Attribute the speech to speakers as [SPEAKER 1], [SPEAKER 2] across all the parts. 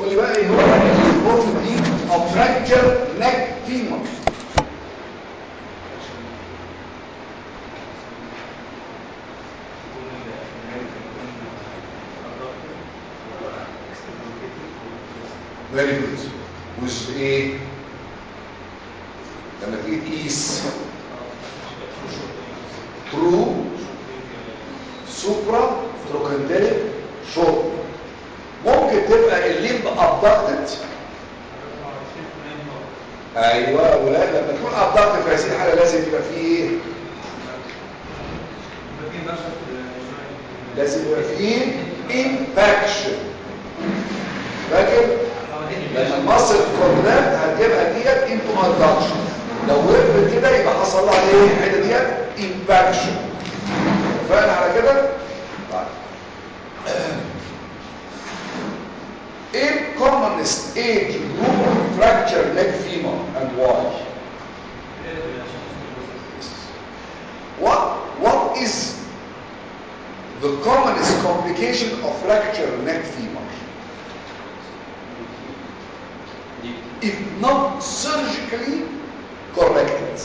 [SPEAKER 1] قول لي بقى ايه هو البروتين دي او فراكتشر نك فيمر فيري جود وز ايه لما تيجي تقيس ترو سوبرا تروكندريك شورت ممكن تبقى الليمب ابدكتد ايوه ولا لما تكون ابدكتد في هذه الحاله لازم يبقى فيه ايه لازم يبقى فيه امباكشن فاكر لما المصل كونتراكت هتجيبها ديت انتو ادكشن لو وقفت كده يبقى حصل لها ايه الحته ديت امباكشن فاهم على كده طيب ايه commonest age group of fracture neck femur and why what what is the commonest complication of fracture neck femur if not surgically corrected.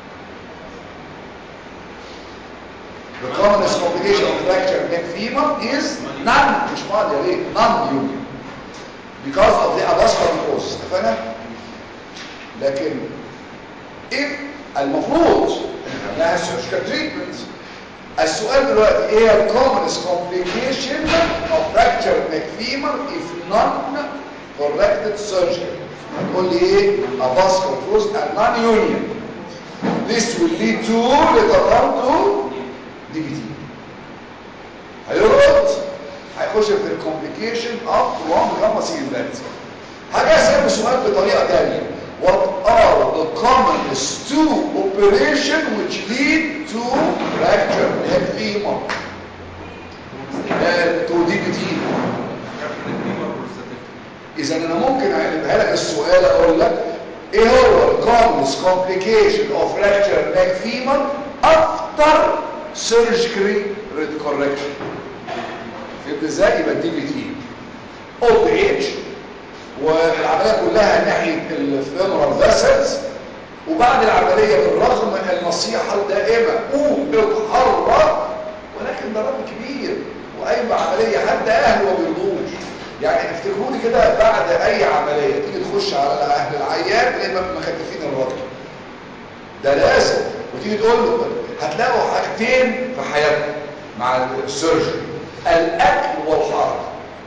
[SPEAKER 1] The commonest complication of fracture neck femur is non مش ماضي يا ريت non-union because of the avascular cause اتفقنا؟ لكن if المفروض انها surgical treatment السؤال دلوقتي ايه هي commonest complication of fracture neck femur if non corrected surgery هتقول لي ايه a vascular close and non-union this will lead to later on to DVT هيرد هيخش في الكومبليكيشن of prolonged gamma event حاجه اسال سؤال بطريقه ثانيه what are the commonest two operation which lead to fracture neck femur uh, to DVT اذا انا ممكن اقلبها لك السؤال اقول لك ايه هو الكومنس كومبليكيشن اوف فراكشر نيك فيمر افتر سيرجيكالي كوركشن فهمت ازاي يبقى دي بي تي اولد ايج والعمليه كلها ناحيه الفيمورال فاسلز وبعد العمليه بالرغم من النصيحه الدائمه قوم اتحرك ولكن ده رقم كبير واي عمليه حتى اهله ما بيرضوش يعني افتكروني كده بعد اي عملية تيجي تخش على اهل العيان تلاقي مخففين الرجل ده لازم وتيجي تقول له هتلاقوا حاجتين في حياتكم مع السيرجري الاكل والحركة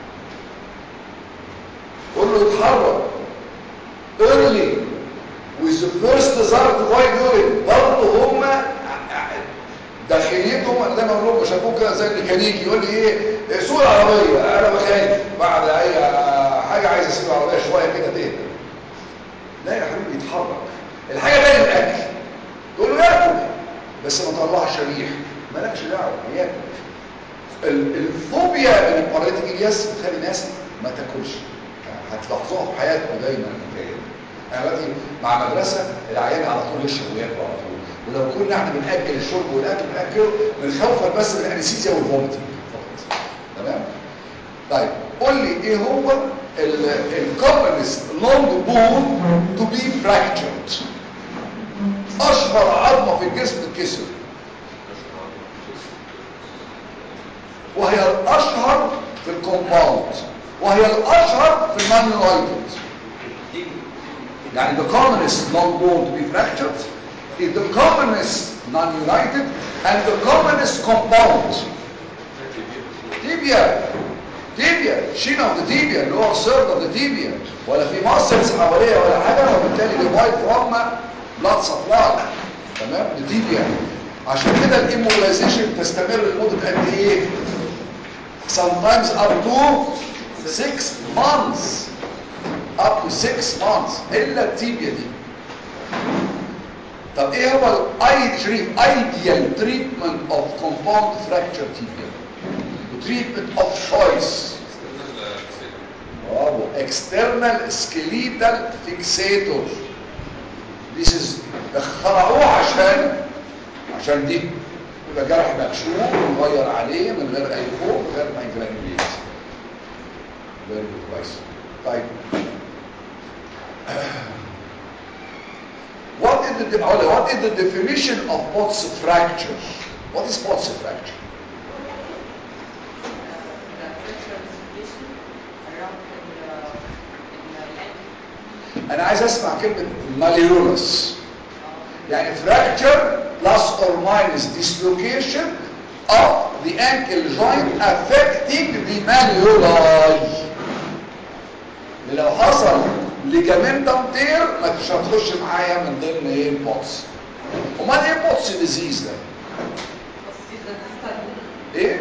[SPEAKER 1] قول له اتحرك early with the first desire to avoid urine برضه هم داخليتهم اللي انا اقول لهم بشبوك كده زي الميكانيكي يقول لي ايه سوق العربيه انا بخايف بعد اي حاجه عايز اسوق العربيه شويه كده تهدى لا يا حبيبي يتحرك الحاجه تاني الاكل تقول له ياكل بس ما طلعش ريح مالكش دعوه ياكل الفوبيا من الباراليتيك الياس بتخلي الناس ما تاكلش هتلاحظوها في حياتكم دايما الحكايه انا دلوقتي مع مدرسه العيان على طول يشرب وياكل على طول ولو كنا احنا بنأجل الشرب والاكل بنأجله من خوفا بس من الانستيزيا والفوميتنج فقط تمام طيب قول لي ايه هو الكومنست لونج بون تو بي فراكتشرد اشهر عظمه في الجسم تتكسر وهي الاشهر في الكومباوند وهي الاشهر في المان يونايتد يعني the commonest long bone to be fractured is the commonest non-united and the commonest compound tibia tibia shin of the tibia اللي هو third of the tibia ولا في muscles حواليها ولا حاجة وبالتالي divide from blood supply تمام the tibia عشان كده الامبولايزيشن تستمر لمدة قد ايه sometimes up to 6 months up to 6 months الا التيبيا دي طب ايه هو الاي شريف ايديال تريتمنت اوف كومباوند فراكتشر تيبيا تريتمنت اوف شويس برافو اكسترنال سكيليتال فيكسيتور This is اخترعوه عشان عشان دي يبقى جرح مكشوف ونغير عليه من غير اي فوق من غير ما يجرانيوليت فيري جود كويس طيب what is the what is the definition of Potts fracture what is Potts fracture انا عايز اسمع كلمة malleolus يعني fracture plus or minus dislocation of the ankle joint affecting the malleoli لو حصل ليجامنتم تير ما مش هتخش معايا من ضمن ايه البوتس امال ايه بوتس ديزيز ده ايه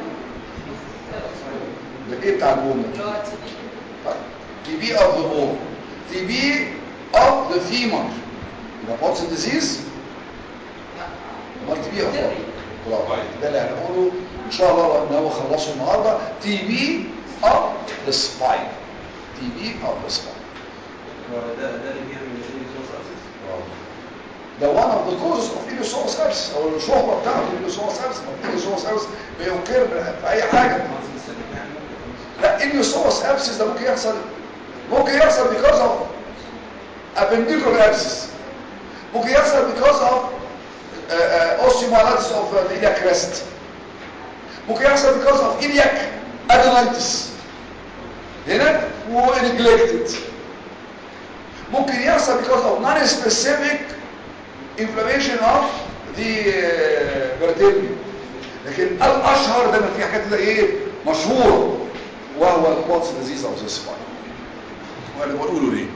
[SPEAKER 1] ده ايه بتاع البوم ده طيب تي بي اوف ذا بون تي بي اوف ذا فيمر يبقى بوتس ديزيز امال تي بي اوف برافو ده اللي هنقوله ان شاء الله ناوي اخلصه النهارده تي بي اوف ذا سباين تي بي اوف ذا سباين
[SPEAKER 2] ده ده اللي بيعمل الانسولس ابسس
[SPEAKER 1] ده one of the causes of iliosomas abscess او الشهرة بتاعته iliosomas abscess ما iliosomas abscess بيوكر في اي حاجة لا iliosomas abscess ده ممكن يحصل ممكن يحصل because of appendicular abscess ممكن يحصل because of uh, uh, osteomyelitis of uh, the iliac crest ممكن يحصل because of iliac adenitis هنا و neglected ممكن يحصل because of non-specific inflammation of the uh, vertebrae لكن الاشهر ده في حاجات تلاقي ايه مشهور وهو البوتس ديزيز او ذا سباين وانا بقوله ليه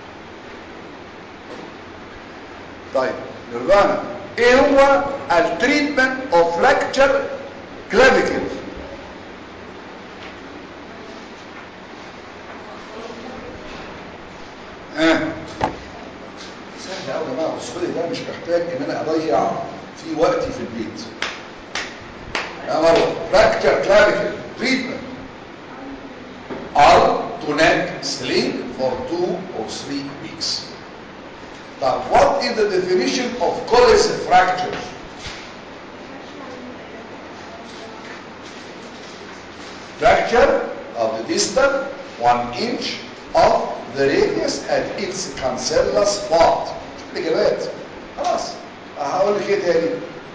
[SPEAKER 1] طيب نرجعنا ايه هو التريتمنت اوف فراكتشر كلافيكل ها سهل قوي يا جماعه السؤال ده مش محتاج ان انا اضيع في وقتي في البيت يا مروه فراكتشر كلافيكل تريتمنت arm to neck sling for two or three weeks Now, what is the definition of Colles fracture? Fracture of the distal one inch of the radius at its cancellous part. الإجابات خلاص هقول لك ايه تاني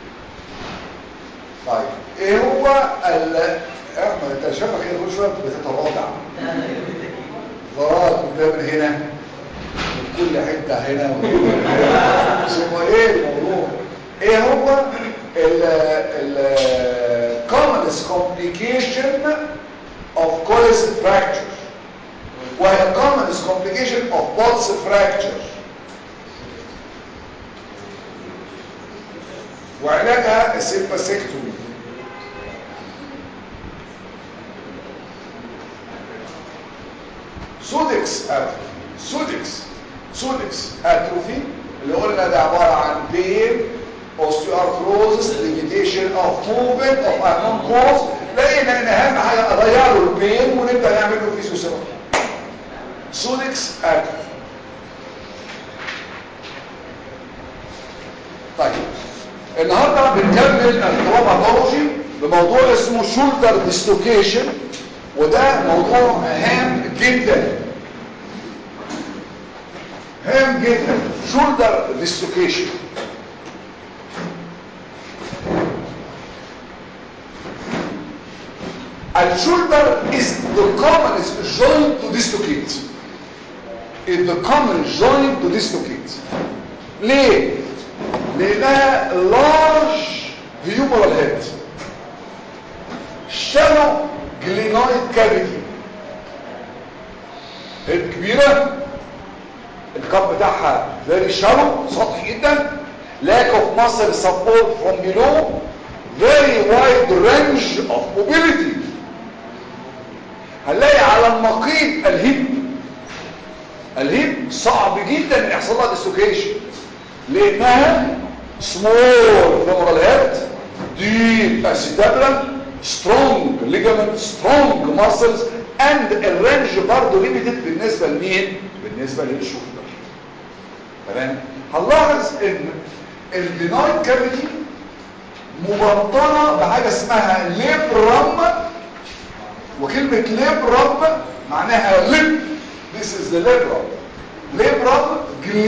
[SPEAKER 1] طيب ايه هو ال احمد انت شايفك كده كل شويه بتتراجع ضرات قدام هنا من كل حته هنا وهنا ثم ايه الموضوع ايه هو ال ال commonest complication of Colles fracture وهي commonest complication of Potts fracture وعلاجها السيمباسيكتومي سودكس اتروفي سودكس سودكس اتروفي اللي قلنا ده عبارة عن بين osteoarthrosis limitation of movement of unknown cause لقينا ان اهم حاجة اضيع له البين ونبدأ نعمل له فيزيوثيرابي سودكس اتروفي طيب النهارده بنكمل التروماتولوجي بموضوع اسمه شولدر ديسلوكيشن وده موضوع هام جدا هام جدا شولدر ديسلوكيشن الشولدر is the commonest joint to dislocate is the common joint to dislocate ليه؟ لانها large humeral head shallow glenoid cavity هيد كبيرة الكاب بتاعها very shallow سطحي جدا lack of muscle support from below very wide range of mobility هنلاقي على النقيض الهيب الهيب صعب جدا ان يحصل لها ديسلوكيشن لانها small femoral head deep acetabulum strong ligament strong muscles and الرينج برضه limited بالنسبه لمين بالنسبه للشولدر تمام هنلاحظ ان البينايت كافيتي مبطنه بحاجه اسمها ليبرم وكلمه ليبرم معناها لب this is the liberal liberal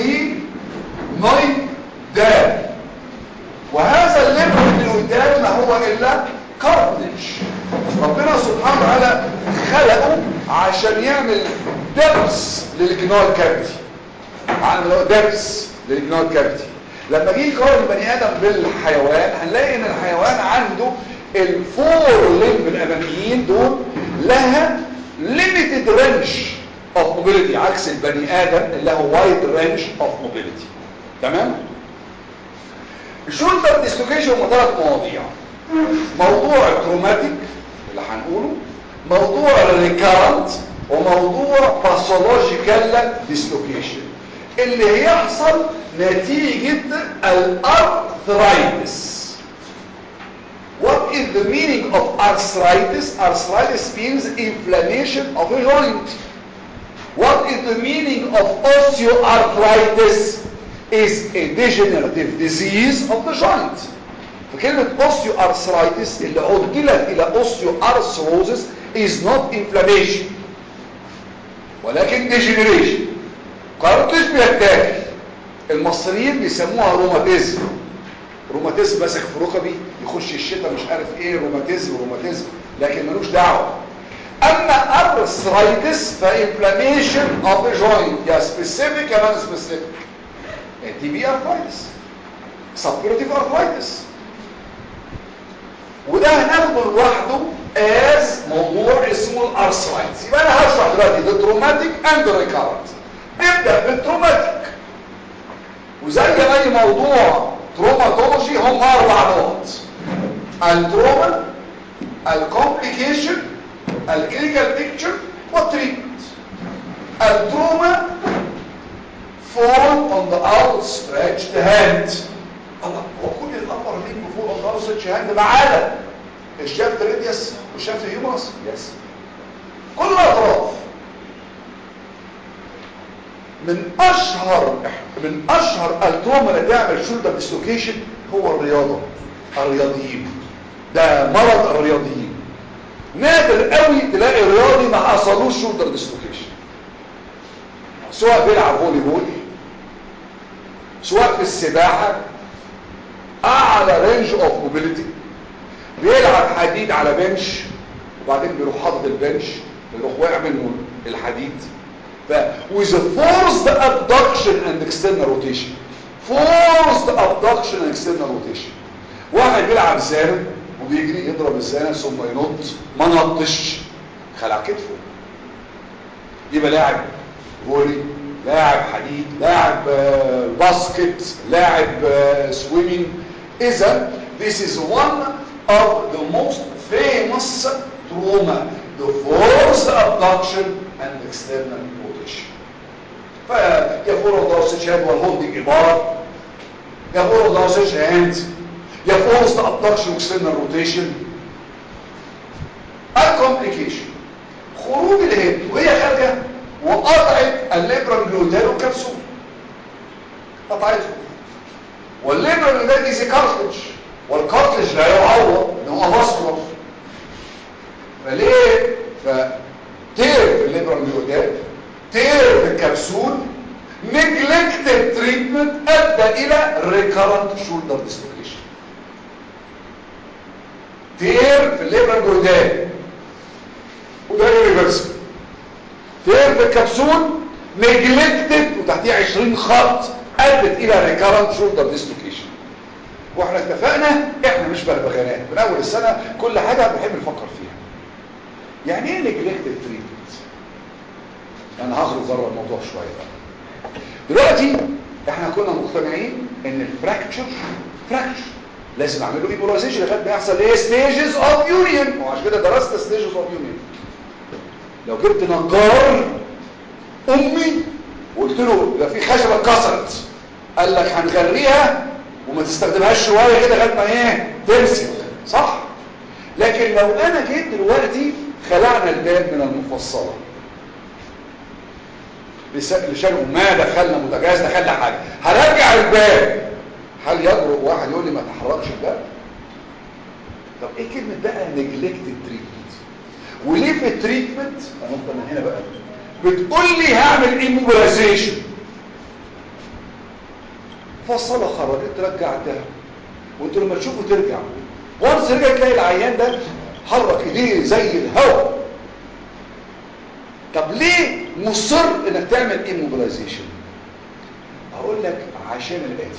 [SPEAKER 1] glenoidal وهذا الليبرال glenoidal ما هو الا كارتلج ربنا سبحانه وتعالى خلقه عشان يعمل دبس للجنوال كافيتي عمل دبس للجنوال كافيتي لما جه يقارن البني ادم بالحيوان هنلاقي ان الحيوان عنده الفور ليمب الاماميين دول لها limited range of mobility عكس البني ادم اللي له wide range of mobility تمام الشولدر ديسلوكيشن هم ثلاث مواضيع موضوع التروماتيك اللي هنقوله موضوع الريكارنت وموضوع باثولوجيكال ديسلوكيشن اللي هيحصل نتيجة الارثرايتس What is the meaning of arthritis? Arthritis means inflammation of a joint. What is the meaning of osteoarthritis? Is a degenerative disease of the joint. فكلمة osteoarthritis اللي عدلت إلى osteoarthrosis is not inflammation ولكن degeneration قرطش بيتاكل المصريين بيسموها روماتيزم روماتيزم ماسك في ركبي يخش الشتاء مش عارف ايه روماتيزم روماتيزم لكن ملوش دعوه اما ارثرايتس فانفلاميشن اوف ذا جوينت يا سبيسيفيك يا نون سبيسيفيك دي بي ارثرايتس سبيرتيف ارثرايتس وده هناخده لوحده از موضوع اسمه الارثرايتس يبقى انا هشرح دلوقتي ده تروماتيك اند ريكارنت نبدا بالتروماتيك وزي اي موضوع تروماتولوجي هم اربع نقط التروما الكومبليكيشن الكلينيكال بيكتشر والتريتمنت التروما fall on the outstretched hand الله هو كل الابر لينج فوق on the outstretched hand ما عدا الشافت ريديوس والشافت هيومرس يس كل الاطراف من اشهر من اشهر التروما اللي تعمل شولدر ديسلوكيشن هو الرياضه الرياضيين ده مرض الرياضيين نادر قوي تلاقي رياضي ما حصلوش شولدر ديسلوكيشن سواء بيلعب فولي بول سواء في السباحه اعلى رينج اوف موبيليتي بيلعب حديد على بنش وبعدين بيروح حاطط البنش يروح واقع منه الحديد ف with a forced abduction and external rotation forced abduction and external rotation واحد بيلعب زانة وبيجري يضرب الزانة ثم ينط ما نطش خلع كتفه يبقى لاعب فولي لاعب حديد لاعب باسكت لاعب سويمينج اذا this is one of the most famous trauma the forced abduction and external rotation فيقول الله سيشهد والهولدنج إبار يقول الله سيشهد يقول abduction external rotation الكومبليكيشن خروج الهند وهي خارجة وقطعت الليبرال جلوتال والكبسول قطعته والليبرال جلوتال دي زي كارتلج والكارتلج لا يعوض انه افاسكولار فليه فتير في الليبرال جلوتال تير في الكبسول نجلكتد تريتمنت ادى الى ريكارنت شولدر ديسلوكيشن تير في الليبرال جلوتال وده ريفرسبل تير في الكبسول نجلكتد وتحتيه 20 خط ادت الى ريكارنت شولدر ديسلوكيشن واحنا اتفقنا احنا مش بغبغانات من اول السنه كل حاجه بنحب نفكر فيها يعني ايه نجلكتد تريتمنت انا هخرج بره الموضوع شويه بقى دلوقتي احنا كنا مقتنعين ان الفراكتشر فراكتشر لازم اعمل له ايبولايزيشن لغايه ما يحصل ايه ستيجز اوف يونيون وعشان كده درست ستيجز اوف يونيون لو جبت نجار امي وقلت له ده في خشبه اتكسرت قال لك هنغريها وما تستخدمهاش شويه كده لغايه ما ايه تمسك صح لكن لو انا جيت دلوقتي خلعنا الباب من المفصله لشان ما دخلنا متجاز دخلنا حاجه هرجع الباب هل يجرؤ واحد يقول لي ما تحركش الباب طب ايه كلمه بقى نجلكتد تريتمنت وليه في التريتمنت النقطه من هنا بقى بتقول لي هعمل ايموبيلايزيشن فصلة خرجت رجعتها وانتوا لما تشوفوا ترجع وانس رجع تلاقي العيان ده حرك ايديه زي الهواء طب ليه مصر انك تعمل ايموبيلايزيشن هقول لك عشان الاتي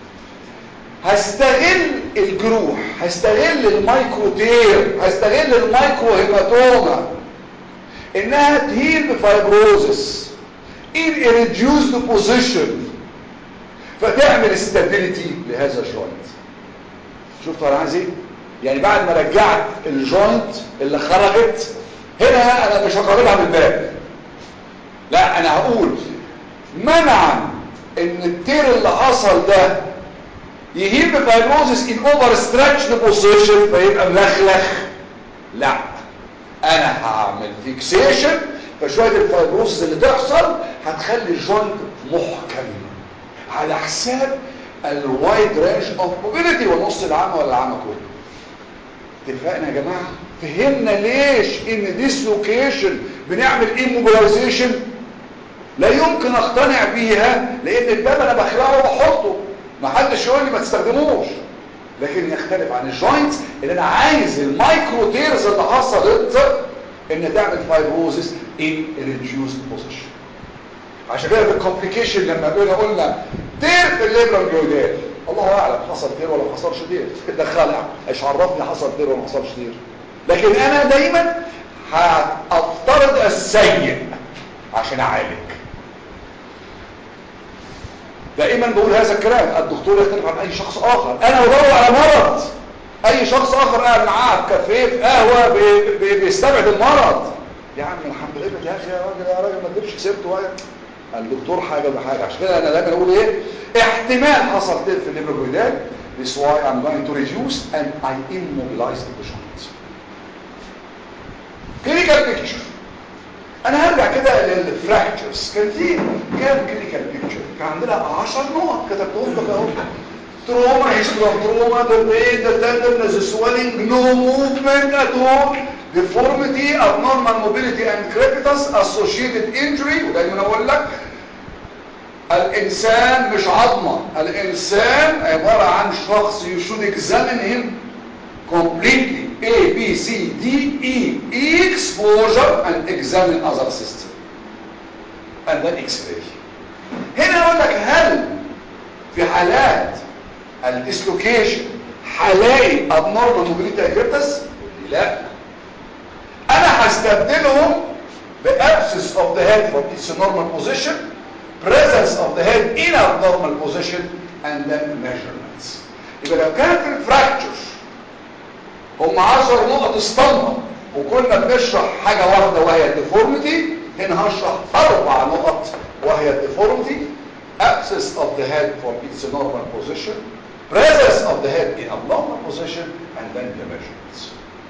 [SPEAKER 1] هستغل الجروح هستغل المايكرو تير هستغل المايكرو هيماتوما انها تهيل بفايبروزس in a reduced position فتعمل استابيليتي لهذا الجوينت شفتوا انا عايز ايه يعني بعد ما رجعت الجوينت اللي خرجت هنا انا مش هقاربها بالباب لا انا هقول منعا ان التير اللي حصل ده يهيب فايبروزس ان اوفر ستريتشد بوزيشن فيبقى ملخلخ لا انا هعمل فيكسيشن فشويه الفايبروزس اللي تحصل هتخلي الجوينت محكم على حساب الوايد رينج اوف موبيليتي والنص العام ولا العام كله اتفقنا يا جماعه فهمنا ليش ان ديسلوكيشن بنعمل ايموبيلايزيشن لا يمكن اقتنع بيها لان الباب انا بخلعه وبحطه ما حدش يقول لي ما تستخدموش لكن يختلف عن الجوينتس اللي انا عايز المايكرو تيرز اللي حصلت ان تعمل فايبروزس ان ريديوسد بوزيشن عشان كده في الكومبليكيشن لما بينا قلنا تير في الليبرال جويدال الله اعلم حصل تير ولا ما حصلش تير ده خالع ايش عرفني حصل تير ولا ما حصلش تير لكن انا دايما هافترض السيء عشان اعالج دائما بقول هذا الكلام الدكتور يختلف عن اي شخص اخر انا بدور على مرض اي شخص اخر قاعد معاه في كافيه في قهوه بي بي بيستبعد المرض يا عم الحمد لله يا اخي يا راجل يا راجل ما تجيبش سيرته الدكتور حاجه بحاجه عشان كده انا دايما اقول ايه احتمال حصل تير في الليبروجويدال This why I'm going to reduce and I immobilize the patient. Clinical picture. انا هرجع كده للفراكتشرز كان في كام كلينيكال بيكتشر كان عندنا 10 نقط كتبتهم لك اهو تروما history of trauma the pain the tenderness the swelling no movement at all deformity abnormal mobility and crepitus associated injury ودايما اقول لك الانسان مش عظمه الانسان عباره عن شخص you should examine him completely A, B, C, D, E, exposure and examine other system and then X-ray هنا اقول لك هل في حالات الديسلوكيشن هلاقي abnormal mobility activities لا انا هستبدلهم بابسس of the head from its normal position presence of the head in abnormal position and then measurements يبقى لو كانت الفراكتشر هم 10 نقط اسطمبة وكنا بنشرح حاجة واحدة وهي الديفورميتي هنا هشرح اربع نقط وهي الديفورميتي abscess of the head from its normal position presence of the head in abnormal position and then the measurements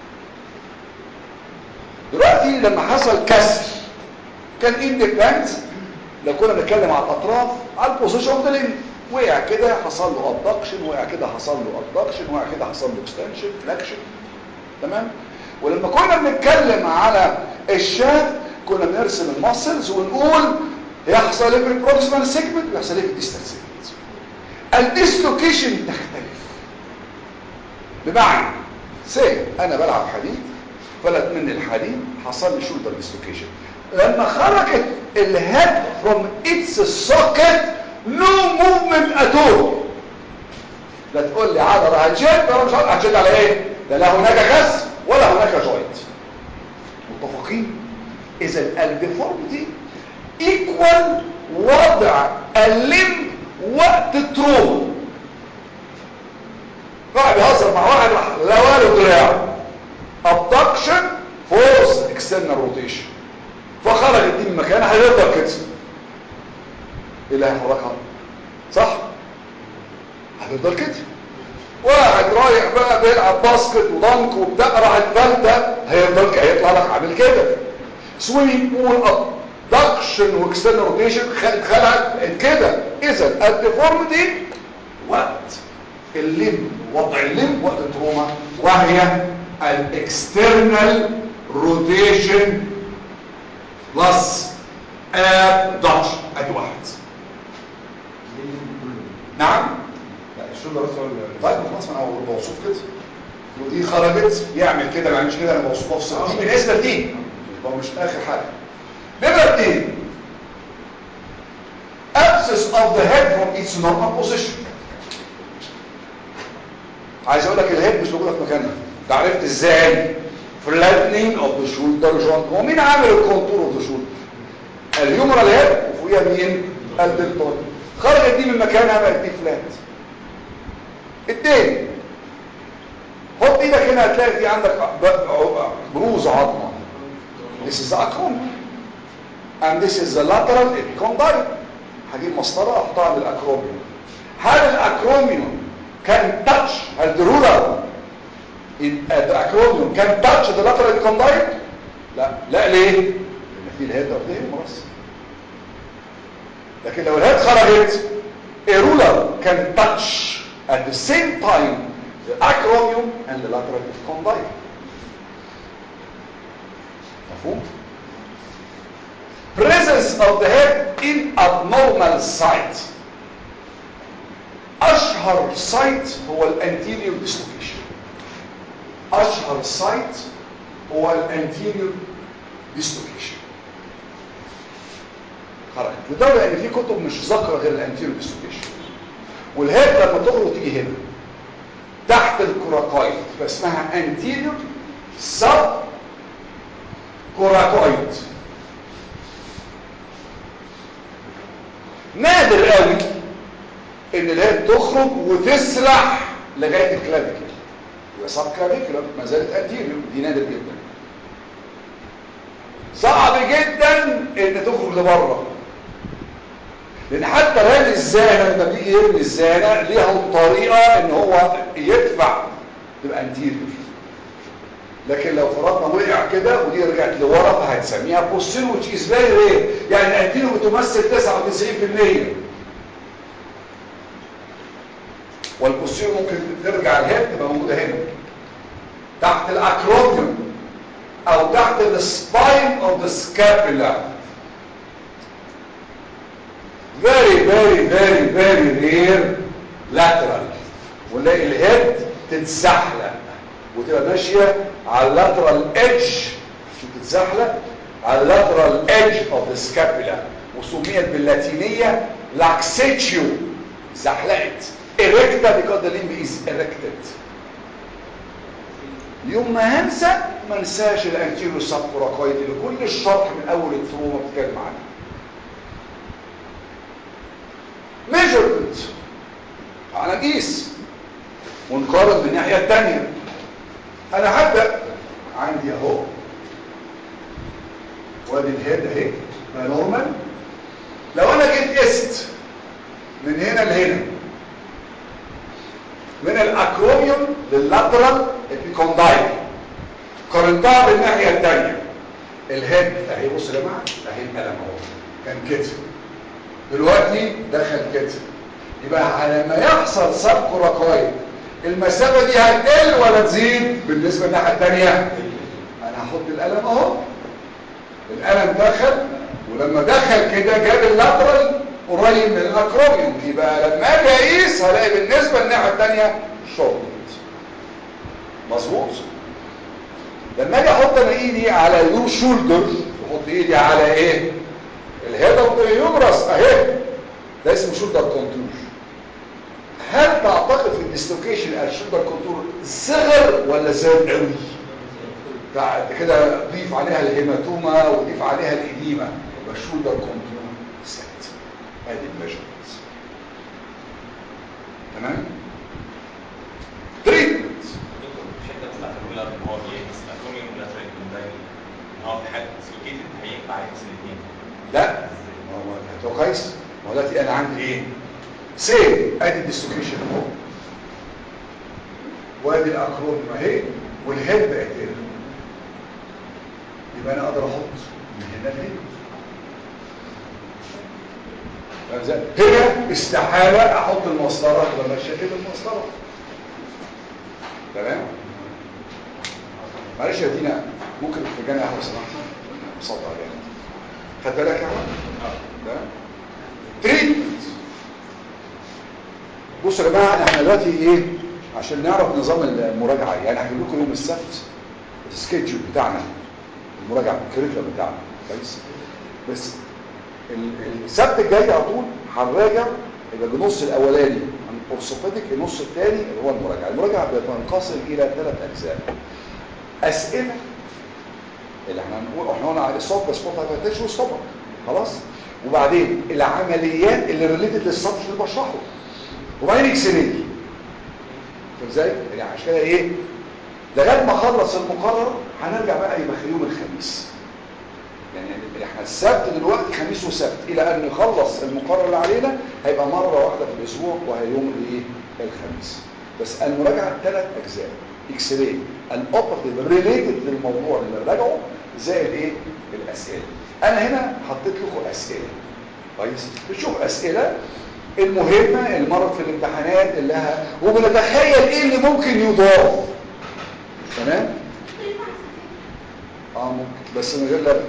[SPEAKER 1] دلوقتي لما حصل كسر كان independent لو كنا بنتكلم على الاطراف على البوزيشن اوف ذا وقع كده حصل له ابدكشن وقع كده حصل له ابدكشن وقع كده حصل له اكستنشن فلكشن تمام ولما كنا بنتكلم على الشاف كنا بنرسم الماسلز ونقول يحصل ايه في البروكسيمال سيجمنت ويحصل ايه في الديستال سيجمنت الديسلوكيشن تختلف بمعنى سي انا بلعب حديد فلت مني الحديد حصل لي شولدر ديسلوكيشن لما خرجت الهيد فروم اتس سوكت نو موفمنت اتول لا تقول لي عضله هتشد ولا مش هتشد على ايه ده لا هناك كسر ولا هناك جوينت متفقين اذا الديفورميتي ايكوال وضع اللم وقت التروما واحد بيهزر مع واحد راح لواله دراعه ابدكشن فورس اكسترنال روتيشن فخرجت دي من مكانها هيفضل كده ايه اللي هيحركها صح هتفضل كده واحد رايح بقى بيلعب باسكت ودنك وبتاع راح الفلتة هيفضل هيطلع لك عامل كده سوينج بول ابدكشن واكسترنال روتيشن اتخلعت كده اذا الديفورميتي وقت الليم وضع الليم وقت التروما وهي الاكسترنال روتيشن بلس ابدكشن ادي واحد نعم
[SPEAKER 3] لا الشولدر بس هو اللي-
[SPEAKER 1] طيب خلاص ما انا بوصف كده ودي خرجت يعمل كده ما يعملش كده انا بوصف بوصف دي بالنسبه لدي يبقى مش اخر حاجه نمره اتنين abscess of the head from its normal position عايز اقول لك الهيد مش موجوده في مكانها انت عرفت ازاي flattening of the shoulder joint هو مين عامل الكونتور اوف ذا shoulder الهيومرال هيد وفوقيها مين الدلتون خرجت دي من مكانها بقت دي فلات اتنين حط ايدك هنا هتلاقي في عندك ب- بروز عظمه This is the acromion and this is the lateral epicondyle هجيب مسطره احطها على الاكروميون هل الاكروميون كان تاتش الدرولر الاكروميون كان تاتش the lateral epicondyle لا لا ليه لان في الهيد اوف ذا هيومرس لكن لو الهيد خرجت الرولر كان تاتش at the same time the acromion and the lateral epicondyle مفهوم presence of the head in abnormal site اشهر سايت هو الانتيريور ديسلوكيشن اشهر سايت هو الانتيريور ديسلوكيشن خرجت لدرجه ان في كتب مش ذاكره غير الانتيريور ديسلوكيشن والهيد لما تخرج تيجي هنا تحت الكوراكويد فاسمها انتيريور سب كوراكويد نادر قوي ان الهيد تخرج وتسرح لغايه الكلافيكل يبقى سب كلافيكولار ما زالت انتيريور دي نادر جدا صعب جدا ان تخرج لبره لان حتى رامي الزانه لما بيجي يرمي الزانه ليها طريقه ان هو يدفع تبقى انتيريور لكن لو فرضنا وقع كده ودي رجعت لورا فهتسميها بوستير which is very rare يعني الانتيريور بتمثل 99% والبوستير ممكن ترجع الهيد تبقى موجوده هنا تحت الاكروميوم او تحت السباين اوف ذا سكابولا very very very very rare lateral ونلاقي الهيد تتزحلق وتبقى ماشيه على اللاترال ايدج شو تتزحلق على اللاترال ايدج اوف ذا سكابولا وسميت باللاتينيه لاكسيتشيو زحلقت erecta because the limb is erected يوم ما هنسى ما انساش الانتيريو سابوراكويد اللي كل الشرح من اول التروما بتتكلم عنه ميجرمنت على قيس ونقارن بالناحيه الثانيه انا هبدا عندي اهو وادي الهيد اهي ده نورمال لو انا جيت قست من هنا لهنا من الاكروميوم لللاترال ابيكوندايل قارنتها بالناحيه الثانيه الهيد اهي بص يا جماعه اهي القلم اهو كان كده دلوقتي دخل كده يبقى لما يحصل سبق رقايق المسافه دي هتقل ولا تزيد بالنسبه للناحيه الثانيه انا هحط القلم اهو القلم دخل ولما دخل كده جاب اللاترال قريب من الاكروميوم يبقى لما اجي اقيس هلاقي بالنسبه للناحيه الثانيه شورت مظبوط لما اجي احط انا ايدي على يور شولدر احط ايدي على ايه الهيد اوف ذا هيومرس اهي ده اسمه شولدر كونتور هل تعتقد في الديسلوكيشن الشولدر كونتور صغر ولا زاد قوي بعد كده ضيف عليها الهيماتوما وضيف عليها الاديمه يبقى الشولدر كونتور سيت ادي الميجرمنت تمام تريتمنت
[SPEAKER 4] مش انت بس هتقول لك هو بيقيس اكروميوم لاترال كوندايل هو في حاجه ديسلوكيتد هينفع يقيس الاثنين
[SPEAKER 1] لا ما هو هو كويس ما هو دلوقتي انا عندي ايه سيم ادي الديستوكيشن اهو وادي الاكروميوم اهي والهيد بقت هنا يبقى انا اقدر احط من هنا لهنا فاهم ازاي؟ هنا استحاله احط المسطره تبقى ماشيه كده المسطره تمام معلش يا دينا ممكن تفرجاني قهوه سمحتي صدق عليها خد بالك يا عم تمام تريتمنت بصوا يا جماعه احنا دلوقتي ايه عشان نعرف نظام المراجعه يعني هجيب لكم يوم السبت السكيدجول بتاعنا المراجعه الكريكولم بتاعنا كويس بس ال- السبت الجاي على طول هنراجع يبقى النص الاولاني عن اورثوبيديك النص الثاني اللي هو المراجعه المراجعه بتنقسم الى ثلاث اجزاء اسئله اللي احنا هنقول احنا قلنا على الصوت بس صوت هتفتش والصبر خلاص وبعدين العمليات اللي ريليتد للصف اللي بشرحه وبعدين اكسلين ازاي يعني عشان كده ايه لغايه ما اخلص المقرر هنرجع بقى يبقى يوم الخميس يعني احنا السبت دلوقتي خميس وسبت الى ان نخلص المقرر اللي علينا هيبقى مره واحده في الاسبوع وهي يوم الايه الخميس بس المراجعه ثلاث اجزاء اكس راي الاوبرتيف ريليتد للموضوع اللي بنراجعه زائد ايه الاسئله انا هنا حطيت لكم اسئله كويس تشوف اسئله المهمه اللي مرت في الامتحانات اللي لها وبنتخيل ايه اللي ممكن يضاف تمام اه ممكن بس من غير لبن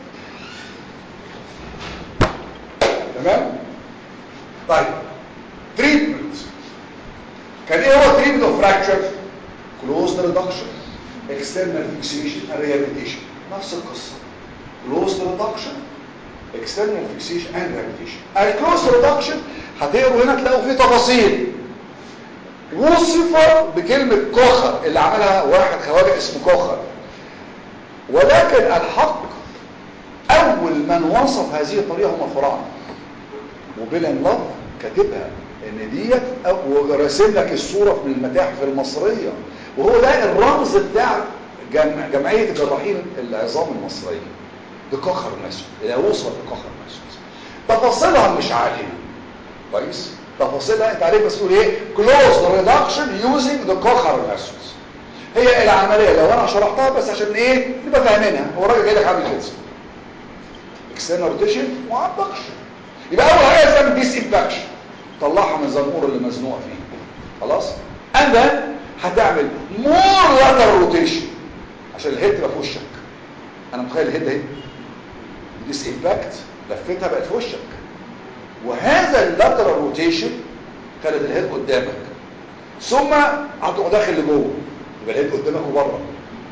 [SPEAKER 1] تمام طيب تريتمنت كان ايه هو تريتمنت اوف فراكشر كلوزد ريدكشن اكسترنال فيكسيشن ريهابيليتيشن نفس القصه كلوزد ريدكشن اكسترنال فيكسيشن اند ريهابيليتيشن الكلوزد ريدكشن هتقروا هنا تلاقوا فيه تفاصيل وصف بكلمة كوخر اللي عملها واحد خواجة اسمه كوخر ولكن الحق اول من وصف هذه الطريقة هم الفراعنه وبيلن لاف كاتبها ان ديت وراسم لك الصورة من المتاحف المصرية وهو ده الرمز بتاع جمع جمعية جراحين العظام المصرية بكخر مسود اللي وصف بكخر مسود تفاصيلها مش علينا كويس تفاصيلها انت عليك بس تقول ايه close the reduction using the كخر مسود هي العملية لو انا شرحتها بس عشان ايه نبقى فاهمينها هو الراجل جاي لك عامل كده external rotation وابدكشن يبقى اول حاجه تعمل ديس امباكشن طلعها من الزنقور اللي مزنوقه فيه خلاص and then هتعمل more lateral rotation عشان الهيد تبقى في وشك انا متخيل الهيد اهي ديس امباكت لفتها بقت في وشك وهذا اللاترال روتيشن كانت الهيد قدامك ثم هتروح داخل لجوه يبقى الهيد قدامك وبره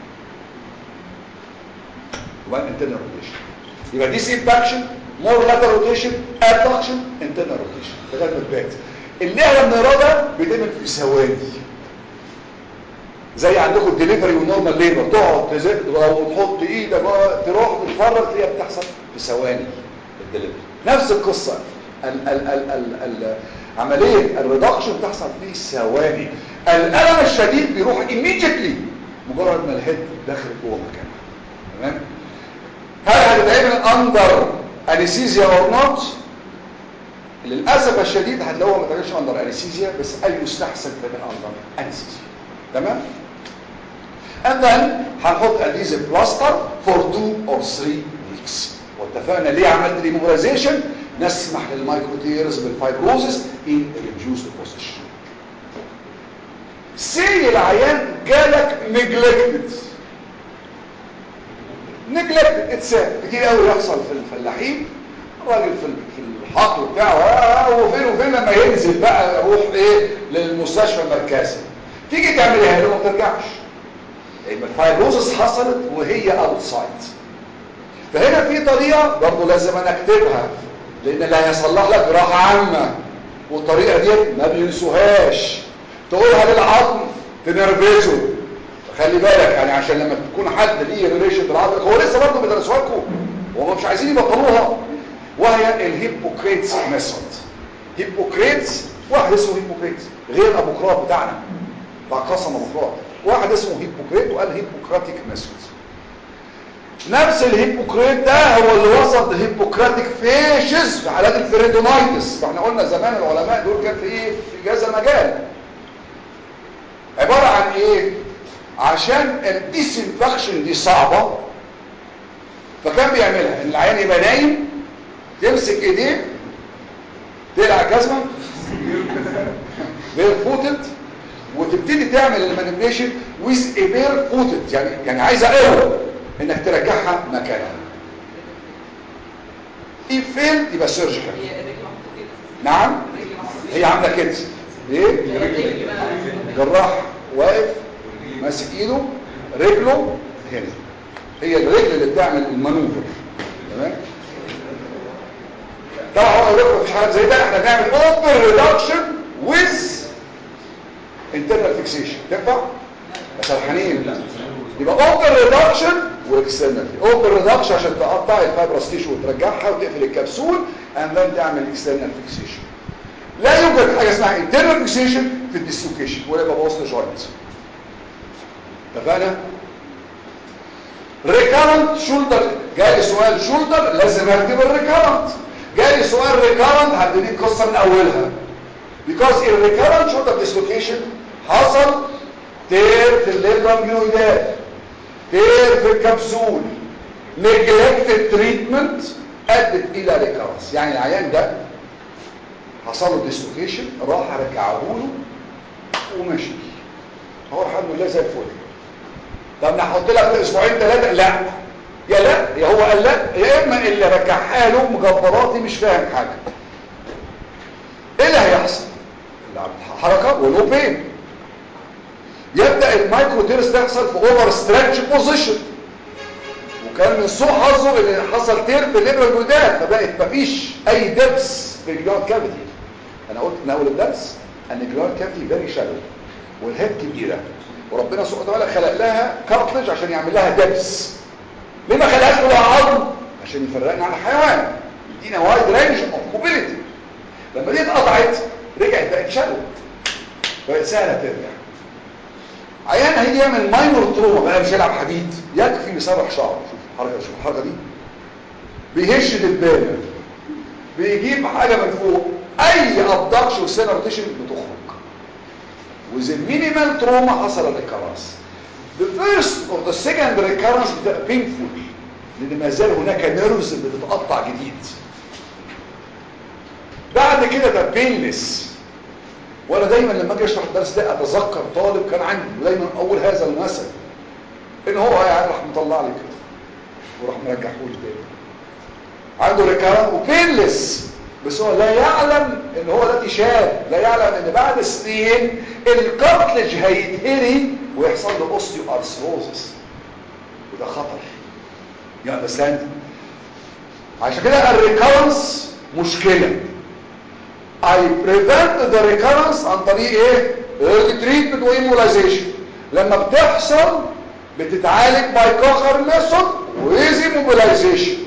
[SPEAKER 1] وبعدين internal rotation يبقى ديس امباكشن مور لاتر روتيشن ابدكشن انترنال روتيشن لغايه ما تبات اللي احنا بنقراه ده بيتعمل في ثواني زي عندكم الدليفري والنورمال ليبر تقعد تزق او تحط ايدك تروح تتفرج تلاقيها بتحصل في ثواني الدليفري نفس القصه ال ال ال ال ال عمليه الريدكشن بتحصل في ثواني الالم الشديد بيروح immediately مجرد ما الهيد دخل جوه مكانها تمام هل هتتعمل اندر انستيزيا اور نوت للاسف الشديد هتلاقوها ما تعملش اندر انستيزيا بس قال يستحسن تعمل اندر انستيزيا تمام and then هنحط adhesive plaster for 2 or 3 weeks واتفقنا ليه عملت ريموبيلايزيشن نسمح للمايكروتيرز بالفايبروزس in reduced position سي العيان جالك neglected نجلكت اتساب كتير قوي يحصل في الفلاحين الراجل في في الحقل بتاعه وفين وفين لما ينزل بقى يروح ايه للمستشفى المركزي تيجي تعملها له ما ترجعش يبقى الفايبروزس حصلت وهي اوتسايد فهنا في طريقه برضه لازم انا اكتبها لان اللي هيصلح لك جراحه عامه والطريقه دي ما بينسوهاش تقولها للعظم تنرفزه خلي بالك يعني عشان لما تكون حد ليه ريليشن بالعضله هو لسه برضه بيدرسوها لكم وهم مش عايزين يبطلوها وهي الهيبوكريتس ميثود هيبوكريتس واحد اسمه هيبوكريتس غير ابو قراط بتاعنا بتاع قسم ابو قراط واحد اسمه هيبوكريت وقال هيبوكراتيك ميثود نفس الهيبوكريت ده هو اللي وصف الهيبوكراتيك فيشز في حالات الفريدونايتس فاحنا قلنا زمان العلماء دول كان في ايه في كذا مجال عباره عن ايه عشان الديسنفكشن دي صعبة فكان بيعملها ان العيان يبقى نايم تمسك ايديه تقلع جزمة بير فوتد وتبتدي تعمل المانيبيشن ويز اي بير فوتد يعني يعني عايزه قوه انك ترجعها مكانها if failed يبقى سيرجيكال
[SPEAKER 5] هي الرجل محطوطة كده
[SPEAKER 1] نعم
[SPEAKER 5] الرجل محطوطة
[SPEAKER 1] هي عامله كده ايه
[SPEAKER 5] هي الرجل بقى
[SPEAKER 1] جراح واقف ماسك ايده رجله هنا هي الرجل اللي بتعمل المانوفر تمام طبعا هو يقول لكم مفيش حاجات زي ده احنا بنعمل اوبن ريدكشن ويز انترنال فيكسيشن تنفع سرحانين يبقى اوبن ريدكشن واكسترنال اوبن ريدكشن عشان تقطع الفايبرس تيشو وترجعها وتقفل الكبسول اند ذن تعمل اكسترنال فيكسيشن لا يوجد حاجه اسمها انترنال فيكسيشن في الديسلوكيشن ولا يبقى بوصل جوينت اتفقنا ريكارنت شولدر جالي سؤال شولدر لازم اكتب الريكارنت جالي سؤال ريكارنت هبتدي القصه من اولها because in recurrent shoulder dislocation حصل تير في الليبراميويدات تير في الكبسول neglected treatment ادت الى ريكارنس يعني العيان ده حصل له ديسلوكيشن راح رجعه له ومشي هو الحمد لله زي الفل طب انا هحط لك في اسبوعين ثلاثه لا يا لا يا هو قال لا يا اما اللي رجعها له مجبراتي مش فاهم حاجه ايه اللي هيحصل حركه ولو بين يبدا المايكرو تيرس تحصل في اوفر ستريتش بوزيشن وكان من سوء حظه ان حصل تير في الليبرال جلدات فبقت مفيش اي دبس في الجلود كافيتي انا قلت من اول الدرس ان الجلود كافيتي فيري شالو والهيد كبيره وربنا سبحانه وتعالى خلق لها كارتلج عشان يعمل لها دبس ليه ما خلقهاش كلها عظم عشان يفرقنا عن الحيوان يدينا وايد رينج اوف موبيليتي لما دي اتقطعت رجعت بقت شالو بقت سهله ترجع عيان هيجي يعمل ماينور تروما بقى مش يلعب حديد يكفي يسرح شعره شوف الحركه شوف الحركه دي بيهش دبانه بيجيب حاجه من فوق اي ابدكشن سينر روتيشن بتخرج وزي مينيمال تروما حصل الريكارنس the first or the second recurrence بتبقى painful لان ما زال هناك نيرفز بتتقطع جديد بعد كده ده بينلس وانا دايما لما اجي اشرح الدرس ده اتذكر طالب كان عندي ودايما اقول هذا المثل ان هو قاعد راح مطلع لي كده وراح مرجعه لي تاني عنده ريكارن وبينلس بس هو لا يعلم ان هو ده تشاب لا يعلم ان بعد سنين الكارتلج هيتهري ويحصل له اوستيو ارثروزس وده خطر يا اندرستاند عشان كده الريكارنس مشكله I prevent the recurrence عن طريق ايه early treatment وimmunization لما بتحصل بتتعالج باي كوخر ميثود with immobilization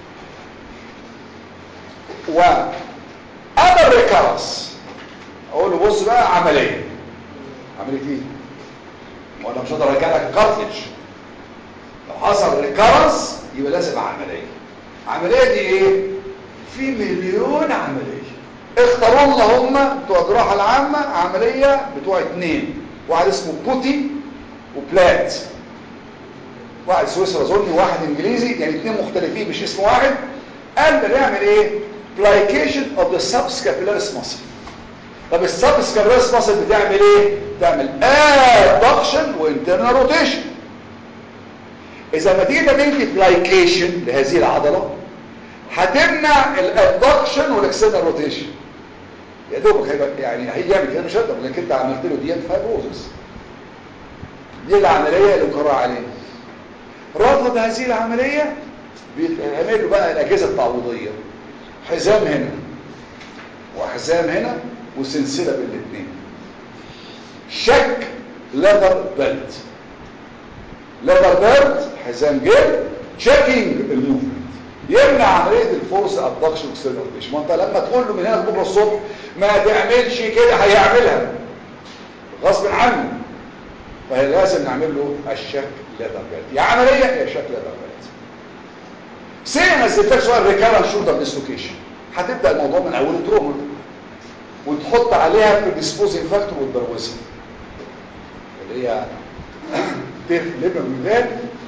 [SPEAKER 1] و other recurrence اقول له بص بقى عمليه عمليه ايه وانا مش هقدر ارجع لك الكارتلج لو حصل ريكارنس يبقى لازم عمليه عمليه دي ايه في مليون عمليه اختاروا لنا هم بتوع الجراحه العامه عمليه بتوع اتنين واحد اسمه بوتي وبلات واحد سويسرا اظن وواحد انجليزي يعني اتنين مختلفين مش اسم واحد قال بنعمل ايه plication of the subscapularis muscle طب السبسكابيلاريس muscle بتعمل ايه بتعمل adduction وانترنال روتيشن اذا ما تيجي تعمل plication لهذه العضله هتمنع الادكشن والاكسترنال روتيشن يا دوبك هيبقى يعني هيعمل كده مش هقدر لكن انت عملت له ديت فايبروزس دي العمليه اللي مقرر عليها رفض هذه العمليه بيتعمل له بقى الاجهزه التعويضيه حزام هنا وحزام هنا وسلسله بين الاثنين شك ليذر بيلت ليذر بيلت حزام جلد تشيكينج الموفمنت يمنع عمليه الفورس ادكشن اكسلريشن ما انت لما تقول له من هنا لبكره الصبح ما تعملش كده هيعملها غصب عنه فهي لازم نعمل له الشك ليذر بيلت يا عمليه يا شك ليذر بيلت سي نزلت لك سؤال ريكارنت شولدر ديسلوكيشن هتبدا الموضوع من اول تروما وتحط عليها بريديسبوزنج فاكتور والبروزن اللي هي تير ليبر ميلاد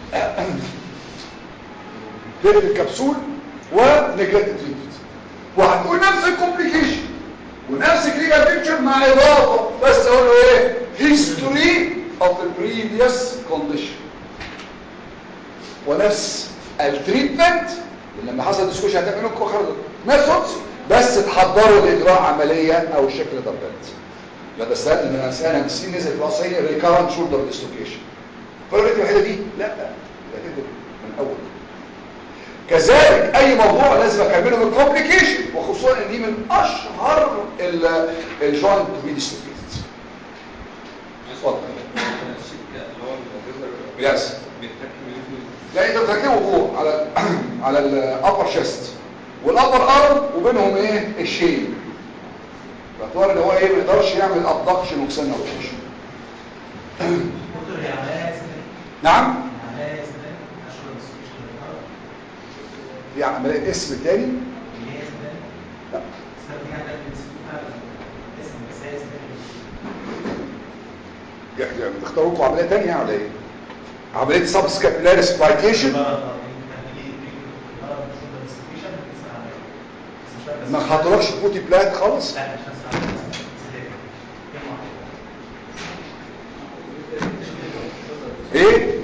[SPEAKER 1] تير الكبسول ونجلت تريتمنت وهتقول نفس الكومبليكيشن ونفس كلينيكال بيكتشر مع اضافه بس اقول له ايه هيستوري اوف ذا بريفيوس كونديشن ونفس التريتمنت لان لما حصل ديسكوشن هتعملوا كوخر ميثودز بس تحضروا لاجراء عمليه او الشكل ده بجد لا ده سنه من سنه من السنين نزل في الوصيه ريكارنت شولدر ديسلوكيشن فالريت الوحيده دي لا يبقى تكتب من الاول كذلك اي موضوع لازم اكمله بالكومبليكيشن وخصوصا ان دي من اشهر الجوينت تو بي ديسلوكيتد اتفضل يس لا انت بتركبه فوق على على الابر شيست والابر ارم وبينهم ايه الشيل باعتبار ان هو ايه ما يقدرش يعمل ابدكشن وكسنه روتيشن
[SPEAKER 6] دكتور هي عمليه اسمها
[SPEAKER 1] نعم
[SPEAKER 6] عمليه اسمها اشهر السوشيال
[SPEAKER 1] في عمليه اسم تاني
[SPEAKER 6] اللي هي اسمها
[SPEAKER 1] لا
[SPEAKER 6] اسمها في حاجه بنسميها اسم بس هي اسمها
[SPEAKER 1] يعني تختاروا لكم عمليه تانية ولا ايه عمليه سب سكابولار سبايكيشن ما خاطركش بوتي بلات خالص ايه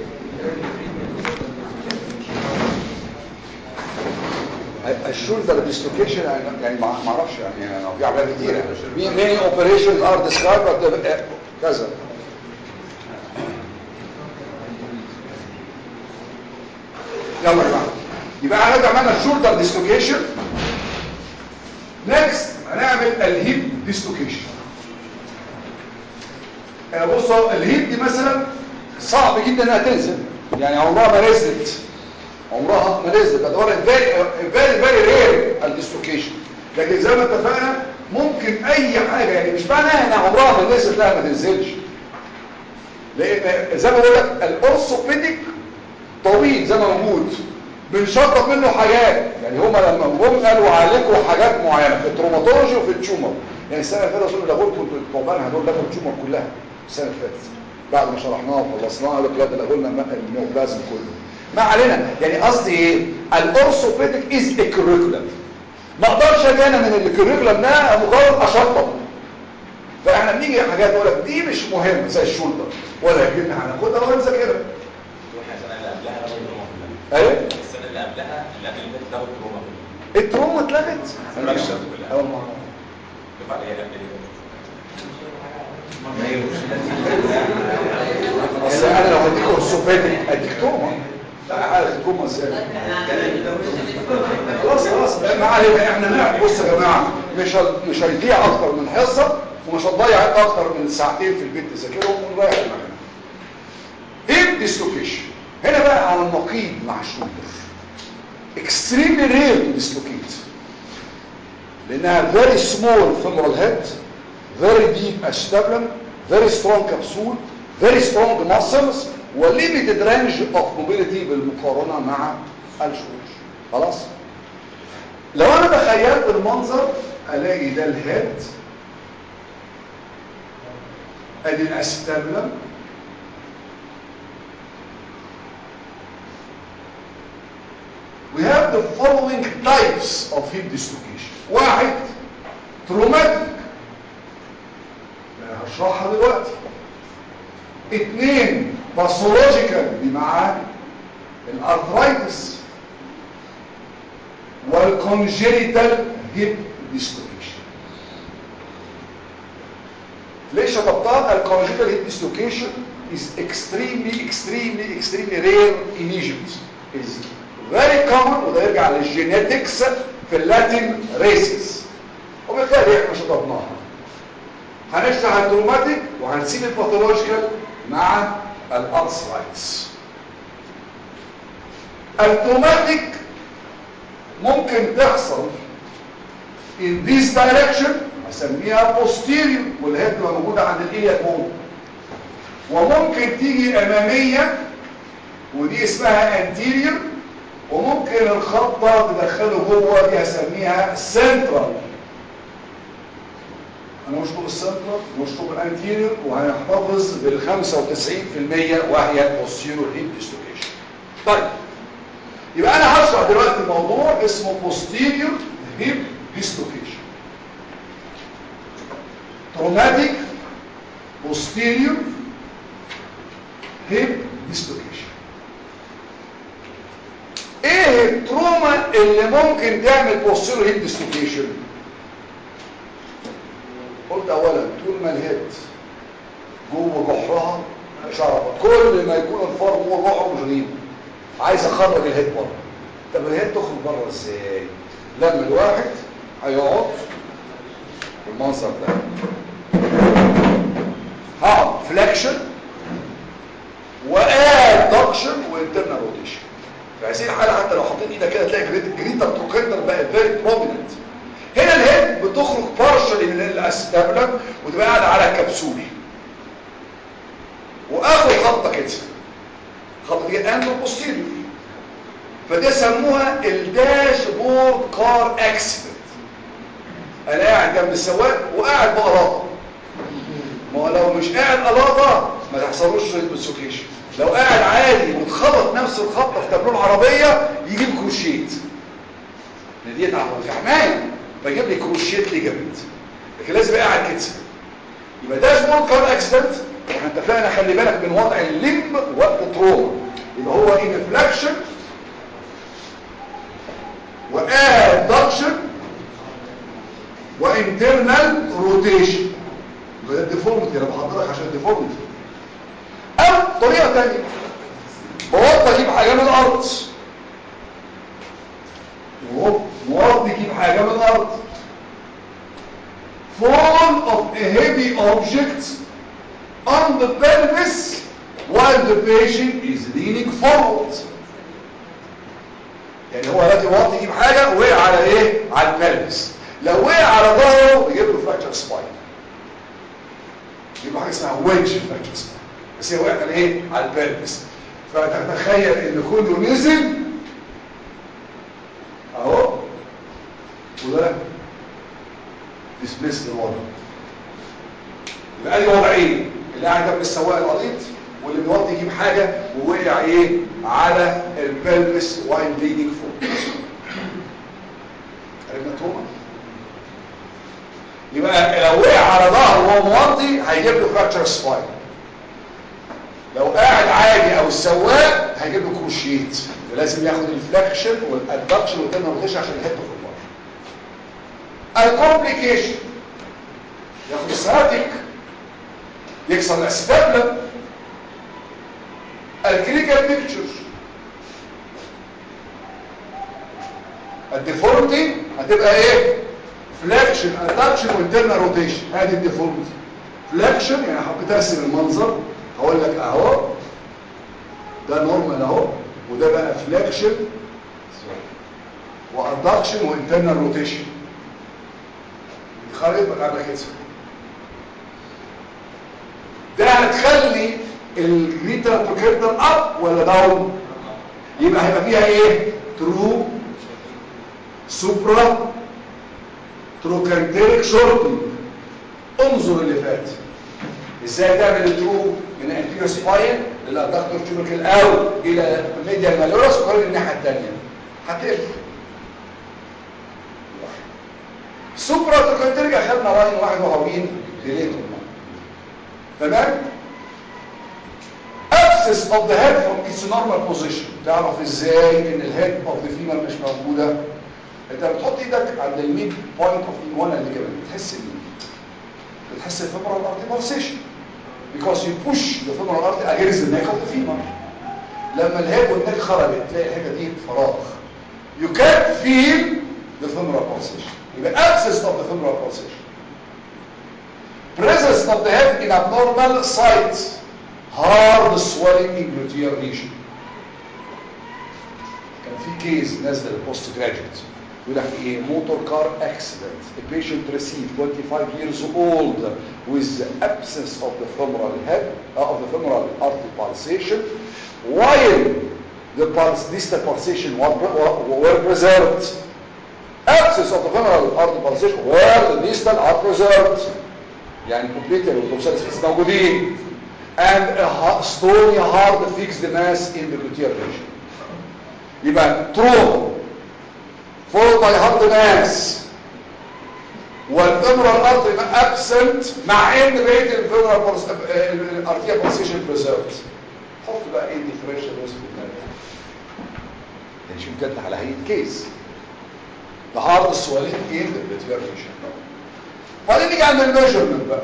[SPEAKER 1] الشولدر ديسلوكيشن يعني ما ما اعرفش يعني في عمليات كتيره ميني اوبريشنز ار ديسكرايب كذا يلا يا جماعه يبقى احنا دلوقتي عملنا الشولدر ديسلوكيشن نيكست هنعمل الهيب ديسلوكيشن بصوا الهيب دي مثلا صعب جدا انها تنزل يعني عمرها ما نزلت عمرها ما نزلت بدور فيري فيري فيري رير الديسلوكيشن لكن زي ما اتفقنا ممكن اي حاجه يعني مش معناها ان عمرها ما نزلت لا ما تنزلش لان زي ما بقول لك الاورثوبيديك طويل زي ما موجود بنشطب منه حاجات يعني هما لما جم قالوا عليكم حاجات معينه في التروماتولوجي وفي التيومر يعني السنه اللي فاتت اظن لغوا لكم التعبان هدول لغوا التيومر كلها السنه اللي فاتت بعد ما شرحناها وخلصناها قالوا لا ده لغوا لنا النيوبلازم كله ما علينا يعني قصدي ايه الاورثوبيديك از اكريكولم ما اقدرش اجي انا من الكريكولم ده مجرد اشطب فاحنا بنيجي حاجات نقول لك دي مش مهمه زي الشولدر ولكن هناخدها ونذاكرها
[SPEAKER 4] السنه اللي قبلها لو التروما كلها
[SPEAKER 1] ايوه
[SPEAKER 4] السنه اللي قبلها اللي قبل اللي فاتت لو التروما كلها
[SPEAKER 1] التروما اتلغت
[SPEAKER 4] انا مش كلها
[SPEAKER 1] اول مره
[SPEAKER 4] شوف عليها قبل اللي
[SPEAKER 1] اصل انا لو هديك اورثوبيديك اديك تروما لا عارف تروما ازاي خلاص خلاص ما علينا احنا نعرف بص يا جماعه مش ه- مش هيضيع اكتر من حصه ومش هتضيع اكتر من ساعتين في البيت تذاكرهم ونريح دماغنا ايه ديسلوكيشن هنا بقى على النقيض مع الشولدر extremely rare to dislocate لانها very small femoral head very deep acetabulum very strong capsule very strong muscles و limited range of mobility بالمقارنة مع الشولدر خلاص لو انا تخيلت المنظر الاقي ده الهيد ادي الاستابلم We have the following types of hip dislocation. واحد traumatic يعني هشرحها دلوقتي. اثنين باثولوجيكال بمعنى الارثرايتس والكونجينيتال هيب ديسلوكيشن ليه شطبتها الكونجينيتال هيب ديسلوكيشن is extremely extremely extremely rare in Egypt is very common وده يرجع للجينيتكس في اللاتين ريسز وبالتالي احنا شطبناها هنشرح التروماتيك وهنسيب الباثولوجيكال مع الارثرايتس التروماتيك ممكن تحصل in this direction هسميها posterior واللي هي بتبقى موجوده عند الإلياك بون وممكن تيجي اماميه ودي اسمها anterior وممكن الخطه تدخله جوه دي هسميها central هنشطب السنترال ونشطب الانتيريور وهنحتفظ بال 95% وهي posterior hip dislocation طيب يبقى انا هشرح دلوقتي موضوع اسمه posterior hip dislocation traumatic posterior hip dislocation ايه التروما اللي ممكن تعمل بوستيرو هيد ديسلوكيشن قلت اولا طول ما الهيد جوه جحرها شربت كل ما يكون الفار جوه جحره مش غريب عايز اخرج الهيد بره طب الهيد تخرج بره ازاي لما الواحد هيقعد بالمنظر ده هقعد فليكشن وادكشن وانترنال روتيشن في هذه الحاله حتى لو حطيت ايدك كده تلاقي جريت جريتر تروكندر بقت فيري بروميننت هنا الهيد بتخرج بارشلي من الاستابلم وتبقى قاعده على كبسول واخد خطه كده خطه دي انترو بوستيريور فده سموها الداش بورد كار اكسيدنت انا قاعد جنب السواق وقاعد بقلاطه ما هو لو مش قاعد قلاطه ما تحصلوش ديسلوكيشن لو قاعد عادي واتخبط نفس الخبطه في تابلون عربيه يجيب كروشيت لان دي في حمايه فيجيب لي كروشيت ليجامنت لكن لازم يبقى قاعد كده يبقى ده سمول كار اكسيدنت احنا اتفقنا خلي بالك من وضع الليمب وقت تروما يبقى هو انفلاكشن وادكشن وانترنال روتيشن يبقى ده الديفورمتي انا بحضرك عشان الديفورمتي او طريقه ثانيه بوطي اجيب حاجه من الارض موطي اجيب حاجه من الارض fall of a heavy object on the pelvis while the patient is leaning forward يعني هو دلوقتي واطي يجيب حاجه وقع على ايه على البلفس لو وقع على ظهره يجيب له فراكشر سباين يجيب له حاجه اسمها ويدج فراكشر سباين بس هي وقعت على ايه على البلفس فتتخيل ان كله نزل اهو وده ديسبيس لورا يبقى ادي وضعين اللي قاعد جنب السواق القليط واللي بيوطي يجيب حاجه ووقع ايه على البلفس وايل ليدنج فوق عرفنا توما يبقى لو وقع على ظهره وهو موطي هيجيب له فراكشر سباين لو قاعد عادي او السواق هيجيب له كروشيت لازم ياخد الفلكشن والادكشن والترنال عشان يحطه في البار الكومبليكيشن ياخد السياتيك يكسر الاستابلم الكلينيكال بيكتشر الديفورمتي هتبقى ايه فلكشن ادكشن وانترنال روتيشن ادي الديفورمتي فلكشن يعني حبيت ارسم المنظر هقول لك اهو ده نورمال اهو وده بقى فلكشن وادكشن وانترنال روتيشن خارج بقى على كده ده هتخلي الجريتر توكيرتر اب ولا داون يبقى هيبقى فيها ايه ترو سوبرا تروكانتيريك شورتنج انظر اللي فات ازاي تعمل الترو من الانتيريور سباين للادكتور تيوبركل او الى ميديال مالورس وكل الناحيه الثانيه هتقفل سوبرا تروكانتيريك اخذنا راي واحد وهوين ديليتهم تمام abscess of the head from its normal position تعرف ازاي ان الهيد of the female مش موجوده انت بتحط ايدك عند الميد بوينت اوف ايمونا اللي كمان بتحس مين بتحس الفيمورال artery pulsation because you push the femoral artery against the neck of the femur لما الهيد والنك خرجت تلاقي الحته دي فراغ you can't feel the femoral pulsation يبقى abscess of the femoral pulsation presence of the head in abnormal site hard swelling in gluteal region كان في كيس نازله البوست جراجويت يقول لك ايه موتور كار اكسيدنت a patient received 25 years old with the absence of the femoral head uh, of the femoral artery pulsation while the pulse distal pulsation were, were preserved absence of the femoral artery pulsation where the distal are preserved يعني completely والدوسالس موجودين and a stony hard fixed mass in the gluteal region يبقى trauma followed by hard mass والفيمورال ارتري absent مع ان بقيه الفيمورال arterial pulsation preserved حط بقى ايه differential risk مش بجد على هيئه كيس ده عرض السؤالين ايه الديترميشن بعدين نيجي عند الميجرمنت بقى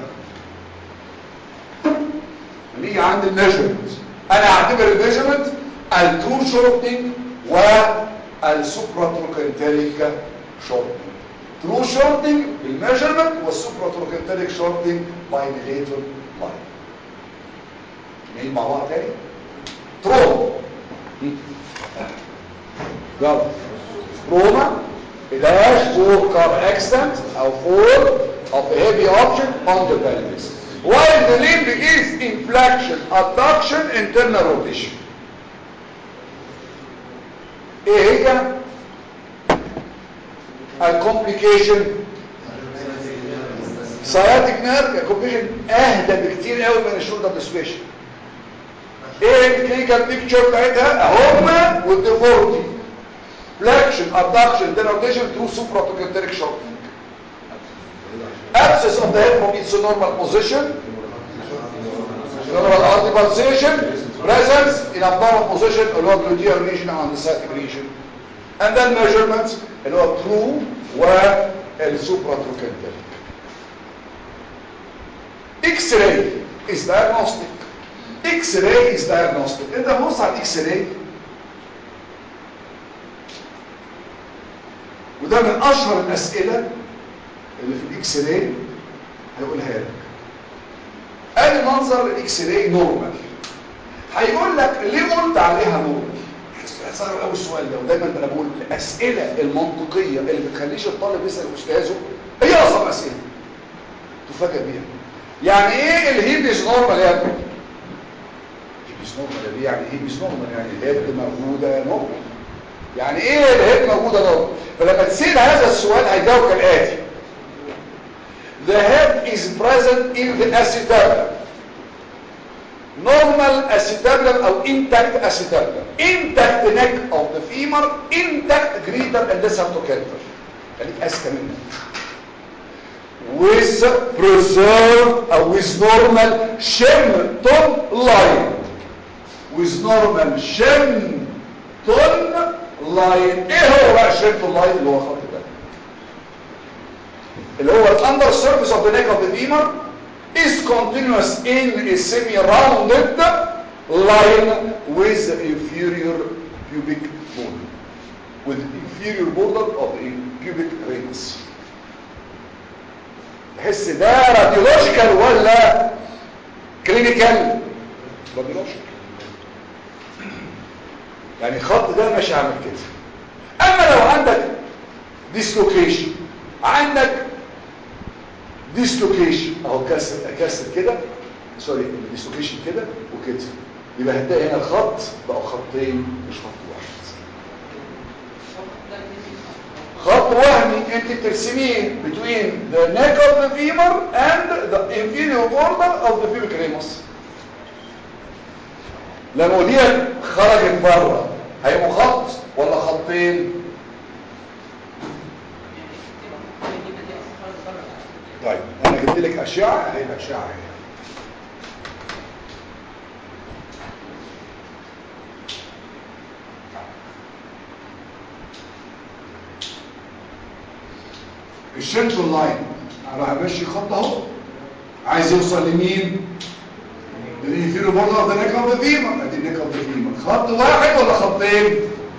[SPEAKER 1] نيجي عند الميجرمنت انا اعتبر الميجرمنت الترو شورتنج والسوبرا تروكنتاليك شورتنج ترو شورتنج بالميجرمنت والسوبرا تروكنتاليك شورتنج باي ميليتور لاين نيجي مع بعض تاني ترو يلا تروما dash for car accident or fall of a heavy object on the pelvis while the limb is inflection abduction internal rotation ايه هي الكومبليكيشن سياتيك نيرف الكومبليكيشن اهدى بكتير قوي من الشولدر ديسبيشن ايه الكلينيكال بيكتشر بتاعتها هما والديفورتي flexion, abduction, then rotation through supratrochanteric shortening. Abscess of the head from its normal position, normal artery pulsation, presence in abdominal position, اللي هو gluteal region and the sciatic region. And then measurements اللي هو true والsupratrochanteric. X-ray is diagnostic. X-ray is diagnostic. انت بص على الاكس راي وده من اشهر الاسئله اللي في الاكس راي هيقولها لك ادي منظر الاكس راي نورمال هيقول لك ليه قلت عليها نورمال صعب قوي السؤال ده ودايما انا بقول الاسئله المنطقيه اللي ما بتخليش الطالب يسال استاذه هي اصعب اسئله تفاجئ بيها يعني ايه الهيبيز نورمال يا ابني هيبيز نورمال دي يعني هيبيز نورمال يعني الهيد موجوده نورمال يعني ايه الهيد موجوده نورمال فلما تسال هذا السؤال هيجاوب كالاتي The head is present in the acetabulum normal acetabulum او intact acetabulum intact neck of the femur intact greater and lesser trochanter خليك اذكى منك with preserved او with normal Shenton line with normal Shenton line ايه هو بقى Shenton line اللي هو خط ده اللي هو الاندر surface of the neck of the femur is continuous in a semi-rounded line with the inferior pubic bone with the inferior border of the pubic rings تحس ده راديولوجيكال ولا كلينيكال راديولوجيكال يعني الخط ده ماشي عامل كده اما لو عندك ديسلوكيشن عندك ديسلوكيشن اهو كسر كسر كده سوري ديسلوكيشن كده وكده يبقى هتلاقي هنا الخط بقوا خطين مش خط واحد خط وهمي انت بترسميه between the neck of the femur and the inferior border of the pubic ramus لما دي خرجت بره هيبقوا خط ولا خطين طيب انا جبت لك اشعه اهي الاشعه اهي الشنتون لاين راح ماشي خط اهو عايز يوصل لمين للانفيرو بورد اوف ذا نيك اوف ذا فيمر ادي النيك اوف ذا فيمر خط واحد ولا خطين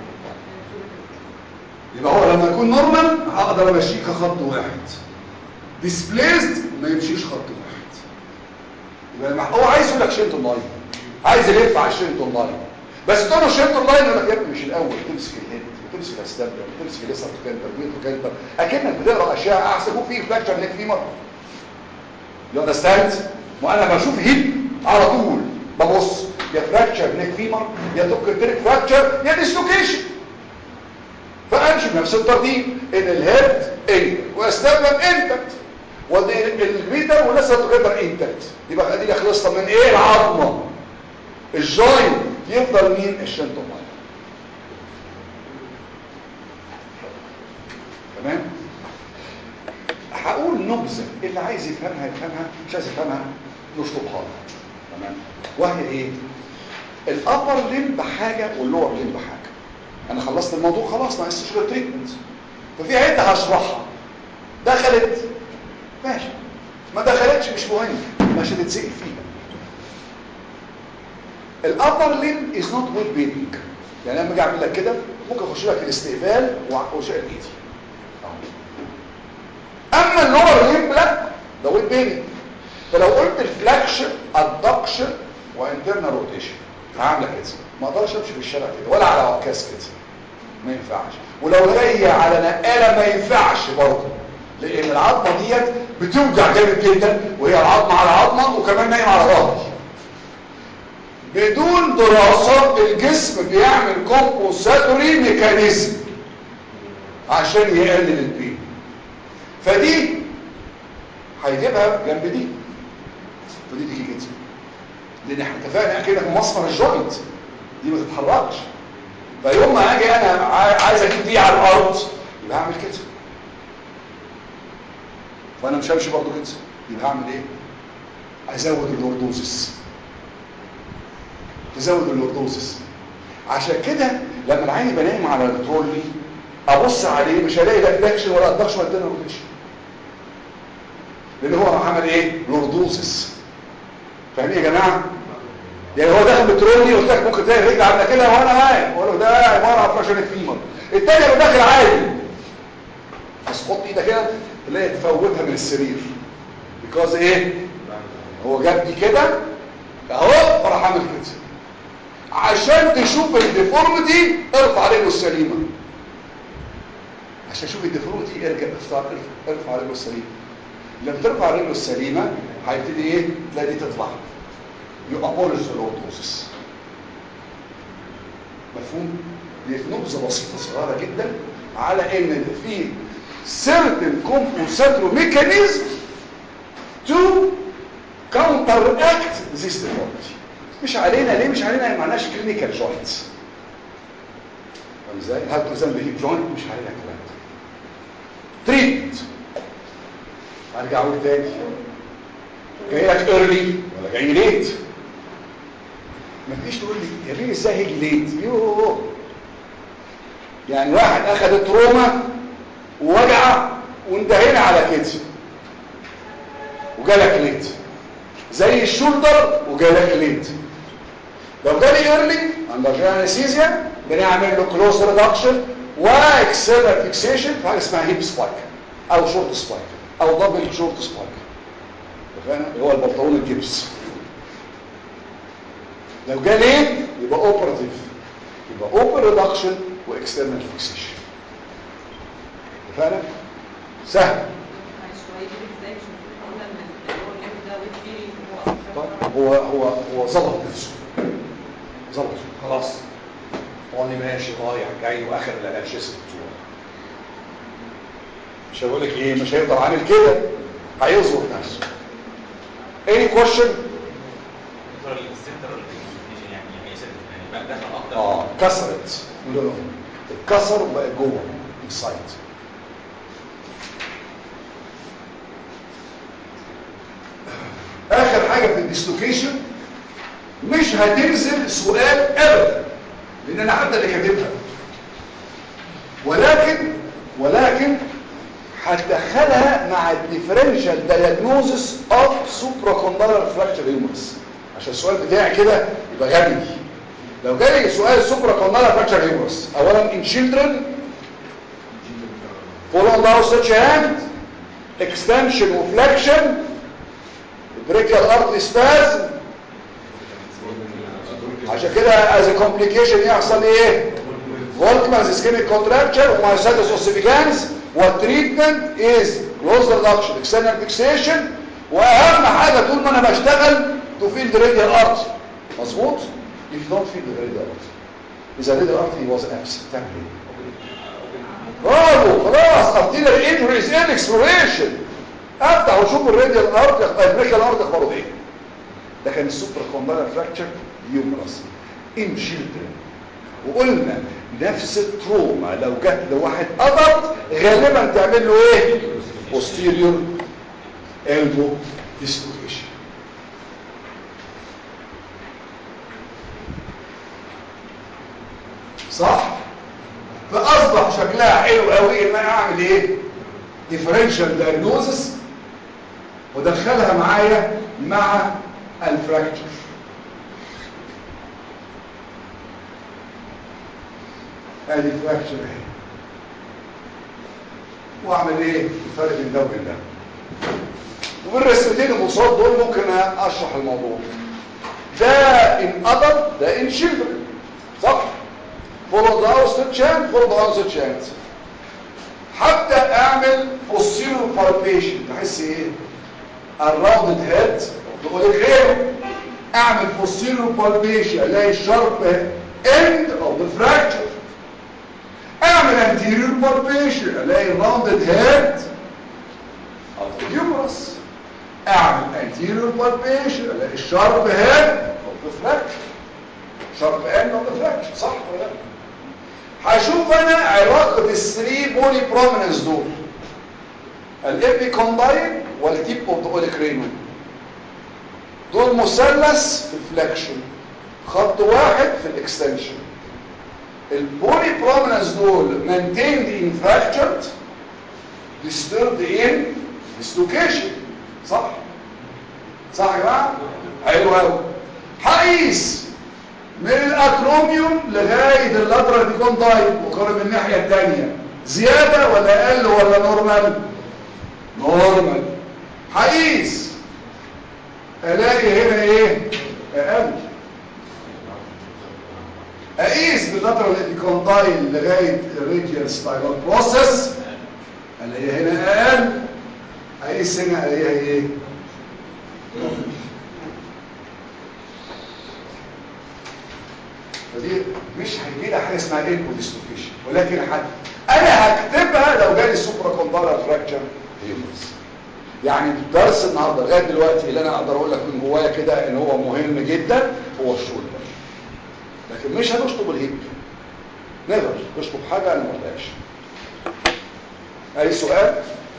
[SPEAKER 1] يبقى هو لما يكون نورمال هقدر امشيه كخط واحد ديسبليسد ما يمشيش خط واحد يبقى لما هو عايز يقول لك شنتون لاين عايز يلف على الشنتون لاين بس تقول له شنتون لاين يقول لك يا ابني مش الاول تمسك الهيد وتمسك الاستابلر وتمسك الليسر كانتر ويتو كانتر اكنك بتقرا اشياء احسن يكون في فلاكشر نيك فيمر يو اندرستاند وانا بشوف هيد على طول ببص يا فراكشر نيك فيمر يا توكنتريك فراكشر يا ديسلوكيشن فامشي بنفس الترتيب ان الهيد انت واستبلم انتكت والجريتر ولسه الجريتر انتكت يبقى ادي خلصنا من ايه العظمه الجوينت يفضل مين الشنتون تمام هقول نبذه اللي عايز يفهمها يفهمها مش عايز يفهمها نشطبها تمام وهي ايه الابر لمب حاجه واللور لمب حاجه انا خلصت الموضوع خلاص ناقص غير تريتمنت ففي حته هشرحها دخلت ماشي ما دخلتش مش مهم مش هتتسال فيها الابر لين از نوت ويل بينج يعني لما اجي اعمل لك كده ممكن اخش لك الاستقبال واشيل ايدي اما اللور لين لا ده ويل بينج فلو قلت الفلاكشن ادكشن وانترنال روتيشن هعمل كده ما اقدرش امشي في الشارع كده ولا على عكاز كده ما ينفعش ولو جاي على نقاله ما ينفعش برضه لان العظمه ديت بتوجع جامد جدا وهي العظمه على عظمه وكمان نايم على ظهري بدون دراسه الجسم بيعمل كومبوساتوري ميكانيزم عشان يقلل البين فدي هيجيبها جنب دي ودي تيجي كده لان احنا اتفقنا كده في مسمر الجوينت دي ما تتحركش فيوم ما اجي انا عايز اجيب دي على الارض يبقى هعمل كده فانا مش همشي برضه كده يبقى هعمل ايه ازود اللوردوزس تزود اللوردوزس عشان كده لما العين يبقى نايم على الترولي ابص عليه مش هلاقي لا فلاكشن ولا ادكشن ولا روتيشن لان هو عمل ايه لوردوزس فاهمين يا جماعه يعني هو داخل بترولي قلت لك ممكن تلاقي رجل عامله كده وانا واقف اقول له ده عباره عن فلاكشن فيمر الثاني اللي داخل عادي بس حط ايدك كده تلاقي تفوتها من السرير بيكوز ايه هو جاب دي كده اهو فراح عامل كده عشان تشوف الديفورميتي ارفع رجله السليمه عشان تشوف الديفورميتي ارجع ارفع ارفع رجله السليمه لما ترفع رجله السليمه هيبتدي ايه تلاقي دي تطلع يقابولس اللوردوسس مفهوم دي نبذه بسيطه صغيره جدا على ان في certain compensatory mechanism to counteract this deformity مش علينا ليه مش علينا ما معناش كلينيكال جوينتس فاهم ازاي هل تلزم بهيب جوينت مش علينا الكلام ده تريتمنت ارجع اقول تاني جاي لك ايرلي ولا جاي ليت مفيش تقول لي يا بيه ازاي هيجي ليت يوه يعني واحد اخذ التروما ووجع وانتهينا على كده وجالك ليت زي الشولدر وجالك ليت لو جالي ايرلي عند انستيزيا بنعمل له كلوز ريدكشن واكسلر فيكسيشن في حاجه اسمها هيب سبايك او شورت سبايك او دبل شورت سبايك فاهم هو البنطلون الجبس لو جه ليه يبقى اوبراتيف يبقى اوبر ريدكشن واكسترنال فيكسيشن فاهم سهل
[SPEAKER 5] معلش هو يجي ازاي مش المفروض قلنا ان اللي هو الليمف ده ويت بيري هو
[SPEAKER 1] طيب هو هو هو ظبط نفسه ظبط خلاص طالي ماشي رايح جاي واخر الانالجيسيس بتوعه مش هقول لك ايه مش هيقدر عامل كده هيظبط نفسه any question
[SPEAKER 4] السنتر يعني يعني ايه سنتر يعني بقى داخل اكتر
[SPEAKER 1] اه كسرت لا لا اتكسر وبقى جوه انسايد اخر حاجه في الديسلوكيشن مش هتنزل سؤال ابدا لان انا حتى اللي كاتبها ولكن ولكن هتدخلها مع الديفرنشال دايجنوزس اوف سوبراكوندالر فراكشر هيومرس عشان السؤال بتاعي كده يبقى غبي لو جالي سؤال سوبراكوندالر فراكشر هيومرس اولا ان children follow down such hand extension وفlexion brachial artery spasm عشان كده as a complication يحصل ايه Volkmann's ischemic contracture ومايوسايتس اوسيفيجانز والتريتمنت از close reduction external fixation واهم حاجه طول ما انا بشتغل to feel the radial artery مظبوط if you don't feel the radial artery اذا radial artery was absent تعمل ايه برافو خلاص arterial injury is in exploration افتح واشوف الراديال ارت البريكال ارت اخباره ايه ده كان السوبر كومبايلر فراكتشر يومرس ان شيلدرن وقلنا نفس التروما لو جت لواحد قبض غالبا تعمل له ايه posterior elbow dislocation صح شكلها حلو قوي ان انا اعمل ايه ديفرنشال دايجنوزس ودخلها معايا مع الفراكتشر ادي فراكتشر اهي واعمل ايه الفرق بين ده وبين ده وبالرسمتين المصاب دول ممكن اشرح الموضوع ده ان ادلت ده ان children صح follow the outset chain follow the outset chain هبدا اعمل posterior palpation تحس ايه الراوندد هيد تقول لك غيره اعمل posterior palpation الاقي الشرب end of the fracture اعمل anterior palpation الاقي الراوندد هيد of the humerus اعمل anterior palpation الاقي الشرب هيد of the fracture شرب end of the fracture صح ولا لا هشوف انا علاقة الثري بولي بروميننس دول الابيكوندايل والتيب اوف ذا اوليكرينوم دول مثلث في الفلكشن خط واحد في الاكستنشن البولي بروميننس دول maintained in fractured disturbed in dislocation صح صح يا جماعه حلو قوي هقيس من الاكروميوم لغايه اللاترال ديكوندايل وقارن من الناحيه الثانيه زياده ولا اقل ولا نورمال نورمال هقيس الاقي هنا ايه اقل اقيس باللاترال ديكوندايل لغايه الريديال ستايلر بروسيس الاقي هنا اقل اقيس هنا الاقيها ايه فدي مش هيجي لها حاجه اسمها ايكو ديستوفيشن ولكن حد انا هكتبها لو جالي سوبرا كوندايلر فراكشر هيومرس يعني درس النهارده لغايه دلوقتي اللي انا اقدر اقول لك من جوايا كده ان هو مهم جدا هو الشولدر لكن مش هنشطب الهيب نقدر نشطب حاجه انا ما قلتهاش اي سؤال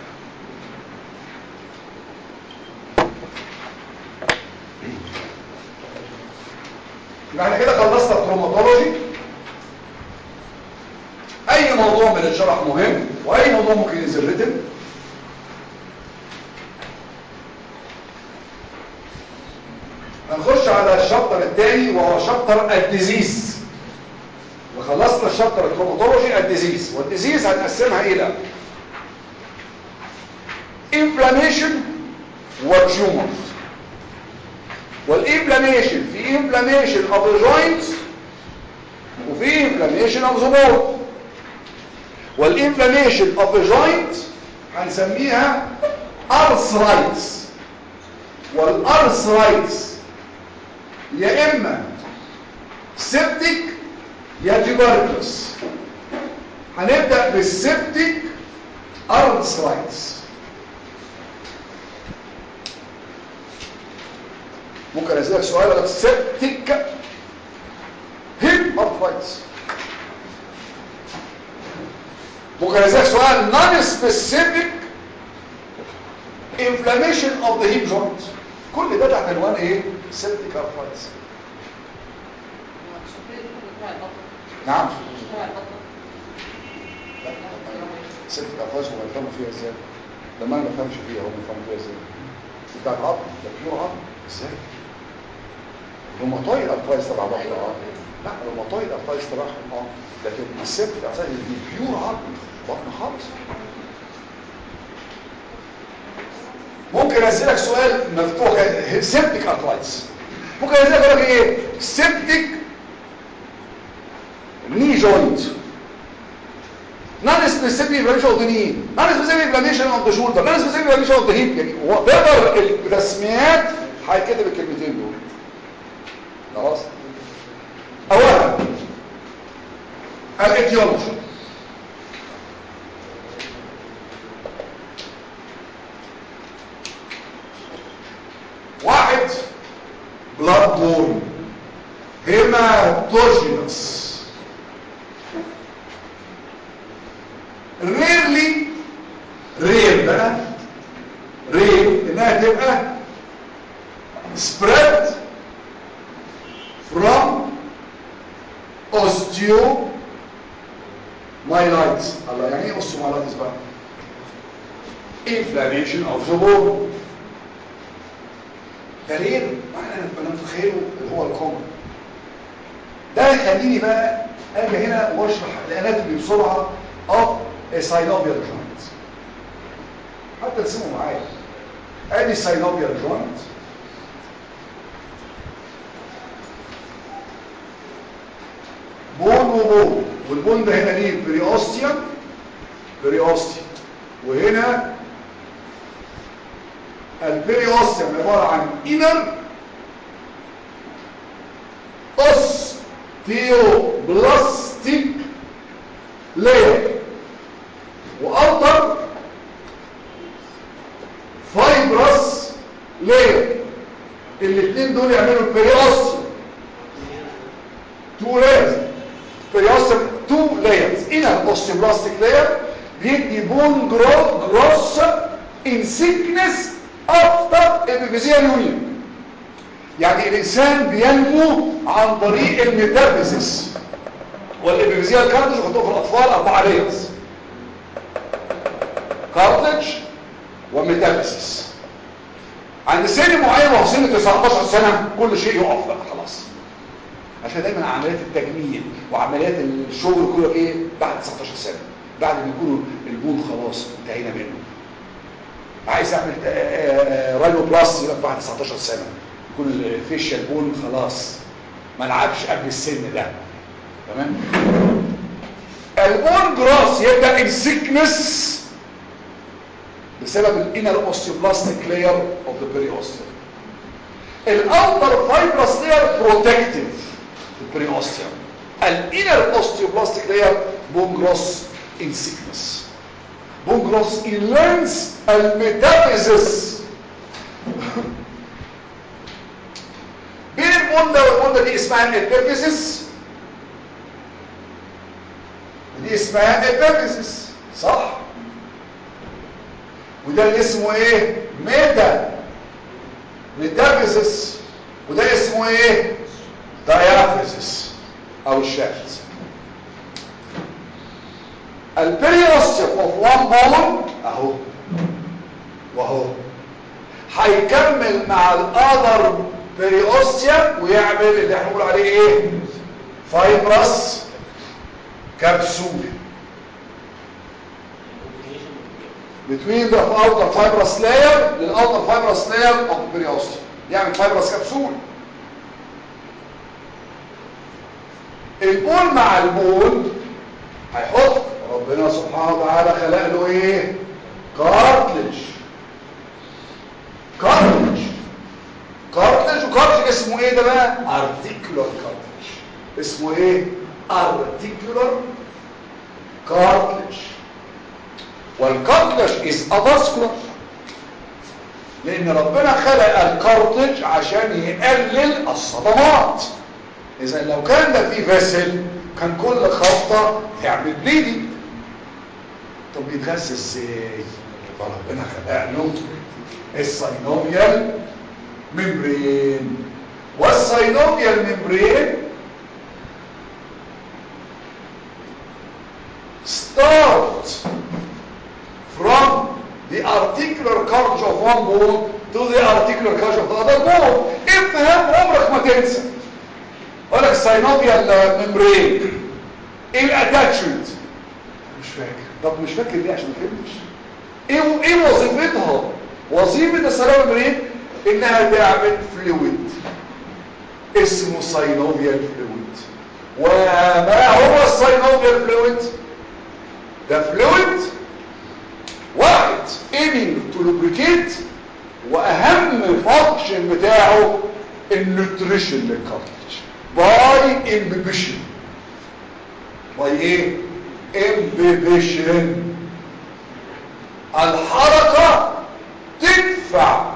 [SPEAKER 1] يبقى احنا كده خلصنا التروماتولوجي اي موضوع من الشرح مهم واي موضوع ممكن ينزل ريتم هنخش على الشابتر الثاني وهو شابتر الديزيز وخلصنا الشابتر التروماتولوجي الديزيز والديزيز هنقسمها الى inflammation وتيومر والانفلاميشن في انفلاميشن اوف ذا جوينت وفي انفلاميشن اوف ذا بون والانفلاميشن اوف ذا جوينت هنسميها ارثرايتس والارثرايتس يا اما سيبتيك يا تيبركلوس هنبدا بالسيبتيك ارثرايتس ممكن اسالك سؤال لك سيبتيك هيب ارثرايتس ممكن اسالك سؤال نون سبيسيفيك inflammation of the hip joint كل ده تحت عنوان ايه سيبتيك ارثرايتس نعم سيبتيك ارثرايتس هو بيفهموا فيها ازاي لما انا ما بفهمش فيها هم بيفهموا فيها ازاي بتاعت عظم ده بيور عظم ازاي روماتويد ارثرايتس تبع ضغط اه لا روماتويد ارثرايتس تبعهم اه لكن السيبتيك ارثرايتس دي بيور عظم بطن خالص ممكن اسالك سؤال مفتوح سيبتيك ارثرايتس ممكن اسالك اقول لك ايه سيبتيك ني جوينت نون سبيسيفيك انفلاميشن اوف ذا ني نون سبيسيفيك انفلاميشن اوف ذا شولدر نون سبيسيفيك انفلاميشن اوف ذا هيب يعني هو تقدر التسميات هيتكتب الكلمتين دول خلاص اولا الاتيولوجي واحد blood borne hematogenous rarely rare بقى rare انها تبقى spread from osteo مايلايتس الله يعني ايه اوستيومايلايتس بقى inflammation of the bone دليل معنى انا متخيله اللي هو الكومن ده يخليني بقى اجي هنا واشرح الاناتومي بسرعه اوف ساينوبيال جوينت حتى ارسمه معايا ادي ساينوبيال جوينت بون وبون والبون ده هنا ليه بريوستيوم بريوستيوم وهنا البريوستيوم عبارة عن inner osteoblastic layer واوتر fibrous layer الاثنين دول يعملوا البريوستيوم two layers periosteum two layers inner osteoblastic layer بيدي bone growth gross in sickness after epiphyseal union يعني الانسان بينمو عن طريق الميتافيزيس والابيفيزيال كارتج يحطوه في الاطفال اربعه layers كارتج وميتافيزيس عند سن معين وهو سن 19 سنه كل شيء يقف بقى خلاص عشان دايما عمليات التجميل وعمليات الشغل كله ايه بعد 19 سنه بعد ما يكونوا البون خلاص انتهينا منه عايز اعمل راينو بلاس يبقى بعد 19 سنه يكون الفيشيال بون خلاص ما لعبش قبل السن ده تمام البون جراس يبدا السيكنس بسبب الانر اوستيوبلاستيك لاير اوف ذا بريوستيوم الاوتر فايبرس لاير بروتكتيف البريوستيوم الانر اوستيوبلاستيك لاير بون جروس ان سيكنس بون جروس ان ليرنز الميتافيزيس بين المده والمده دي اسمها الابيفيزيس دي اسمها ابيفيزيس صح وده اللي اسمه ايه ميتا ميتافيزيس وده اسمه ايه دايافيزيس او الشافت البريوستيوم اوف وان بون اهو واهو هيكمل مع الاذر بريوستيوم ويعمل اللي احنا بنقول عليه ايه فايبرس كبسول between the outer fibrous layer للouter fibrous layer of the periosteum يعمل fibrous كبسول البول مع البول هيحط ربنا سبحانه وتعالى خلق له ايه كارتلج كارتلج كارتلج وكارتلج اسمه ايه ده بقى ارتيكولار كارتلج اسمه ايه ارتيكولار كارتلج والكارتلج از افاسكولار لان ربنا خلق الكارتلج عشان يقلل الصدمات اذا لو كان ده فيه فيسل كان كل خبطه تعمل بليدنج طب بيتغذى ازاي فربنا خلق له الساينوفيال ممبرين والساينوفيال ممبرين start from the articular cartilage of one bone to the articular cartilage of the other bone افهم عمرك ما تنسى اقول لك الساينوفيال ممبرين ايه الاتاتشمنت مش فاكر طب مش فاكر ليه عشان ما فهمتش ايه ايه وظيفتها وظيفه الساينوفيال ممبرين انها تعمل فلويد اسمه ساينوفيال فلويد وما هو الساينوفيال فلويد ده فلويد واحد aiming to lubricate واهم فانكشن بتاعه النوتريشن للكارتلج باي امبيبيشن باي ايه امبيبيشن الحركة تدفع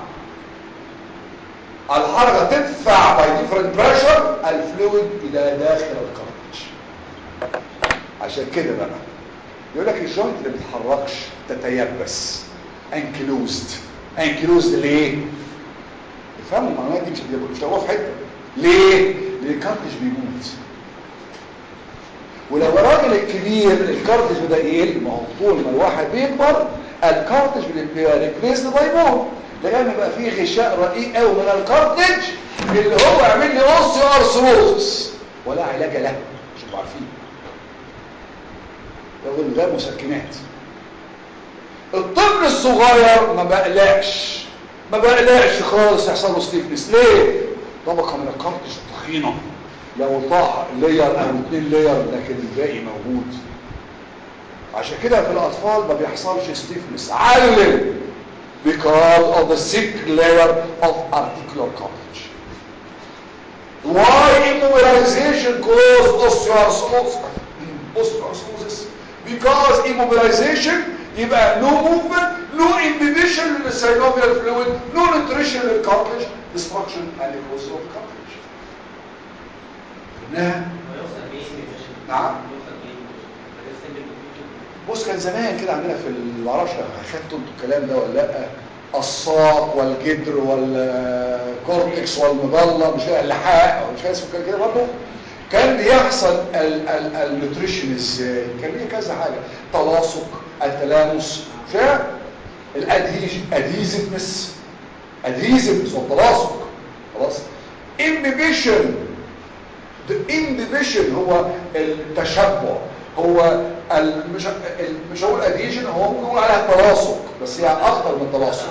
[SPEAKER 1] الحركة تدفع باي ديفرنت بريشر الفلويد الى داخل الكارتلج عشان كده بقى يقول لك الجوينت اللي بتتحركش تتيبس انكلوزد انكلوزد ليه افهموا المعلومات دي مش مش هتلاقوها في حته ليه لان الكارتلج بيموت ولو الراجل الكبير الكارتج بدا يقل ما هو طول ما الواحد بيكبر الكارتج بيبقى ريبليسد باي بون لان بقى فيه غشاء رقيق قوي من الكارتج اللي هو يعمل لي اوستيو ارثروزس ولا علاج له مش انتوا عارفين يقول ده مسكنات الطفل الصغير ما بقلقش ما بقلقش خالص يحصل له ستيفنس ليه طبقه من الكارتج تخينه لو طاح لير او اتنين لير لكن الباقي موجود عشان كده في الاطفال ما بيحصلش ستيفنس علم because of the thick layer of articular cartilage why immobilization cause osteoarthrosis osteoarthrosis because immobilization يبقى no movement no inhibition للsynovial fluid no nutrition للcartilage destruction and necrosis of cartilage قلناها
[SPEAKER 2] ويوصل بيه مش
[SPEAKER 1] نعم.
[SPEAKER 2] يوصل بيه مش يوصل بيه
[SPEAKER 1] بص كان زمان كده عندنا في ال- معرفش اخدتوا انتوا الكلام ده ولا لا الساق والجدر والكورتكس والمظله مش كده اللحاق مش كده اسمه كده كده برضه كان بيحصل ال- ال- النيوتريشن ازاي كان ليه كذا حاجه تلاصق التلامس مش كده؟ الادهيج ادهيزفنس ادهيزفنس والتلاصق خلاص امبيبيشن الامبيبيشن هو التشبع هو ال- مش ال- مش هقول اديشن هو ممكن نقول عليها تلاصق بس هي اكتر من تلاصق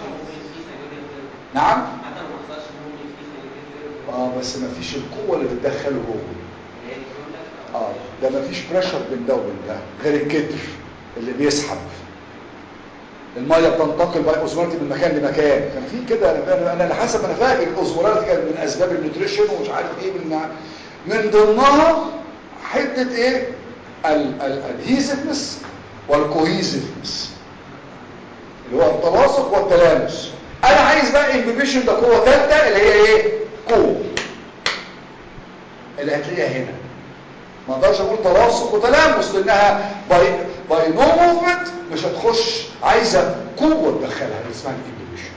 [SPEAKER 1] نعم
[SPEAKER 2] حتى لو ما حصلش ممكن في سنتين
[SPEAKER 1] اه بس ما فيش القوه اللي بتدخله جوه
[SPEAKER 2] هي دي كلها
[SPEAKER 1] اه ده ما فيش بريشر بين ده وبين ده غير الكتر اللي بيسحب الميه بتنتقل باي اوزمولاريتي من مكان لمكان كان في كده انا انا أنا حسب ما انا فاكر الاوزمولاريتي كان من اسباب النيوتريشن ومش عارف ايه من من ضمنها حته ايه الادهيزفنس والكوهيزفنس اللي هو التلاصق والتلامس انا عايز بقى انبيبيشن ده قوه ثالثه اللي هي ايه قوه اللي هتلاقيها هنا ما اقدرش اقول تلاصق وتلامس لانها باي باي نو موفمنت مش هتخش عايزه قوه تدخلها اللي اسمها الانبيبيشن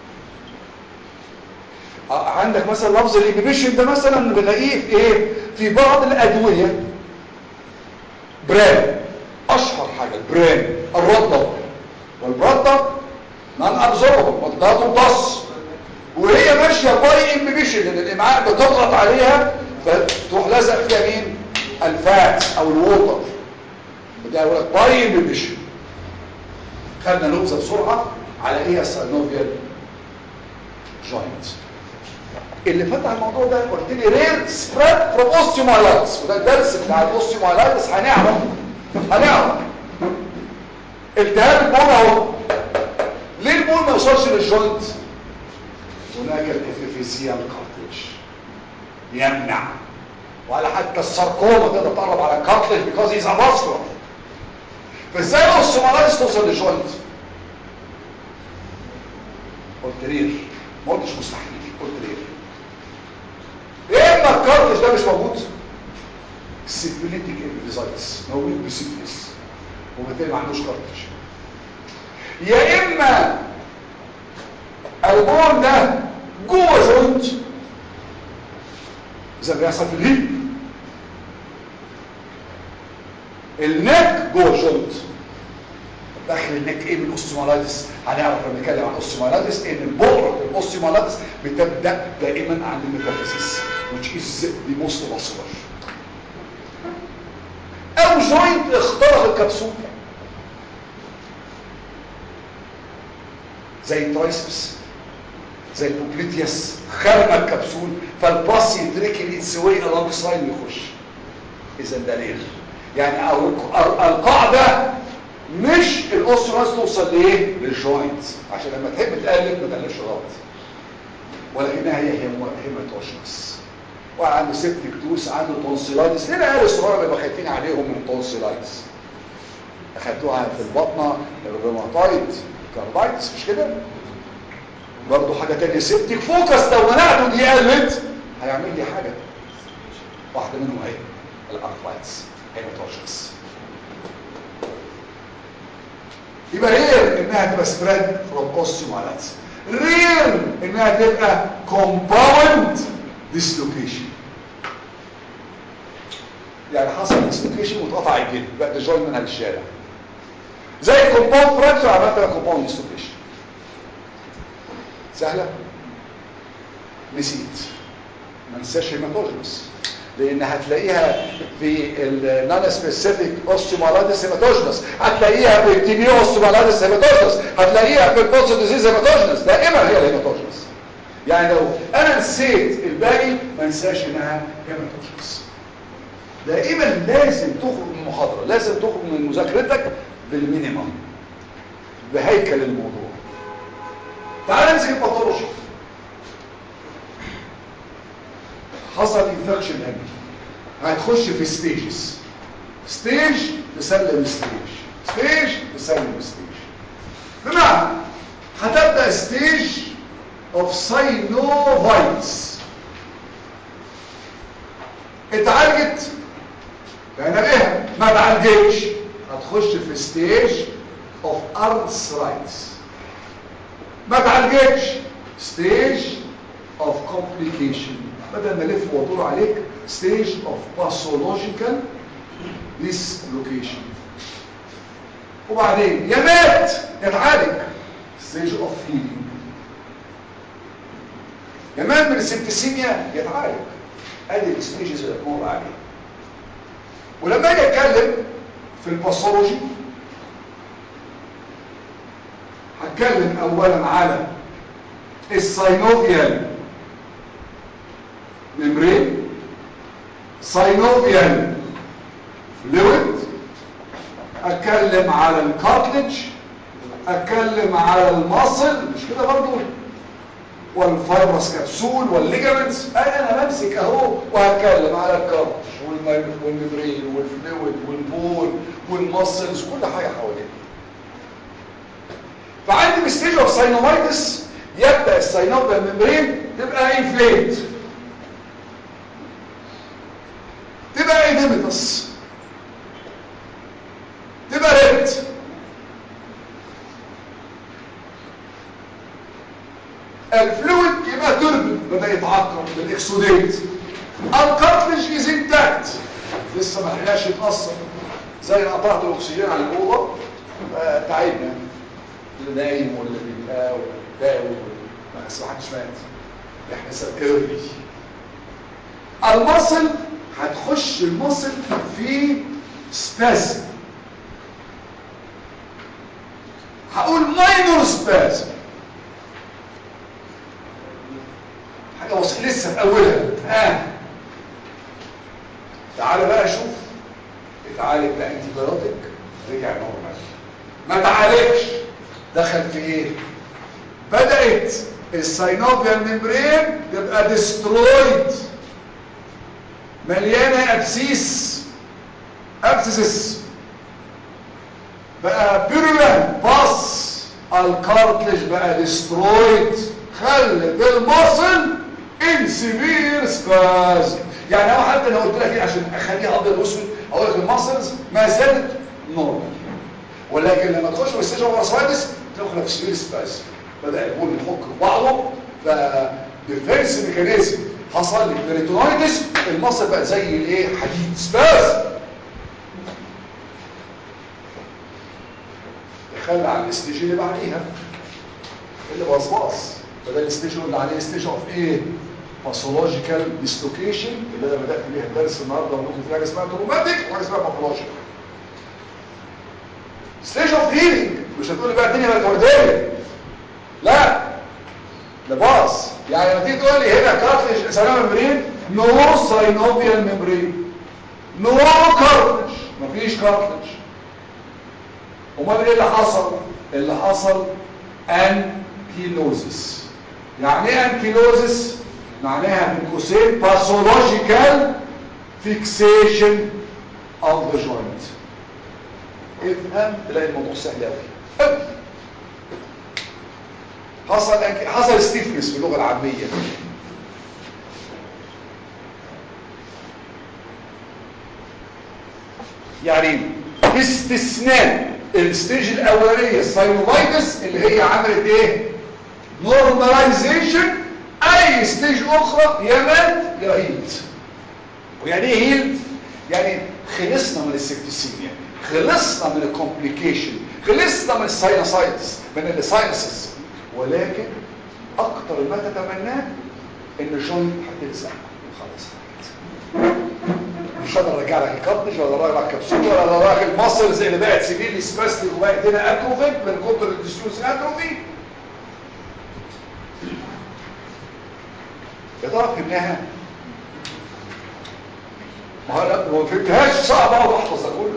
[SPEAKER 1] عندك مثلا لفظ الانبيبيشن ده مثلا بنلاقيه في ايه في بعض الادويه بران اشهر حاجه البران الرده والبرده نان ابزوربل ما تمتص وهي ماشيه باي امبيبيشن لان الامعاء بتضغط عليها فتروح لازق فيها مين الفات او الووتر ده يقول لك باي امبيبيشن خدنا نبذه بسرعه على ايه الساينوفيال جوينت اللي فتح الموضوع ده قلت لي رير سبريد فروم اوستيومايلايتس وده الدرس بتاع الاوستيومايلايتس هنعرف هنعرف التهاب البول اهو ليه البول ما يوصلش للجوينت هناك الافيفيسيال كارتلج يمنع ولا حتى الساركوما تقدر تقرب على الكارتلج because he's a vascular فازاي الاوستيومايلايتس توصل للجوينت قلت رير ما قلتش مستحيل قلت رير يا اما الكارتلج ده مش موجود سيفيليتيك انفيزايتس موجود بسيفيليس وبالتالي ما عندوش كارتلج يا اما البول ده جوه جوينت زي ما بيحصل في الهيب النك جوه جوينت داخل النك ايه من الاوستيومالايتس هنعرف لما نتكلم عن الاوستيومالايتس ان البؤره الاوستيومالايتس بتبدا دائما عند الميتافيزيس which is the most vascular او جوينت اخترق الكبسول زي الترايسبس زي البوبليتياس خرم الكبسول فالباص يتركن اتس واي along سايد ويخش اذا ده ليه يعني أو القاعده مش الاوستراس توصل لايه للجوينت عشان لما تحب تقلب ما تقلبش غلط ولكنها هي هيماتوشنس وعنده سيبتيك توس عنده تونسيلايتس هنا اهل الصغار بيبقى خايفين عليهم من التونسيلايتس اخدتوها في البطنه الروماتايد كاردايتس مش كده برضه حاجه تانية سيبتيك فوكس لو منعته دي قلت هيعمل لي حاجه واحده منهم اهي الارثرايتس هيماتوشنس يبقى رير انها تبقى سبريد فروم اوستيومالايتس رير انها تبقى كومباوند ديسلوكيشن يعني حصل ديسلوكيشن واتقطع الجلد بقى ده جوين منها للشارع زي كومباوند فراكشر عملت لها كومباوند ديسلوكيشن سهله نسيت ما ننساش هيماتوجنس لان هتلاقيها في النون سبيسيفيك اوستيومالاديس هيماتوجنس هتلاقيها في التي بي اوستيومالاديس هيماتوجنس هتلاقيها في البوست ديزيز هيماتوجنس دائما هي الهيماتوجنس يعني لو انا نسيت الباقي ما انساش انها هيماتوجنس دائما لازم تخرج من المحاضره لازم تخرج من مذاكرتك بالمينيمم بهيكل الموضوع تعال نمسك الباثولوجي حصل انفكشن هنا هتخش في ستيجز ستيج تسلم ستيج ستيج تسلم ستيج بمعنى هتبدا ستيج اوف ساينوفايتس اتعالجت بقينا بيها ما اتعالجتش هتخش في ستيج اوف ارثرايتس ما اتعالجتش ستيج اوف كومبليكيشن بدل ما الف وادور عليك ستيج اوف باثولوجيكال ديسلوكيشن وبعدين يا مات يتعالج ستيج اوف هيلينج يا مات من السبتسيميا يتعالج ادي الستيجز اللي بنقول عليه ولما اجي اتكلم في الباثولوجي هتكلم اولا على الساينوفيال ممبرين ساينوفيال فلويد اتكلم على الكارتلج اتكلم على المصل مش كده برضو والفايبرس كبسول والليجامنتس انا بمسك اهو وهتكلم على الكارتلج والممبرين والفلويد والبون والمصلز كل حاجه حوالينا فعندي ستيج اوف ساينومايتس يبدا الساينوفيال ممبرين تبقى انفليت تبقى ايديمتس تبقى ريد الفلويد يبقى تربل بدا يتعقم بالاكسوديت الكارتلج از انتاكت لسه ما لحقناش يتاثر زي قطعت الاكسجين على الاوضه آه، تعبنا اللي نايم واللي بيبقى واللي بيداوي بس ما حدش مات احنا سكرني المصل هتخش المصل في سباسم هقول ماينور سباسم حاجه وصل لسه في اولها ها تعالى بقى شوف اتعالج بانتي بايوتيك رجع نورمال ما تعالجش دخل في ايه بدات الساينوفيال ممبرين تبقى ديسترويد مليانه ابسيس ابسيسس بقى بيرولان باص الكارتلج بقى ديسترويد خلت المصل ان سيفير سباز يعني هو حتى انا قلت لك ايه عشان اخليها ابيض واسود اقول لك المصلز ما زالت نورمال ولكن لما تخش في الستيج اوف ارثرايتس تدخل في سيفير سباز بدا البول يفك في بعضه فديفنس ميكانيزم حصل لي بيريتونايتس المصل بقى زي الايه حديد سباز دخلنا على الستيج اللي بعديها اللي بصباص فده الستيج اللي عليه ستيج اوف ايه باثولوجيكال ديسلوكيشن اللي انا بدات بيها الدرس النهارده وممكن في حاجه اسمها تروماتيك وحاجه اسمها باثولوجيكال ستيج اوف هيلينج مش هتقول لي بقى الدنيا بقت ورديه لا ده باص يعني لما تيجي تقول لي هنا كارتلج سلام ممبرين نو ساينوفيال ممبرين نو كارتلج مفيش كارتلج امال ايه اللي حصل اللي حصل انكيلوزس يعني ايه انكيلوزس معناها من قوسين باثولوجيكال فيكسيشن اوف ذا جوينت افهم تلاقي الموضوع سهل قوي قوي حصل أنك... حصل ستيفنس في اللغه العاميه يعني استثناء الستيج الاولانيه الساينوفايتس اللي هي عملت ايه نورماليزيشن اي ستيج اخرى يا مات يا هيلد ويعني ايه هيلد يعني خلصنا من السكتسيميا خلصنا من الكومبليكيشن خلصنا من الساينوسايتس من الساينسز ولكن اكتر ما تتمناه ان الجوينت هتلزق وخلاص مش هقدر ارجع لك الكابتج ولا ارجع لك كبسول ولا ارجع لك الماسلز اللي بقت سيفيرلي سباستيك وبقت هنا اتروفيك من كتر الديسيوز اتروفي يا ترى فهمناها ما هو لا ما فهمتهاش صعب اقعد احفظ اقول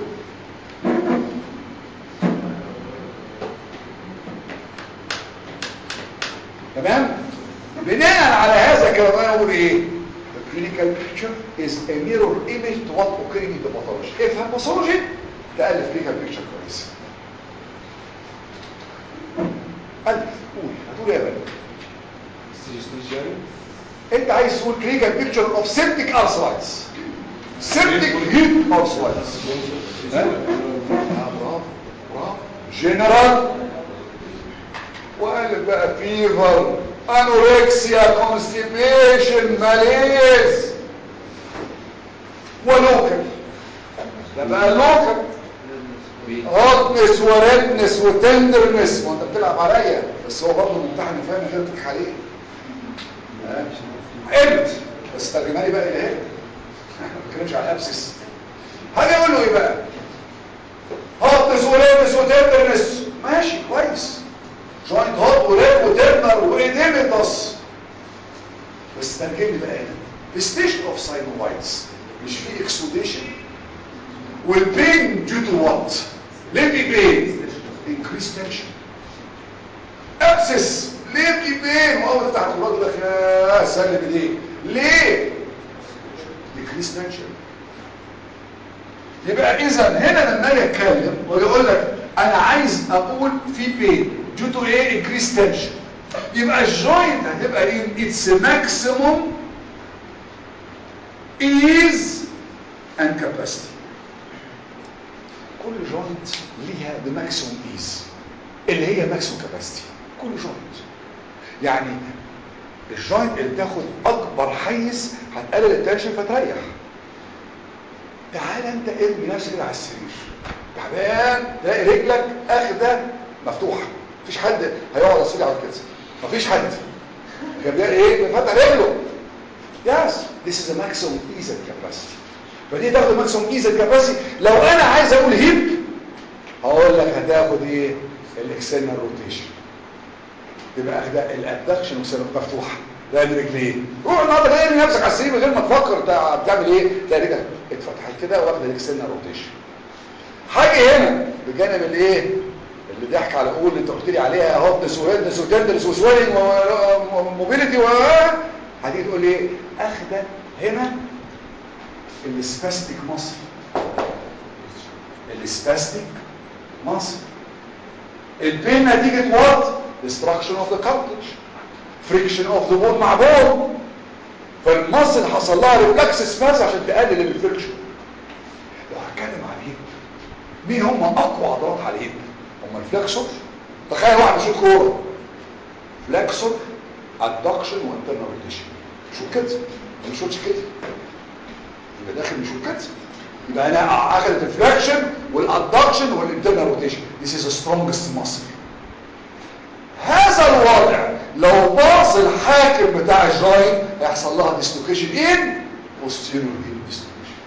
[SPEAKER 1] تمام بناء على هذا كمان اقول ايه the clinical picture is a mirror image to what occurring in the pathology افهم باثولوجي تالف clinical picture كويس الف قول هتقول ايه يا بني انت عايز تقول clinical picture of septic arthritis septic heat arthritis ها؟ آه، برافو برافو جنرال وقال بقى فيفر انوركسيا كونستيبيشن ماليز ولوكال ده بقى لوكال هوتنس وريدنس وتندرنس وانت بتلعب عليا بس هو برضه ممتحن فاهم غير تضحك عليه قلت بس ترجمها لي بقى الى هنا ما بتكلمش على الابسس هاجي اقول له ايه بقى هوتنس وريدنس وتندرنس ماشي كويس جوينت هوت وريد وترنر وايديمتس بس ترجمني بقى هنا في ستيشن اوف ساينوفايتس مش في اكسوديشن والبين due to what ليه في بين increased tension ابسس ليه في بين واول تحت الراجل ده يا سلم ايديه ليه decreased tension يبقى اذا هنا لما اجي اتكلم ويقول لك انا عايز اقول في بين due to ايه increased tension يبقى الجوينت هتبقى ايه its maximum ease and capacity كل جوينت ليها the maximum ease اللي هي maximum capacity كل جوينت يعني الجوينت اللي بتاخد اكبر حيز هتقلل التنشن فتريح تعال انت ارمي نفسك كده على السرير تعبان تلاقي رجلك اخده مفتوحه مفيش حد هيقعد على السرير على كده مفيش حد كان ده ايه بيفتح رجله يس this is a maximum ease and capacity فدي تاخد maximum ease and capacity لو انا عايز اقول هيب هقول لك هتاخد ايه الاكسترنال روتيشن تبقى اخده الادكشن والسيرم مفتوحه ده رجلين روح النهارده كده ارمي نفسك على السرير من غير ما تفكر انت بتعمل ايه تلاقي رجلك اتفتحت كده واخده الاكسترنال روتيشن حاجه هنا بجانب الايه اللي ضحك على قول اللي انت قلت لي عليها هوبنس وهيدنس وتندرس وسويلنج وموبيليتي و هتيجي تقول لي اخده هنا السباستيك مصر السباستيك مصر البين نتيجه وات destruction of the cartilage friction of the bone مع bone فالمصل حصل لها ريفلكس سباس عشان تقلل الفريكشن لو هتكلم عن الهيب مين هم اقوى عضلات على الهيب هم الفلكسور تخيل واحد بيشوط كوره فلكسور ادكشن وانترنال روتيشن شو كده ما بيشوطش كده يبقى داخل بيشوط كده يبقى انا اخذت الفلكشن والادكشن والانترنال روتيشن this is the strongest muscle هذا الوضع لو باص الحاكم بتاع الجوين هيحصل لها ديسلوكيشن ان posterior hip dislocation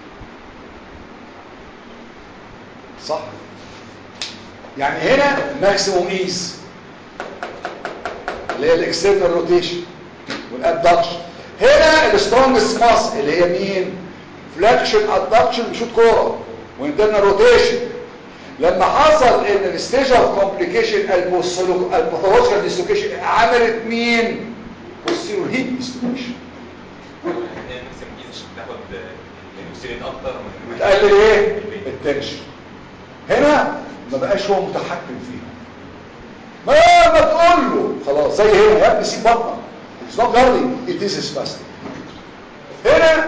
[SPEAKER 1] صح يعني هنا ماكسيموم ايز اللي هي الاكسترنال روتيشن والادكشن هنا السترونجست ماس اللي هي مين فلاكشن ادكشن بشوط كوره وانترنال روتيشن لما حصل ان الستيج اوف كومبليكيشن الباثولوجيكال ديسلوكيشن عملت مين بوستيريور هيب ديسلوكيشن
[SPEAKER 4] هي نفس الجيزه عشان تاخد الاكسجين اكتر من
[SPEAKER 1] بتقلل ايه التنشن هنا ما بقاش هو متحكم فيها ما ما تقول له خلاص زي هنا يا ابني سيب بطنك it's not guarding it is spastic هنا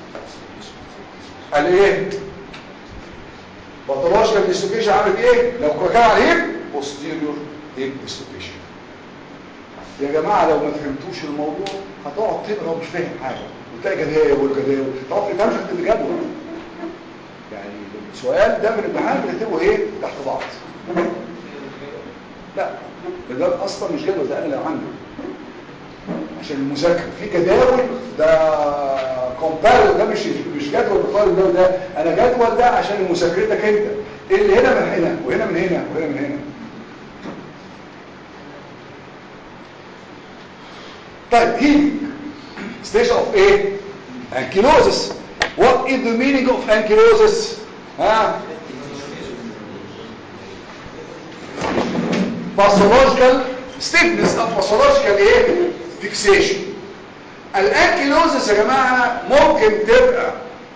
[SPEAKER 1] قال ايه باثولوجيكال ديسلوكيشن عامل ايه لو كان على الهيب posterior hip dislocation يا جماعه لو ما فهمتوش الموضوع هتقعد تقرا ومش فاهم حاجه وتلاقي جداول والجداول تقعد تفهمش انت الجدول سؤال ده من الامتحان بنكتبه ايه تحت بعض لا ده ده اصلا مش جدول ده انا اللي عامله عشان المذاكره في جداول ده كومباريو ده مش مش جدول مقارن ده وده انا جدول ده عشان مذاكرتك انت اللي هنا من هنا وهنا من هنا وهنا من هنا طيب healing stage of A ankylosis what is the meaning of ankylosis ها pathological stiffness او pathological ايه fixation الانكيلوزس يا جماعه ممكن تبقى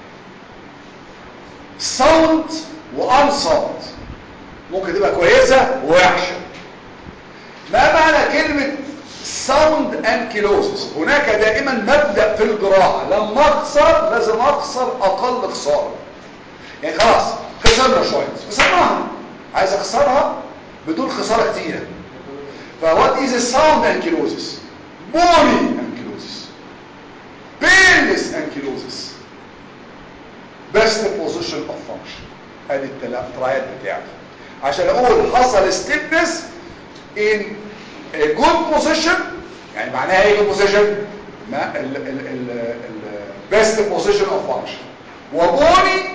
[SPEAKER 1] sound وانصاوند ممكن تبقى كويسه ووحشه ما معنى كلمه sound ankylosis هناك دائما مبدا في الجراحه لما اخسر لازم اخسر اقل خساره يعني خلاص خسرنا شويه خسرناها عايز اخسرها بدون خساره كتيره فوات از الساوند انكيلوزس بوني انكيلوزس بينلس انكيلوزس بيست بوزيشن اوف فانكشن ادي الترايات بتاعتي عشان اقول حصل ستيبنس ان جود بوزيشن يعني معناها ايه جود بوزيشن ما ال ال ال البيست بوزيشن اوف فانكشن وبوني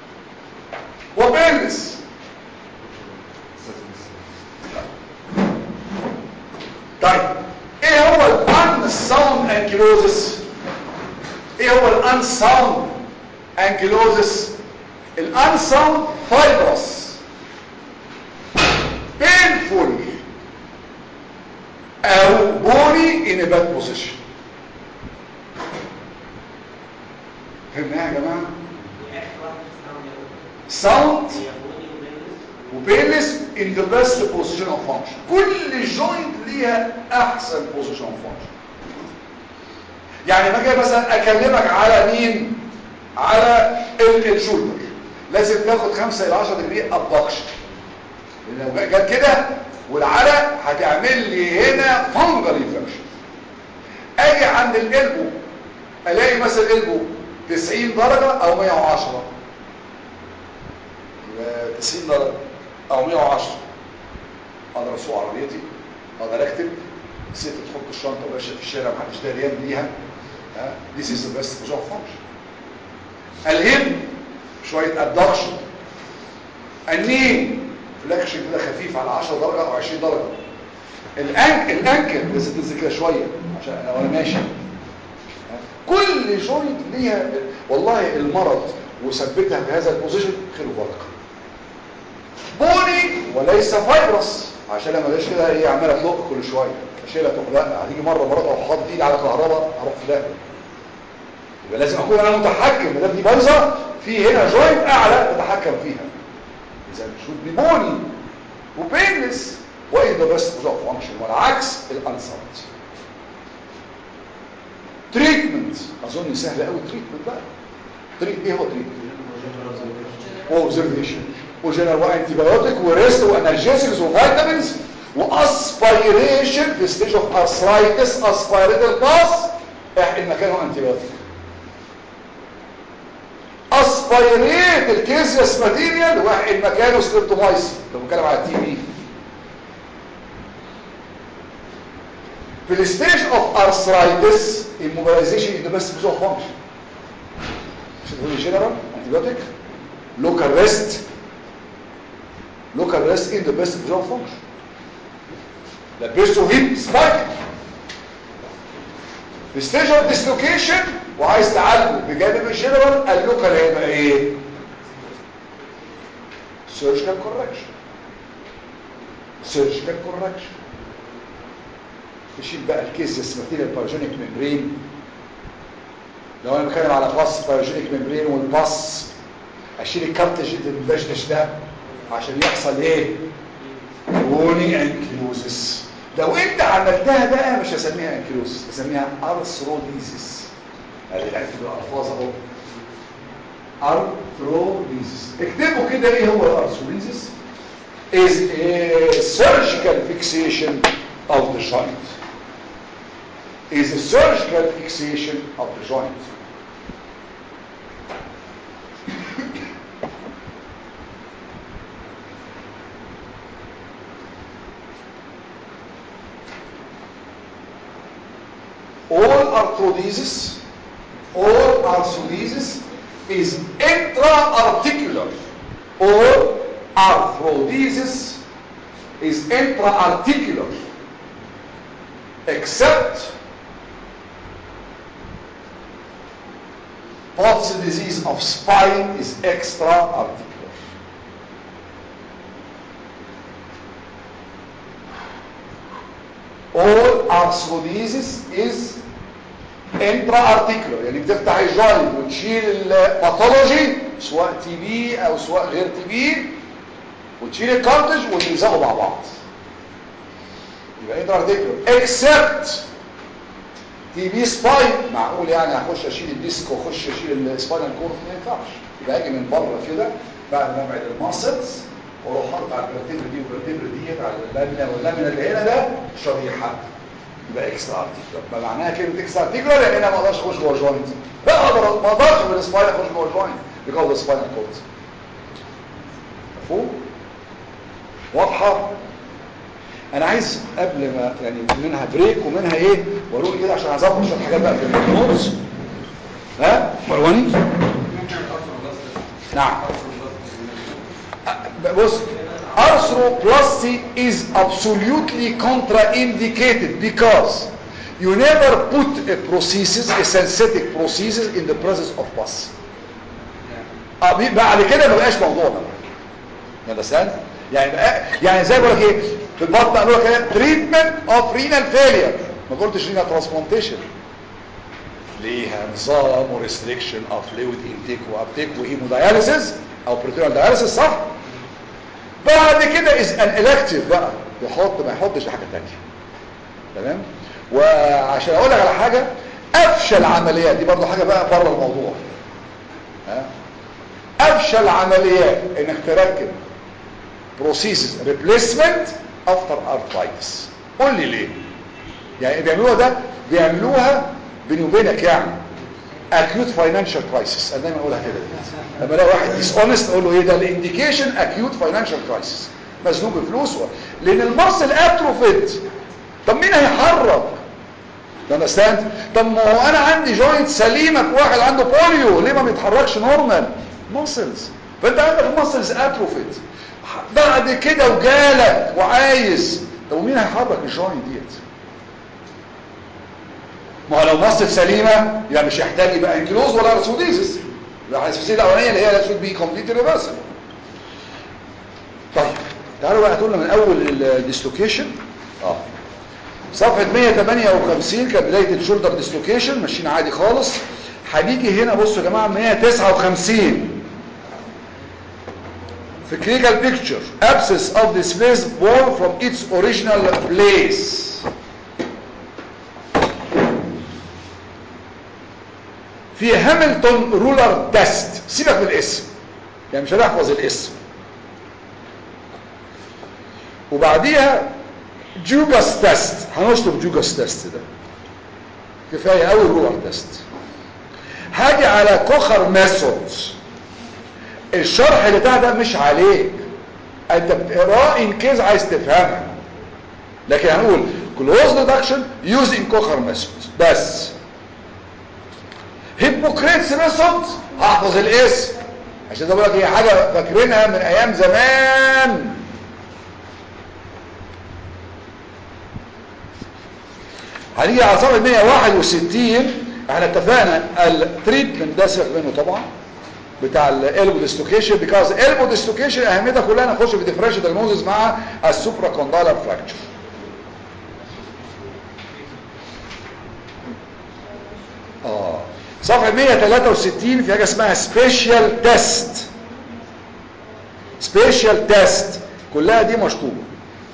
[SPEAKER 1] وبينلس طيب ايه هو الانساوند انكيلوزس ايه هو الانساوند انكيلوزس الانساوند فايبرس painful او بوني in a bad position فهمناها يا جماعه
[SPEAKER 2] اخر واحده في الساوند
[SPEAKER 1] sound
[SPEAKER 2] هي بوني وبيلس
[SPEAKER 1] وبيلس in the best position of function كل جوينت ليها احسن position of function يعني ما اجي مثلا اكلمك على مين على ال- الشولدر لازم تاخد 5 الى 10 دقيقه ابدكشن لان لو جت كده والعرق هتعمل لي هنا فانجل انفكشن اجي عند القلبو الاقي مثلا قلبه 90 درجه او 110 يبقى 90 درجه او 110 اقدر اسوق عربيتي اقدر اكتب ست تحط الشنطه وماشيه في الشارع محدش داريان بيها ها this is the best position of function الهم شويه ادكشن النين فلاكشن كده خفيف على 10 درجه او 20 درجه الانك الانكل لازم تنزل كده شويه عشان انا وانا ماشي ها؟ كل جوينت ليها والله المرض وثبتها في هذا البوزيشن خير وبركه بوني وليس فايبرس عشان لما الاقيش كده ايه عماله تلق كل شويه اشيلها تحلق هتيجي مره مرات او حاطط ايدي على كهرباء هروح في داهيه يبقى لازم اكون انا متحكم ما دام دي بايظه في هنا جوينت اعلى اتحكم فيها اذا شوف دي بوني وبينلس وايه ده بس بوزا فانكشن والعكس الانسلت تريتمنت اظن سهل قوي تريتمنت بقى تريت ايه هو تريتمنت اوبزرفيشن وجنرال وانتي بايوتيك وريست وانالجيسكس وفيتامينز واسبيريشن في ستيج اوف ارثرايتس اسبيريت الباس احقن مكانه انتي بايوتيك اسبيريت الكيزيوس ماتيريال واحقن مكانه ستريبتومايسين لو بنتكلم على التي بي في الستيج اوف ارثرايتس immobilization is the best result function مش تقول جنرال انتيبيوتيك local rest local rest in the best result function لبسته هيب سبايك في ستيج اوف ديسلوكيشن وعايز تعالجه بجانب الجنرال اللوكال هيبقى ايه سيرجيكال كوركشن سيرجيكال كوركشن تشيل بقى الكيس اسمتين الباروجينيك ممبرين لو انا بتكلم على باس باروجينيك ممبرين والباس اشيل الكارتج المدشدش ده عشان يحصل ايه بوني انكلوزس لو انت عملتها بقى مش هسميها انكلوزس هسميها ارثروديزيس ادي العرفت بالالفاظ اهو ارثروديزيس اكتبوا كده ايه هو الارثروديزيس is a surgical fixation of the joint is a surgical fixation of the joint all arthrodesis all arthrodesis is intra-articular all arthrodesis is intra-articular except Potts disease of spine is extra-articular all arthrodesis is intra-articular يعني بتفتح الجوينت وتشيل الباثولوجي سواء تي بي او سواء غير تي بي وتشيل الكارتج وتلزقوا مع بعض يبقى intra-articular except تي بي سباين معقول يعني هخش اشيل الديسك واخش اشيل السباينال كورد ما ينفعش يبقى اجي من بره كده بعد ما ابعد الماسلز واروح حاطط على الفرتبر دي والفرتبر ديت على اللامينا واللامينا اللي هنا ده شريحه يبقى اكسترا ارتيكولار ما معناها كلمه اكسترا ارتيكولار يعني انا ما اقدرش اخش جوه جوينت لا اقدر ما اقدرش بالسباين اخش جوه جوينت بيكوز السباينال كورد مفهوم واضحه انا عايز قبل ما يعني منها بريك ومنها ايه واروح كده عشان اظبط شويه حاجات بقى في النوتس ها مرواني نعم بص arthroplasty is absolutely contraindicated because you never put a prosthesis a synthetic prosthesis in the presence of pus آه، بي- بعد كده ما بقاش موضوع ده يا بسان يعني بقى يعني زي ما بقول لك ايه في البطن قالوا لك ايه تريتمنت اوف رينال فيلير ما قلتش رينال ترانسبلانتيشن ليها نظام وريستريكشن اوف فلويد انتيك وابتيك وهيموداياليسيس او بروتينال داياليسيس صح بعد كده از ان الكتيف بقى يحط ما يحطش حاجه ثانيه تمام وعشان اقول لك على حاجه افشل عمليات دي برضو حاجه بقى بره الموضوع ها افشل عمليات انك تركب بروسيسز ريبليسمنت افتر ارثرايتس قول لي ليه يعني بيعملوها ده بيعملوها بيني وبينك يعني acute financial crisis انا دايما اقولها كده لما الاقي واحد ديس اونست اقول له ايه ده الانديكيشن acute financial crisis مزنوق بفلوس و- لان المصل اتروفيت طب مين هيحرك understand طب ما هو انا عندي جوينت سليمه في واحد عنده بوليو ليه ما بيتحركش نورمال ماسلز فانت عندك الماسلز اتروفيت بعد كده وجالك وعايز طب مين هيحرك الجوينت ديت ما هو لو مصر سليمة يبقى مش يحتاج يبقى انكلوز ولا رسوديزس يبقى الحساسية الأولانية اللي هي should be completely reversible طيب تعالوا بقى تقولنا من أول الديسلوكيشن اه صفحة 158 كانت بداية الشولدر ديسلوكيشن ماشيين عادي خالص هنيجي هنا بصوا يا جماعة 159 في clinical picture abscess of displaced ball from its original place في هاملتون رولر تيست سيبك من الاسم يعني مش هنحفظ الاسم وبعديها جوجاس تيست هنشطب جوجاس تيست ده كفايه قوي رولر تيست هاجي على كوخر ميثود الشرح بتاع ده مش عليك انت بتقراه ان كيز عايز تفهمها لكن هنقول كلوز ريدكشن يوزنج كوخر ميثود بس هيبوكريتس ميثود هحفظ الاسم عشان ده بقول لك هي حاجه فاكرينها من ايام زمان هنيجي على صفحه 161 احنا اتفقنا التريتمنت ده سيبك منه طبعا بتاع الالبو ديستوكيشن بيكاز البو ديستوكيشن اهميتها كلها نخش في ديفرنشال دايجنوزز مع السوبرا كوندايلر فراكتشر اه صفحة 163 في حاجة اسمها سبيشال تيست سبيشال تيست كلها دي مشطوبة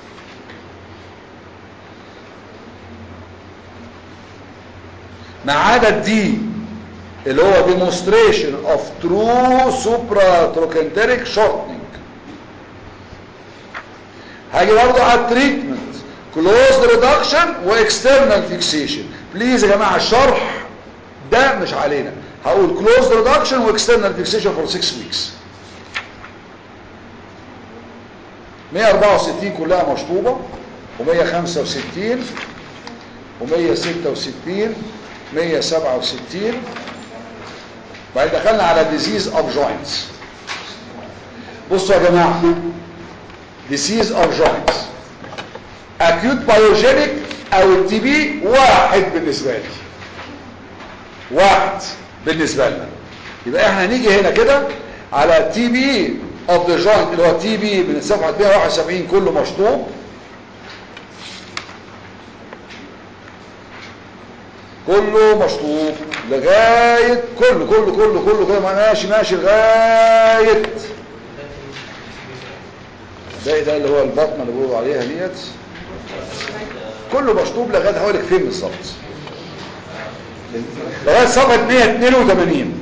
[SPEAKER 1] ما عدا الدي اللي هو demonstration of true supratrochanteric shortening هاجي برضه على التريتمنت closed reduction واكسترنال فيكسيشن بليز يا جماعه الشرح ده مش علينا هقول closed reduction واكسترنال فيكسيشن for 6 weeks 164 كلها مشطوبه و165 و166 167 بعد دخلنا على disease of joints بصوا يا جماعة disease of joints acute pyogenic او التي بي واحد بالنسبة لي واحد بالنسبة لنا يبقى احنا هنيجي هنا كده على تي بي اوف ذا جوينت اللي هو تي بي من صفحة 171 كله مشطوب كله مشطوب لغاية كله كله كله كله كله ماشي ماشي لغاية ده ده اللي هو البطنة اللي بيقولوا عليها ديت كله مشطوب لغاية هقولك فين بالظبط لغاية صفحة 182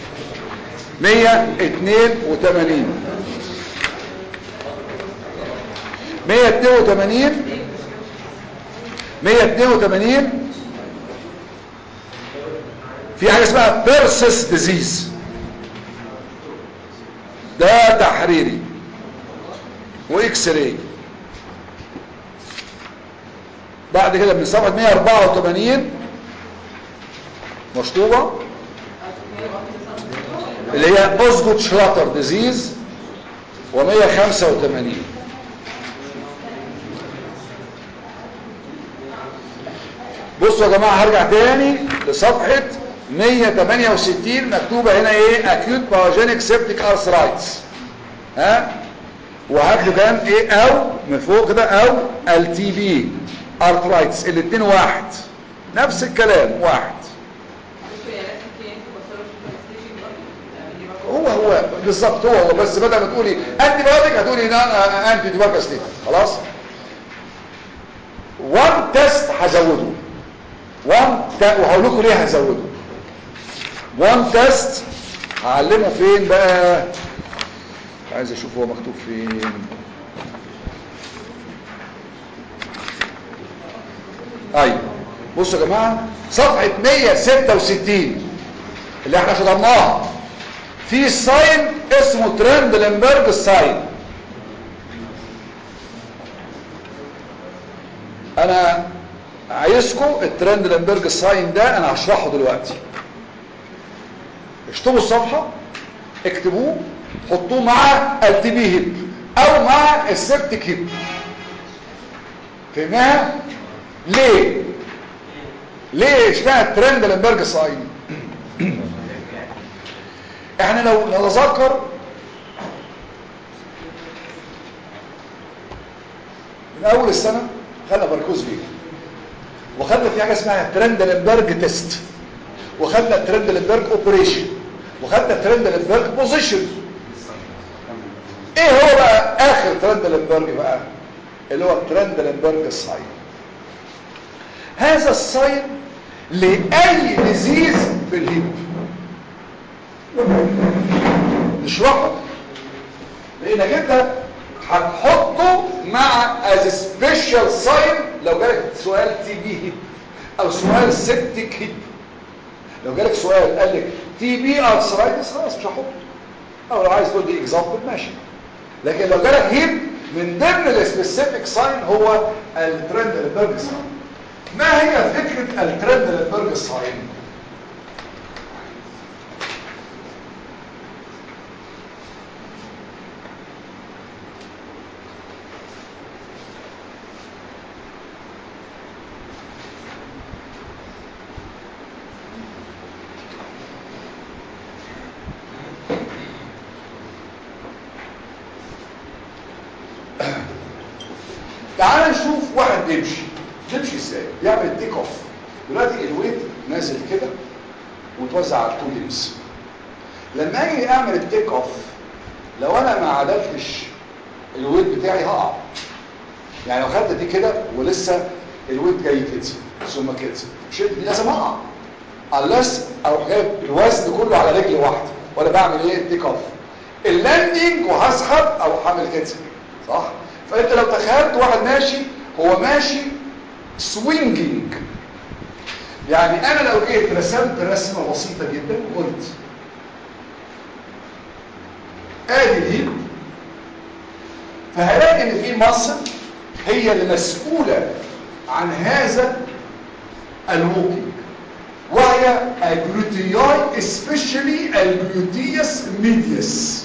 [SPEAKER 1] 182 182 182 في حاجة اسمها بيرسس ديزيز ده تحريري واكس راي بعد كده من صفحة 184 مشطوبة اللي هي اوزجوت شلاتر ديزيز و185 بصوا يا جماعة هرجع تاني لصفحة 168 مكتوبة هنا ايه acute pyogenic septic arthritis ها وهكذا كان ايه او من فوق كده او التي بي arthritis الاتنين واحد نفس الكلام واحد هو هو بالظبط هو هو بس بدل ما تقولي انتي بايوتيك هتقولي لا انتي تبارك ستيت خلاص وان تيست هزوده وان وهقول لكم ليه هزوده وان تيست هعلمه فين بقى عايز اشوف هو مكتوب فين ايوه بصوا يا جماعه صفحه 166 اللي احنا شطبناها في ساين اسمه ترندلنبرج ساين انا عايزكم الترندلنبرج ساين ده انا هشرحه دلوقتي اشطبوا الصفحة اكتبوه حطوه مع التي بي هيب او مع السبتك هيب فهمناها ليه ليه اشمعنى الترندلنبرج ساين احنا لو نتذكر من اول السنة خدنا باركوز بيه وخدنا في حاجة اسمها ترندلنبرج تيست وخدنا ترندلنبرج اوبريشن وخدنا ترندلنبرج بوزيشن ايه هو بقى اخر ترندلنبرج بقى اللي هو ترندلنبرج ساين هذا الساين لأي ديزيز في الهيب نشرحه لانك انت هتحطه مع از سبيشال ساين لو جالك سؤال تي بي هيب او سؤال سيبتيك هيب لو جالك سؤال قال لك تي بي ارثرايتس خلاص مش هحطه او لو عايز تقول دي اكزامبل ماشي لكن لو جالك هيب من ضمن السبيسيفيك ساين هو الترندلبرج ساين ما هي فكره الترندلبرج ساين تعال نشوف واحد بيمشي بيمشي ازاي بيعمل تيك اوف دلوقتي الويت نازل كده وتوزع على التو ليمز لما اجي اعمل التيك اوف لو انا ما عدلتش الويت بتاعي هقع يعني لو خدت دي كده ولسه الويت جاي كده ثم كده شد دي لازم اقع unless او جايب الوزن كله على رجل واحده ولا بعمل ايه تيك اوف اللاندنج وهسحب او هعمل كده صح فانت لو تخيلت واحد ماشي هو ماشي سوينجينج يعني انا لو جيت رسمت رسمه بسيطه جدا قلت ادي الهيب فهلاقي ان في مصر هي اللي مسؤوله عن هذا الووكينج وهي الجلوتياي especially الجلوتيوس ميديوس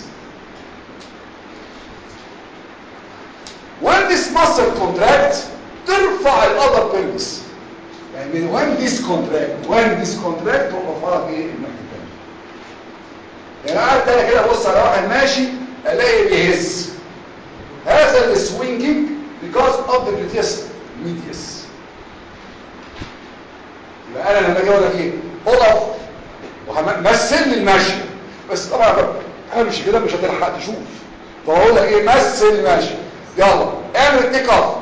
[SPEAKER 1] when this muscle contracts ترفع الأذر pelvis يعني من when this contract when this contract ترفع ايه الناحية التانية يعني قاعد تاني كده بص على واحد ماشي الاقي بيهز هذا السوينجينج because of the gluteus medius يبقى انا لما اجي اقول لك ايه اقف وهمثل لي المشي بس طبعا امشي كده مش هتلحق تشوف فاقول لك ايه مثل المشي يلا اعمل تيك اوف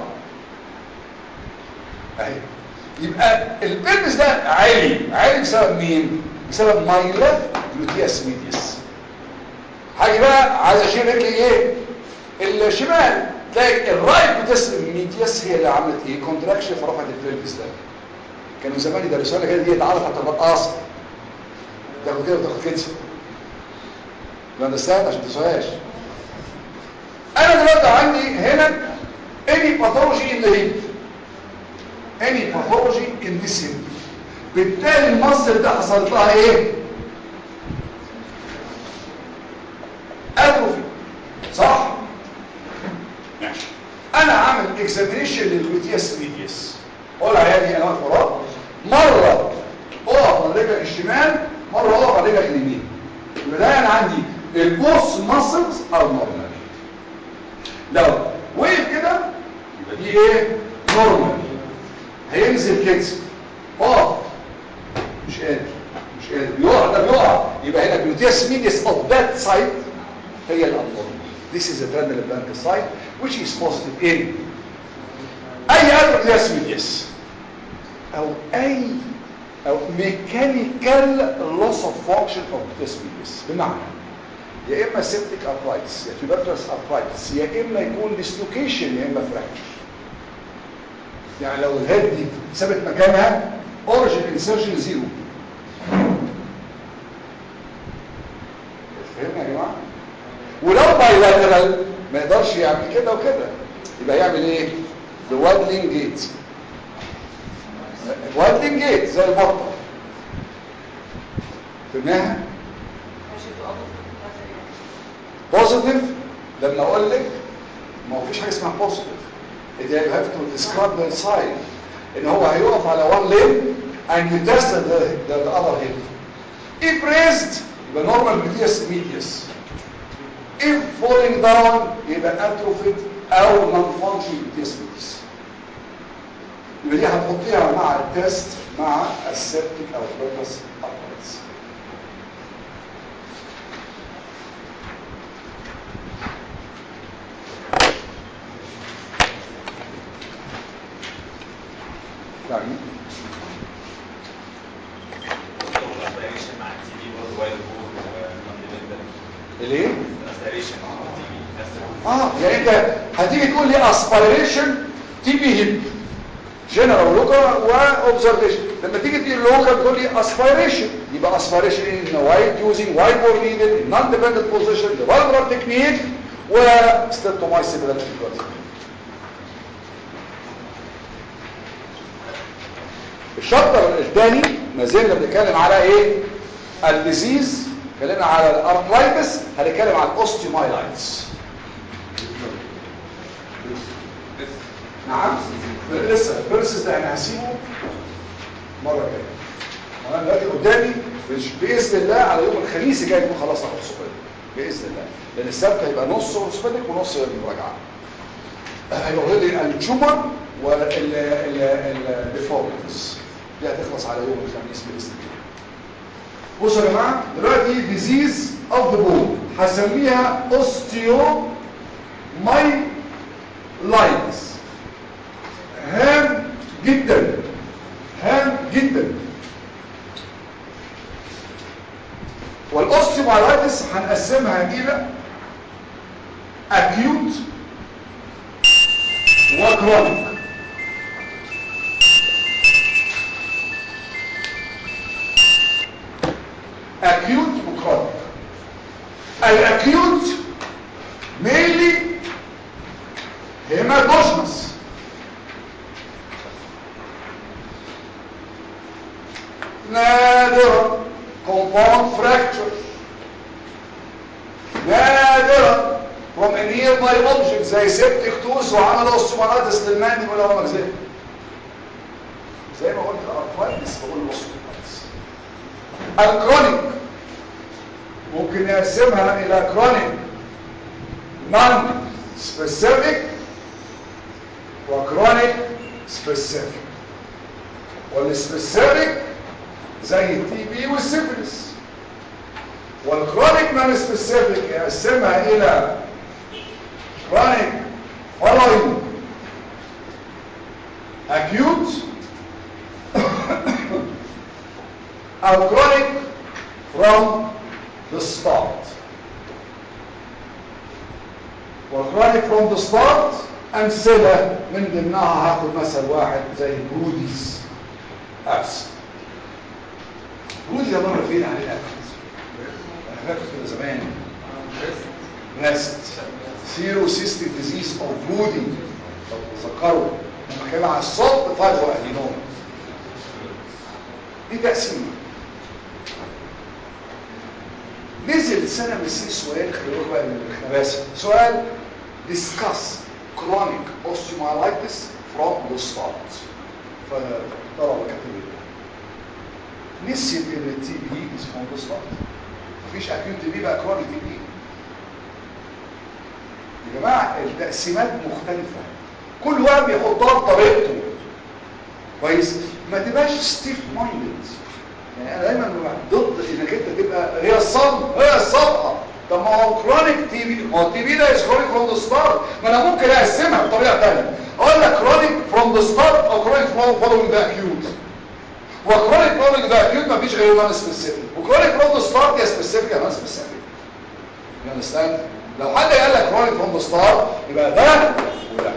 [SPEAKER 1] اهي يبقى البلبس ده عالي عالي بسبب مين بسبب مايلا جلوتياس ميديس حاجه بقى عايز اشيل رجلي ايه الشمال تلاقي الرايت جلوتياس ميديس هي اللي عملت ايه كونتراكشن فرفعت البلبس ده كانوا زمان يدرسونا كده دي تعرف حتى الرقاصه تاخد كده وتاخد كده لا اندرستاند عشان تسواش انا دلوقتي عندي هنا any pathology in the hip any pathology in this hip بالتالي المصل ده حصلت لها ايه اتروفي صح ماشي انا عامل اكزامينيشن للجلوتياس ميديس قول عيالي انا واقف وراك مره اقف على رجلك الشمال مره اقف على رجلك اليمين يبقى ده انا عندي البوس ماسلز ار نورمال لو وقف كده يبقى دي ايه نورمال هينزل كده اقف مش قادر مش قادر بيقع ده بيقع يبقى هنا gluteus medius of that side هي الابنورمال this is a trendal blank side which is positive in اي gluteus medius او اي او mechanical loss of function of gluteus medius بمعنى يا اما سيبتيك ارثرايتس يا تيوبركلس ارثرايتس يا اما يكون ديسلوكيشن يا اما فراكشر يعني لو الهيد دي ثابت مكانها اوريجين انسرشن زيرو فهمنا يا جماعه ولو بايلاترال ما يقدرش يعمل كده وكده يبقى يعمل ايه الوادلينج جيت وادلينج جيت زي البطه فهمناها بوزيتيف لما اقول لك ما هو فيش حاجه اسمها بوزيتيف it you have to describe the sign ان هو هيقف على one limb and you test the, the, the other hip if raised يبقى normal gluteus medius if falling down يبقى atrophied او non-functioning gluteus medius يبقى دي هتحطيها مع التست مع السيبتيك او البركس ارتريتس يعني
[SPEAKER 4] aspiration مع التي بي برضه وايد بول وفاندمنتال
[SPEAKER 1] الايه
[SPEAKER 4] aspiration مع التي بي نفس
[SPEAKER 1] اه يعني انت هتيجي تقول لي اسبيريشن تي بي هيب جنرال لوكا واوبزرفيشن لما تيجي تقول لوكا بتقول لي اسبيريشن يبقى اسبيريشن ان وايد يوزنج وايد بور نيدد نون ديبندنت بوزيشن ديفلوبر تكنيك وستيبتومايسيس بدل الشابتر الثاني ما زلنا بنتكلم على ايه الديزيز اتكلمنا على الارثرايتس هنتكلم على الاوستيومايلايتس نعم لسه البرسس ده انا هسيبه مره جايه انا دلوقتي قدامي مش باذن الله على يوم الخميس الجاي يكون خلصنا الاورثوبيديك باذن الله لان السبت هيبقى نص اورثوبيديك ونص مراجعه هيبقى لي التومر والديفورميتيز دي هتخلص على يوم الخميس باذن الله بصوا يا جماعه دلوقتي ديزيز اوف ذا بون هسميها اوستيو ماي لايتس هام جدا هام جدا والاوستيومايلايتس هنقسمها الى اكيوت وكرونيك اكيوت وكرونيك الاكيوت مينلي هيماتوجنس نادرا compound fracture نادرا from a nearby object زي سيبتك توس وعمل اوستومالاتس للماندي ولا هو مجزئ زي ما قلت الارثرايتس بقول الاوستومالاتس الكرونيك ممكن نقسمها الى كرونيك نون سبيسيفيك وكرونيك سبيسيفيك والسبيسيفيك زي التي بي والسيفلس والكرونيك نون سبيسيفيك يقسمها الى كرونيك following acute او chronic from the start والكرونيك from the start امثله من ضمنها هاخد مثل واحد زي بروديز ابس برودي ده مره فين عليه اكل انا فاكر كده زمان بريست سيرو سيستيك ديزيز او برودي لو تذكروا لما كان على الصوت فجوه ادينوم دي تقسيمه نزل سنه من السنين سؤال خلي بقى من الخباثه سؤال discuss chronic osteomyelitis from the start فطلبه كاتب نسيت ان التي بي is from the start مفيش اكيوت تي بي بقى كرونيك تي بي يا جماعه التقسيمات مختلفه كل واحد بيحطها بطريقته كويس ما تبقاش ستيف مايندد يعني انا دايما ضد انك انت تبقى هي الصم هي الصفقه طب ما هو كرونيك تي بي ما هو التي بي ده از كرونيك فروم ذا ستارت ما انا ممكن اقسمها بطريقه ثانيه اقول لك كرونيك فروم ذا ستارت او كرونيك فروم فولوينج ذا اكيوت وكرونيك فولوينج ذا اكيوت ما فيش غير نون سبيسيفيك وكرونيك فروم ذا ستارت يا سبيسيفيك يا نون سبيسيفيك يو اندرستاند لو حد قال لك كرونيك فروم ذا ستارت يبقى ده وده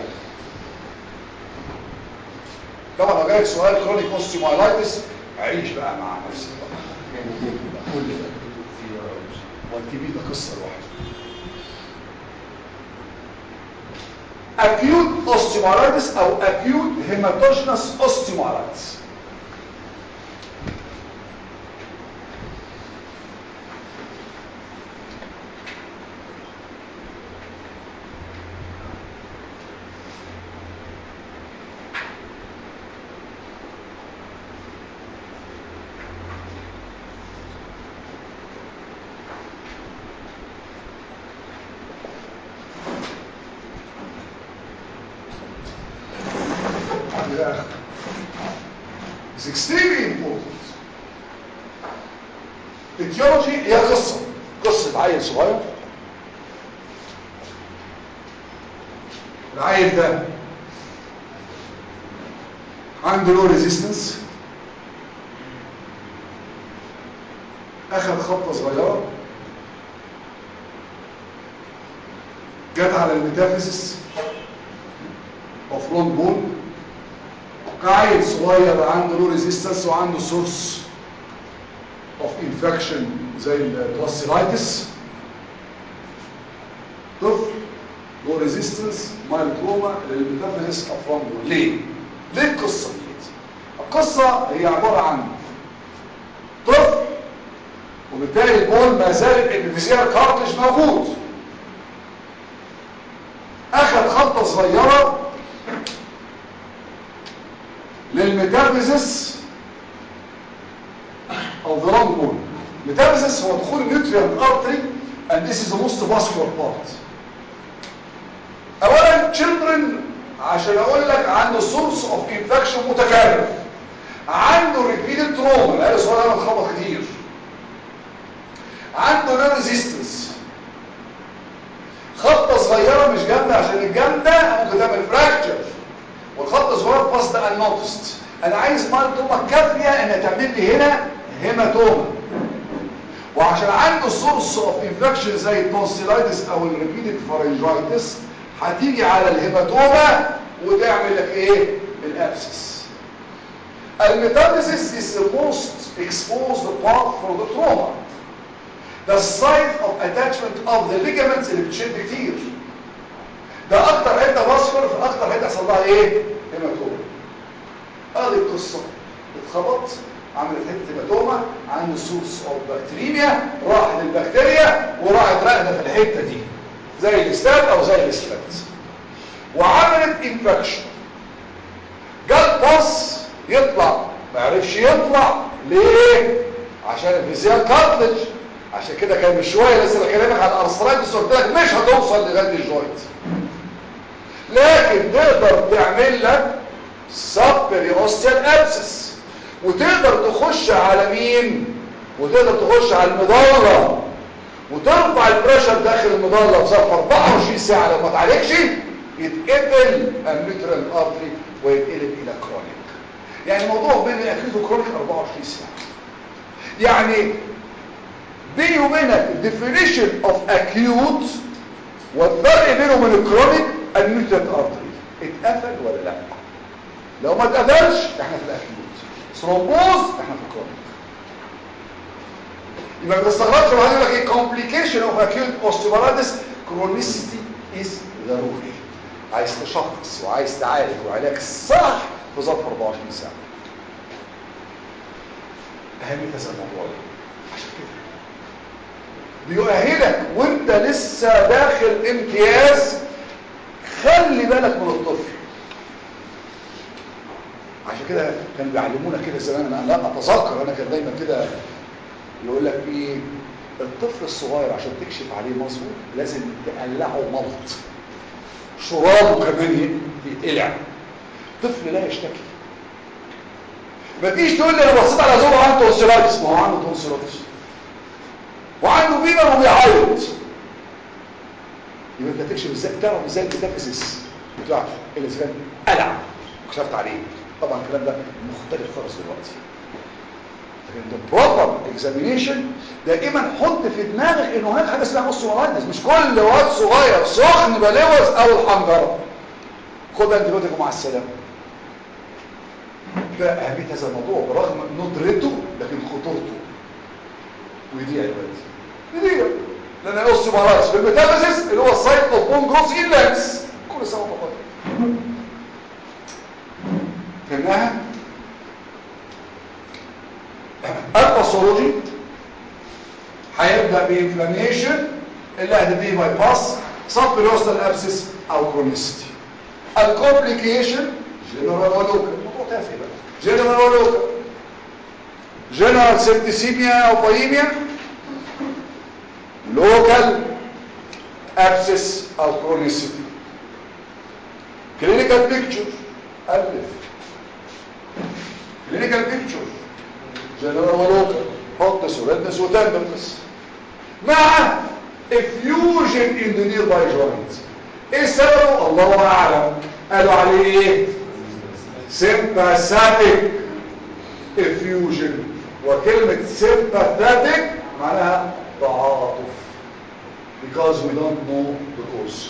[SPEAKER 1] طبعا لو جالك سؤال كرونيك اوستيومايلايتس عيش بقى مع نفسك بقى كل ده والتي بي ده قصه لوحده acute osteomyelitis او acute hematogenous osteomyelitis Yeah. It's extremely important. Etiology هي قصة قصة عيل صغير العيل ده عنده لو ريزيستنس اخذ خبطة صغيرة جت على الميتافيزيس اوف لونج بون كعيل صغير عنده له ريزيستنس وعنده سورس اوف انفكشن زي التوسيلايتس طفل له ريزيستنس مايلتروما للميتافيزيس اوف لونج بون ليه؟ ليه القصه دي؟ القصه هي عباره عن طفل وبالتالي البول ما زال الابيفيزيال كارتج موجود اخذ خبطه صغيره للميتافيزيس of the long bone ميتافيزيس هو دخول النيوتريانت ارتري and this is the most vascular part اولا children عشان اقول لك عنده source of infection متكرر عنده repeated trauma العيال الصغير انا اتخبط كتير عنده no resistance خبطه صغيره مش جامده عشان الجامده ممكن تعمل فراكتشر والخط صغير باس ده النوتست انا عايز مالتوما كافيه ان تعمل لي هنا هيماتوما وعشان عنده سورس اوف انفكشن زي التونسيلايتس او الريبيتد فارنجايتس هتيجي على الهيماتوما وتعمل لك ايه الابسس الميتابيسيس is the most exposed part for the trauma the site of attachment of the ligaments اللي بتشد كتير ده اكتر حته بصفر في اكتر حته يحصل لها ايه هيماتوما ادي القصه اتخبط عملت حته هيماتوما عنده سورس اوف بكتيريميا راحت البكتيريا وراحت راقده في الحته دي زي الاستاد او زي الاستاد وعملت انفكشن جال باص يطلع ما عرفش يطلع ليه عشان الفيزياء كارتلج عشان كده كان من شويه لسه بكلمك على الارثرايتس قلت لك مش هتوصل لغايه الجوينت لكن تقدر تعمل لك سبري اوستيال ابسس وتقدر تخش على مين وتقدر تخش على المظله وترفع البريشر داخل المظله بظرف 24 ساعه لو ما تعالجش يتقفل الميترال ارتري ويتقلب الى كرونيك يعني الموضوع بين الاكيوت وكرونيك 24 ساعه يعني بيني وبينك definition of acute والفرق بينه وبين الكرونيك الميترال ارتري اتقفل ولا لا لو ما اتقفلش احنا في الاكيوت ثرومبوز احنا في الكرونيك يبقى ما تستغربش لو هقول لك ايه complication of acute osteomyelitis chronicity is ضروري عايز تشخص وعايز تعالج وعلاج صح في ظرف 24 ساعه اهميه هذا الموضوع عشان كده بيؤهلك وانت لسه داخل امتياز خلي بالك من الطفل عشان كده كانوا بيعلمونا كده زمان انا لا اتذكر انا كان دايما كده يقول لك ايه الطفل الصغير عشان تكشف عليه مظبوط لازم تقلعه ملط شرابه كمان يتقلع طفل لا يشتكي ما تجيش تقول لي انا بصيت على زوجه عنده تونسيلايتس ما هو عنده تونسيلايتس وعنده بيبر وبيعيط يبقى انت تكشف ازاي تعرف ازاي الكتافيسيس بتاعته اللي اذا كان قلع وكشفت عليه طبعا الكلام ده مختلف خالص دلوقتي لكن البروبر اكزامينيشن دائما حط في دماغك انه هناك حاجه اسمها نص مهندس مش كل واد صغير سخن بلوز او الحنجره خد انتيبيوتيك مع السلامه ده اهميه هذا الموضوع برغم ندرته لكن خطورته ويضيع الوقت يضيع لان الاوستيومالايتس في الميتافيزيس اللي هو السايت اوف بون جروث انلانس كل سنه وانت طيب فهمناها الباثولوجي هيبدا بانفلاميشن اللي هتنتهي باي باس سب بيروستال ابسس او كرونيستي الكومبليكيشن جنرال ولوكال الموضوع تافه بقى جنرال ولوكال جنرال سيبتيسيميا او بايميا لوكال ابسس او كرونيسيتي كلينيكال بيكتشر الف كلينيكال بيكتشر جنرال ولوكال هوتنس وريدنس وتندرنس مع effusion in the nearby joint ايه سببه الله اعلم قالوا عليه ايه sympathetic effusion وكلمة sympathetic معناها تعاطف because we don't know the cause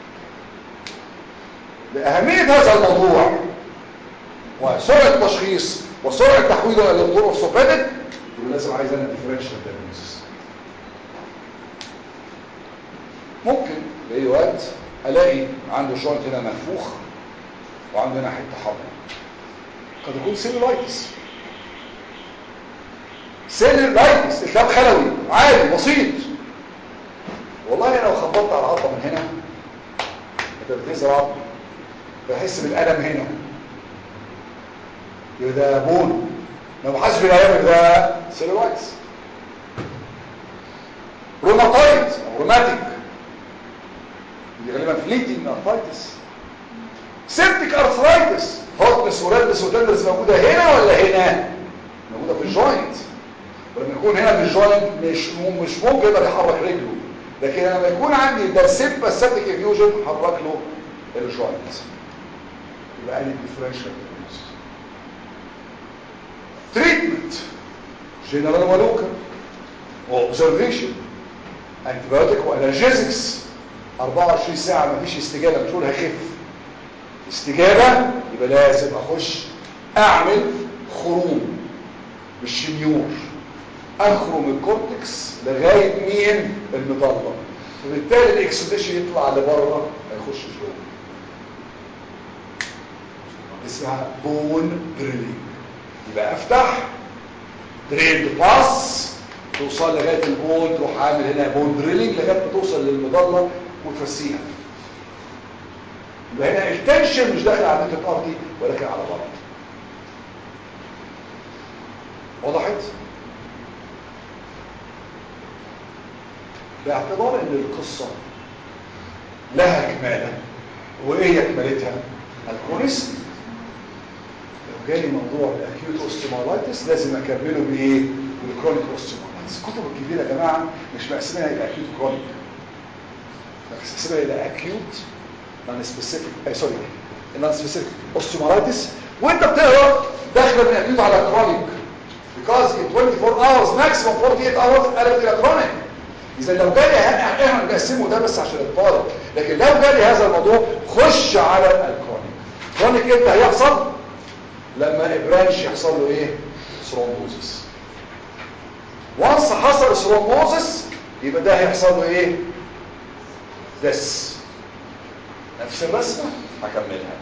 [SPEAKER 1] لأهمية هذا الموضوع وسرعة التشخيص وسرعة تحويله إلى الدكتور أورثوبيديك يبقى لازم عايز أنا differential diagnosis ممكن بأي وقت ألاقي عنده جوينت هنا منفوخ وعنده هنا حتة حمراء قد يكون سيلولايتس سيلولايتس التهاب خلوي عادي بسيط والله انا لو خبطت على العظمه من هنا انت بتهز العظمه بحس بالالم هنا يبقى ده بون لو بحس بالالم ده سيلولايتس روماتايد او روماتيك دي غالبا فليتنج ارثرايتس سيبتيك ارثرايتس هوتنس وريدنس وتندرس موجوده هنا ولا هنا موجوده في الجوينت ولما يكون هنا في الجوينت مش مش ممكن يقدر يحرك رجله لكن لما يكون عندي ده سيمبا سيبتيك افيوجن حرك له الجوينت يبقى قال ديفرنشال تريتمنت جنرال ولوكال واوبزرفيشن انتيبيوتيك والرجيزكس 24 ساعه مفيش استجابه مش هقول هيخف استجابه يبقى لازم اخش اعمل خروم بالشنيور اخرم الكورتكس لغايه مين المظله وبالتالي الاكسوديشن يطلع لبره ما يخشش جوه اسمها بون دريلينج يبقى افتح دريد باس توصل لغايه البون تروح عامل هنا بون دريلينج لغايه ما توصل للمظله وتفسيها يبقى هنا التنشن مش داخل على النتورك ار دي ولكن على بره وضحت باعتبار ان القصه لها كماله وايه هي كمالتها الكرونيست لو جالي موضوع الاكيوت اوستيمالايتس لازم اكمله بايه بالكرونيك اوستيمالايتس الكتب الكبيره يا جماعه مش مقسمينها الى اكيوت كرونيك مقسمينها الى اكيوت نون سبيسيفيك اي سوري نون سبيسيفيك اوستيمالايتس وانت بتقرا داخله من اكيوت على كرونيك because in 24 hours maximum 48 hours قلبت الى كرونيك اذا لو جالي ه- احنا بنقسمه ده بس عشان الطالب لكن لو جالي هذا الموضوع خش على الكرونيك كرونيك امتى هيحصل لما برانش يحصل له ايه ثرومبوزس وانس حصل ثرومبوزس يبقى ده هيحصل له ايه دس نفس الرسمه هكملها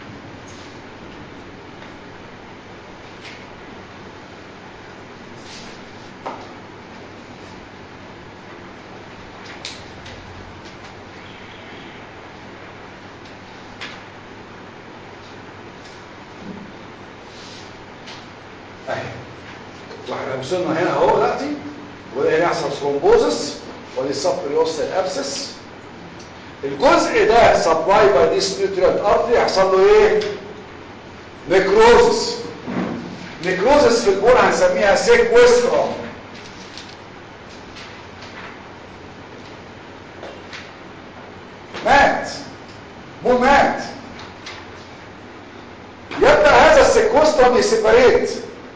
[SPEAKER 1] اهي واحنا وصلنا هنا اهو دلوقتي وهنا يحصل ثرومبوزس ودي سبريوستال ابسس الجزء ده سبلاي باي ذيس نيوتريال ارتري يحصل له ايه نيكروزس نيكروزس في البون هنسميها سيكوسترا مات مو مات يبدأ هذا السيكوسترم يسيبريت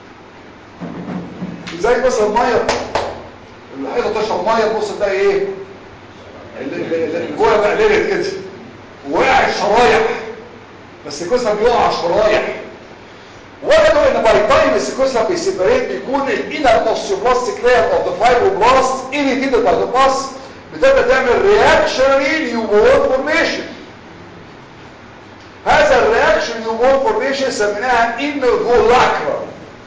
[SPEAKER 1] زي مثلا ميه الحيطه تشرب ميه تبص تلاقي ايه ال- ال- ال- الجوه بقى ليلت كده وقعت شرايح بس السيكوسترم بيقع شرايح وجدوا ان باي تايم السيكوسترم بيسيبريت بيكون الانر اوستيوبلاستيك لاير اوف ذا فايبروبلاست irritated باي ذا باس بتبدا تعمل رياكشنري نيوبورن فورميشن هذا الرياكشن نيوبورن فورميشن سميناها انفولاكرا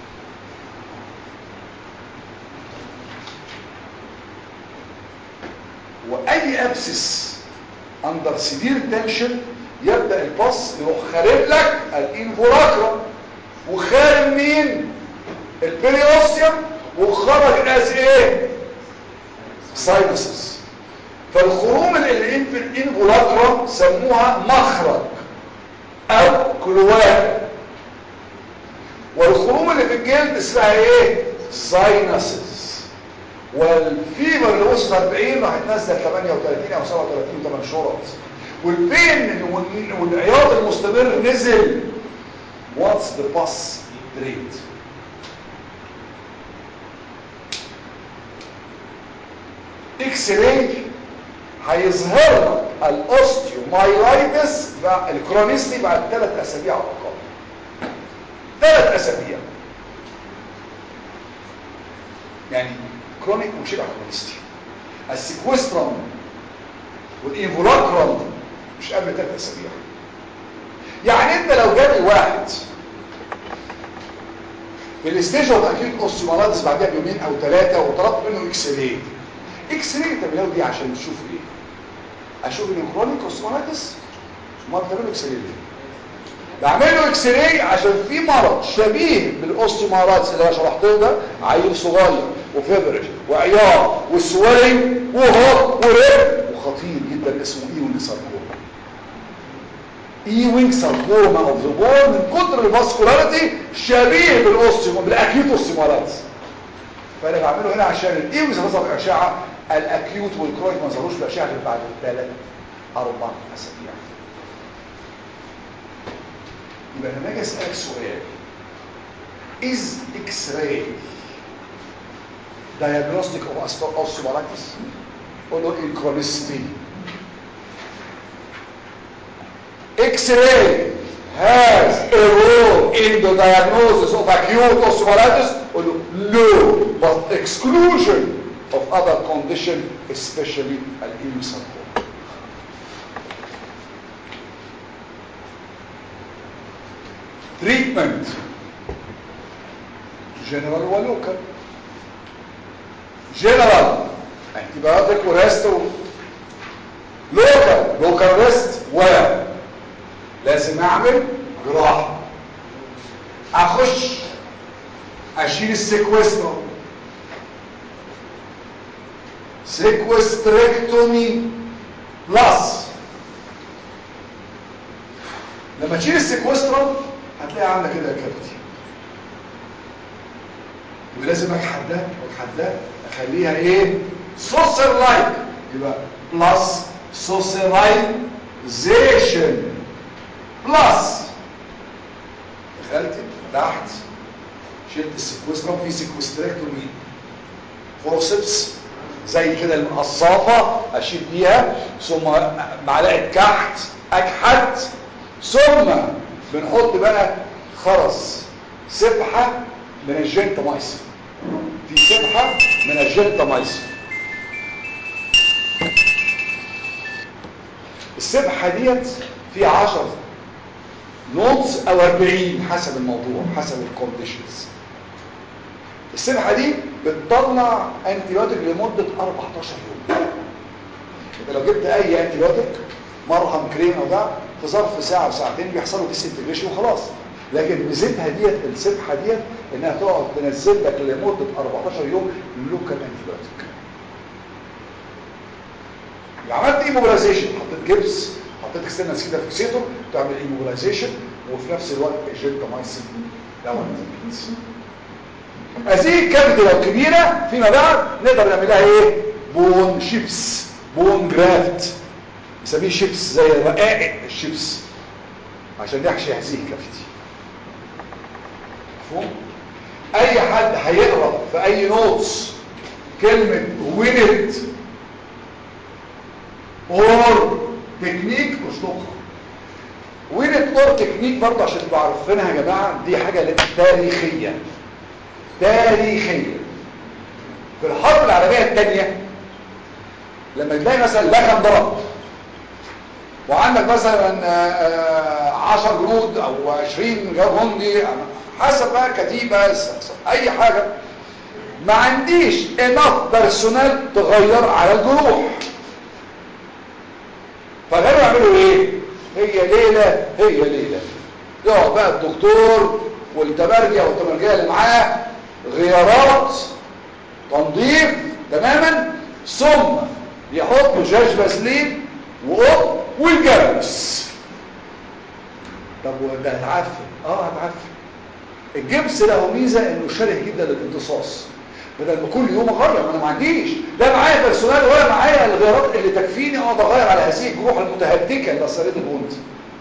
[SPEAKER 1] واي ابسس اندر سيفير تنشن يبدا الباص يروح خارب لك الانفولاكرا وخارب مين البريوستيوم وخرج از ايه ساينسز فالخروم اللي في الانفولاكرا سموها مخرج او كلواك والخروم اللي في الجلد اسمها ايه ساينسز والفيبر اللي وصل 40 راح تنزل 38 او 37 8 شرط والبين وال- والعياط المستمر نزل what's the pus rate اكس راي هيظهر لك الاوستيومايلايتس مع الكرونيستي بعد ثلاث اسابيع او اقل ثلاث اسابيع يعني كرونيك وشبه كرونيستي السيكوسترم والانفولاكرم مش قبل ثلاث اسابيع يعني انت لو جالي واحد في الاستيج اوف اكيوت اوستيومالايتس بعدها بيومين او ثلاثه وطلبت منه اكس راي اكس راي بتعمله دي عشان تشوف ايه اشوف انه كرونيك اوستيومالايتس ما بتعمله اكس راي ليه بعمل له اكس راي عشان في مرض شبيه بالاوستيومالايتس اللي انا شرحته ده عيل صغير وفيبرش وعيار وسويلنج وهوب وريب وخطير جدا اسمه ايوينج ساركوما ايوينج ساركوما اوف ذا بون من كتر الفاسكولاريتي شبيه بالاوستيوم بالاكيوت اوستيومالايتس فانا بعمله هنا عشان الايوينج بيظهر باشعه الاكيوت والكرونيك ما ظهروش باشعه غير بعد ثلاث اربع اسابيع يبقى لما اجي اسالك سؤال از اكس راي diagnostic of osteomyelitis قول له الكرونيستي X-ray has a role in the diagnosis of acute osteomyelitis قول له no but exclusion of other condition especially al-imsarcoma treatment جنرال ولوكال جنرال انتبيوتيك وريست و... لوكال لوكال ريست و لازم اعمل جراحه اخش اشيل السيكوسترم سيكوستريكتومي بلس لما تشيل السيكوسترم هتلاقي عامله كده كافيتي ولازم اكحد ده واكحد ده اخليها ايه سوسر لايك يبقى بلس سوسرايزيشن بلس دخلت تحت شلت السيكوسترم في سيكوستريكتومي فورسبس زي كده المقصافة اشيل بيها ثم معلقة كحت اكحت ثم بنحط بقى خرز سبحة من الجنتامايسين في سبحة من الجنتامايسين السبحة ديت في 10 نوتس او 40 حسب الموضوع حسب الكونديشنز السبحة دي بتطلع انتيبيوتيك لمدة 14 يوم انت لو جبت اي انتيبيوتيك مرهم كريم او ده في ظرف ساعة وساعتين بيحصل له ديسنتجريشن وخلاص لكن ميزتها ديت السبحة ديت انها تقعد تنزل لك لمدة 14 يوم لوكال انتيبيوتيك عملت ايموبلايزيشن حطيت جبس حطيت اكسترنال كده فيكسيتور تعمل ايموبلايزيشن وفي نفس الوقت الجنتامايسين دوت هذه الكبده لو كبيره فيما بعد نقدر نعملها ايه بون شيبس بون جرافت نسميه شيبس زي رقائق الشيبس عشان يحشي هذه الكبده مفهوم اي حد هيقرا في اي نوتس كلمه وينت اور تكنيك مش تقرا وينت اور تكنيك برضه عشان تبقوا عارفينها يا جماعه دي حاجه تاريخيه تاريخية في الحرب العالمية الثانية لما تلاقي مثلا لخم ضرب وعندك مثلا عشر جنود او عشرين جندي حسب بقى كتيبة اي حاجة ما عنديش enough بيرسونال تغير على الجروح فغيروا يعملوا ايه هي ليلة هي ليلة يقعد بقى الدكتور والتبرجة والتبرجية اللي معاه غيارات تنظيف تماما ثم يحطوا جاج باسلين وقط والجبس طب وده هتعفن اه هتعفن الجبس له ميزه انه شره جدا للامتصاص بدل ما كل يوم اغير ما انا ما عنديش لا معايا بيرسونال ولا معايا الغيارات اللي تكفيني اقعد اغير على هذه الجروح المتهدكه اللي اثرت البونت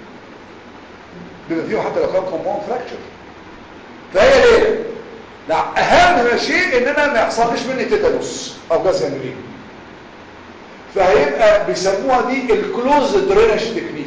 [SPEAKER 1] بما فيه حتى لو كان كومباوند فراكشر فهي ليه لا اهم شيء ان انا ما يحصلش مني تيتانوس او جاز جانجرين فهيبقى بيسموها دي الكلوز درينج تكنيك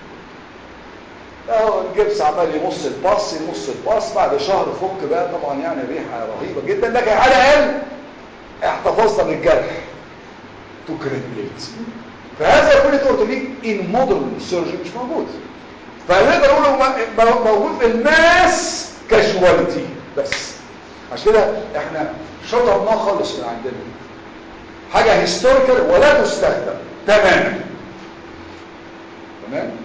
[SPEAKER 1] اهو الجبس عمال يمص الباص يمص الباص بعد شهر فك بقى طبعا يعني ريحه رهيبه جدا لكن على الاقل احتفظنا من الجرح تو كريبليت فهذا يكون الاورتوبيك ان مودرن سيرجن مش موجود فنقدر نقول موجود في الماس كاجواليتي بس عشان كده احنا شطبناه خالص من عندنا حاجة هيستوريكال ولا تستخدم تماما تمام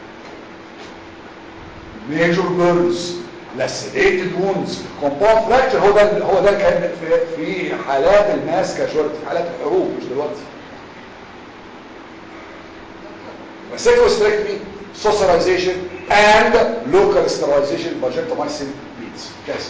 [SPEAKER 1] ميجور بيرنز لاسيديتد وونز كومباوند فراكشر هو ده هو ده كان في في حالات الماس كاجواليتي في حالات الحروب مش دلوقتي vasectomy socialization and local sterilization by gentamicin beads كذا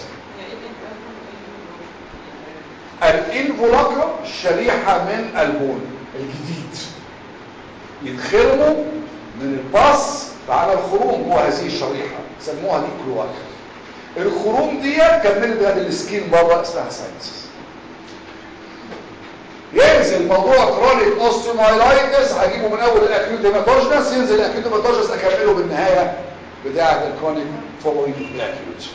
[SPEAKER 1] الانفولاكرا شريحة من البون الجديد يدخلوا من الباص على الخروم هو هذه الشريحة سموها دي كلواكرا الخروم دي كملت بهذه السكين بره اسمها ساينسز ينزل موضوع كرونيك اوستيومايلايتس هجيبه من اول الاكيوت هيماتوجنس ينزل الاكيوت هيماتوجنس اكمله بالنهايه بتاعه الكرونيك فولوينج الاكيوت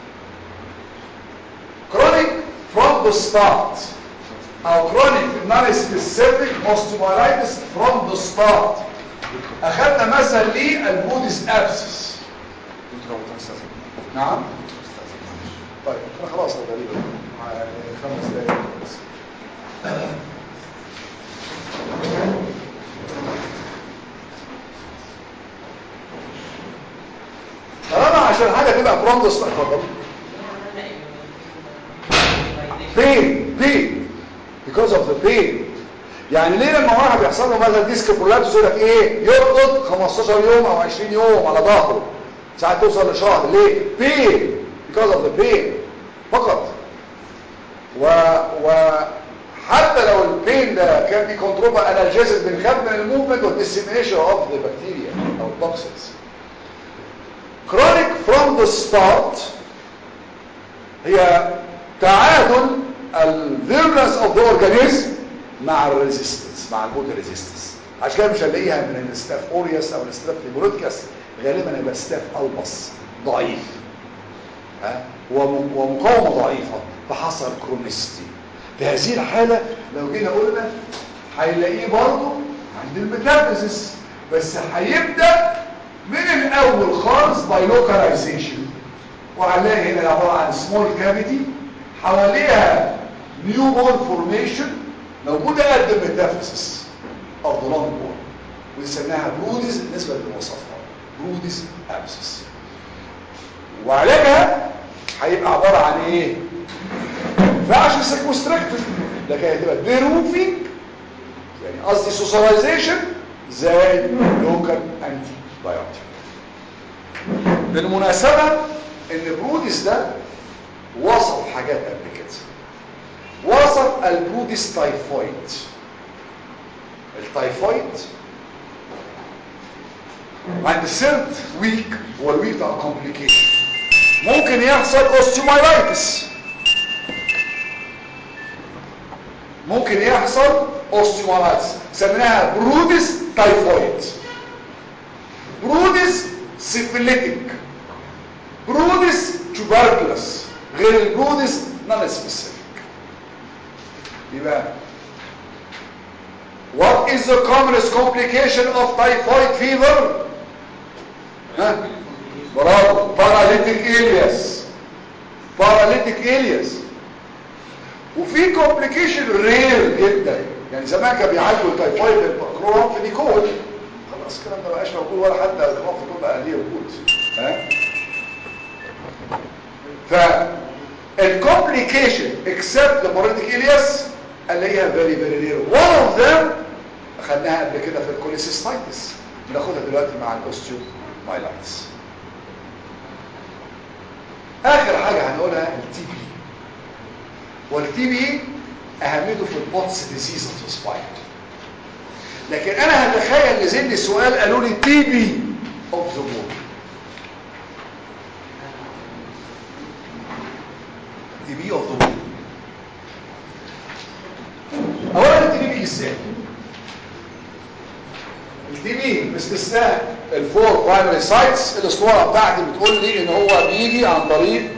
[SPEAKER 1] chronic from the start او chronic non-specific osteomyelitis from the start اخذنا مثل للبوديس ابسس نعم طيب انا خلاص أنا تقريبا مع خمس دقايق بس طالما عشان حاجه تبقى بروندس اتفضل pain pain because of the pain يعني ليه لما واحد يحصل له مثلا ديسك برولابس يقول لك ايه يرقد 15 يوم او 20 يوم على ظهره ساعات توصل لشهر ليه pain because of the pain فقط و وحتى لو البين ده كان بي كنترول انالجيزك بنخاف من الموفمنت والديسيمينيشن اوف ذا بكتيريا او التوكسينز chronic from the start هي تعادل الفيرنس اوف ذا اورجانيزم مع الريزيستنس مع البودي ريزيستنس عشان كده مش هنلاقيها من الستاف اوريوس او الستاف ليبوريتكس غالبا هيبقى ستاف البس ضعيف ها وم- ومقاومه ضعيفه فحصل كرونيستي في هذه الحاله لو جينا قلنا هنلاقيه برضه عند الميتابيزيس بس هيبدا من الاول خالص باي لوكاليزيشن وهنلاقي هنا عباره عن سمول كافيتي حواليها نيو بون فورميشن موجوده قد الميتافيزيس اوف ذا لونج بون ونسميها بروديز بالنسبه للوصفها بروديز ابسس وعلاجها هيبقى عباره عن ايه فعش سيكوستراكتد لكن هتبقى ديروفينج يعني قصدي سوسياليزيشن زائد لوكال انتي بايوتيك بالمناسبه ان بروديس ده وصف حاجات قبل كده وصف البروديس تايفويد التايفويد عند السيرد ويك هو الويك بتاع كومبليكيشن ممكن يحصل اوستيومايلايتس ممكن يحصل اوستيومايلايتس سميناها بروديس تايفويد بروديس سيفيليتيك بروديس توبركلس غير البروديس نون سبيسيفيك يبقى what is the commonest complication of typhoid fever ها برافو paralytic ileus paralytic ileus وفي complication رير جدا يعني زمان كان بيعالجوا التايفويد بالكلورامفينيكول خلاص الكلام ده بقاش موجود ولا حتى الكلورامفينيكول بقى ليه وجود ها ف الكومبليكيشن except the paralytic ileus الاقيها very very rare one of them اخدناها قبل كده في الكوليسيستايتس بناخدها دلوقتي مع الاوستيومايلايتس اخر حاجه هنقولها التي بي والتي بي اهميته في البوتس ديزيز اوف سباين لكن انا هتخيل نزل لي سؤال قالوا لي تي بي اوف ذا بون تي بي اوف ذا بون اولا التي بي بيجي ازاي التي بي باستثناء الفور برايمري سايتس الاسطوره بتاعتي بتقول لي ان هو بيجي عن طريق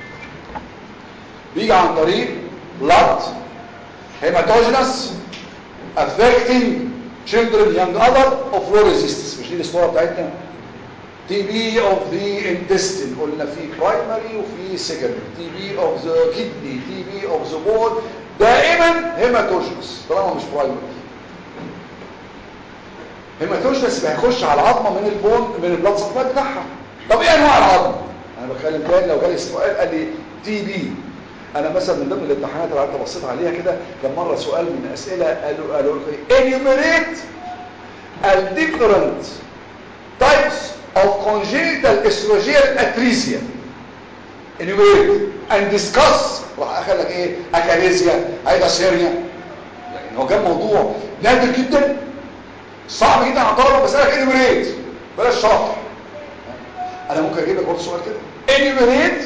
[SPEAKER 1] بيجي عن طريق blood hematogenous affecting children young adult of low resistance مش دي الاسطوره بتاعتنا تي بي اوف ذا intestine قلنا في برايمري وفي secondary تي بي اوف ذا kidney تي بي اوف ذا bone دائما هيماتوجنس طالما مش برايمري هيماتوجنس هيخش على العظمه من البون من البلاد سبلاي بتاعها طب ايه انواع العظم انا بتكلم تاني لو جالي سؤال قال لي تي بي انا مثلا من ضمن الامتحانات اللي قعدت بصيت عليها كده كان مره سؤال من اسئله قالوا قالوا لي enumerate ال different types of congenital esophageal atresia enumerate and discuss راح اخد لك ايه اكاليزيا هيداسيريا يعني هو كان موضوع نادر جدا صعب جدا على الطلبه بس انا enumerate بلاش شرح انا ممكن اجيب لك برضه سؤال كده enumerate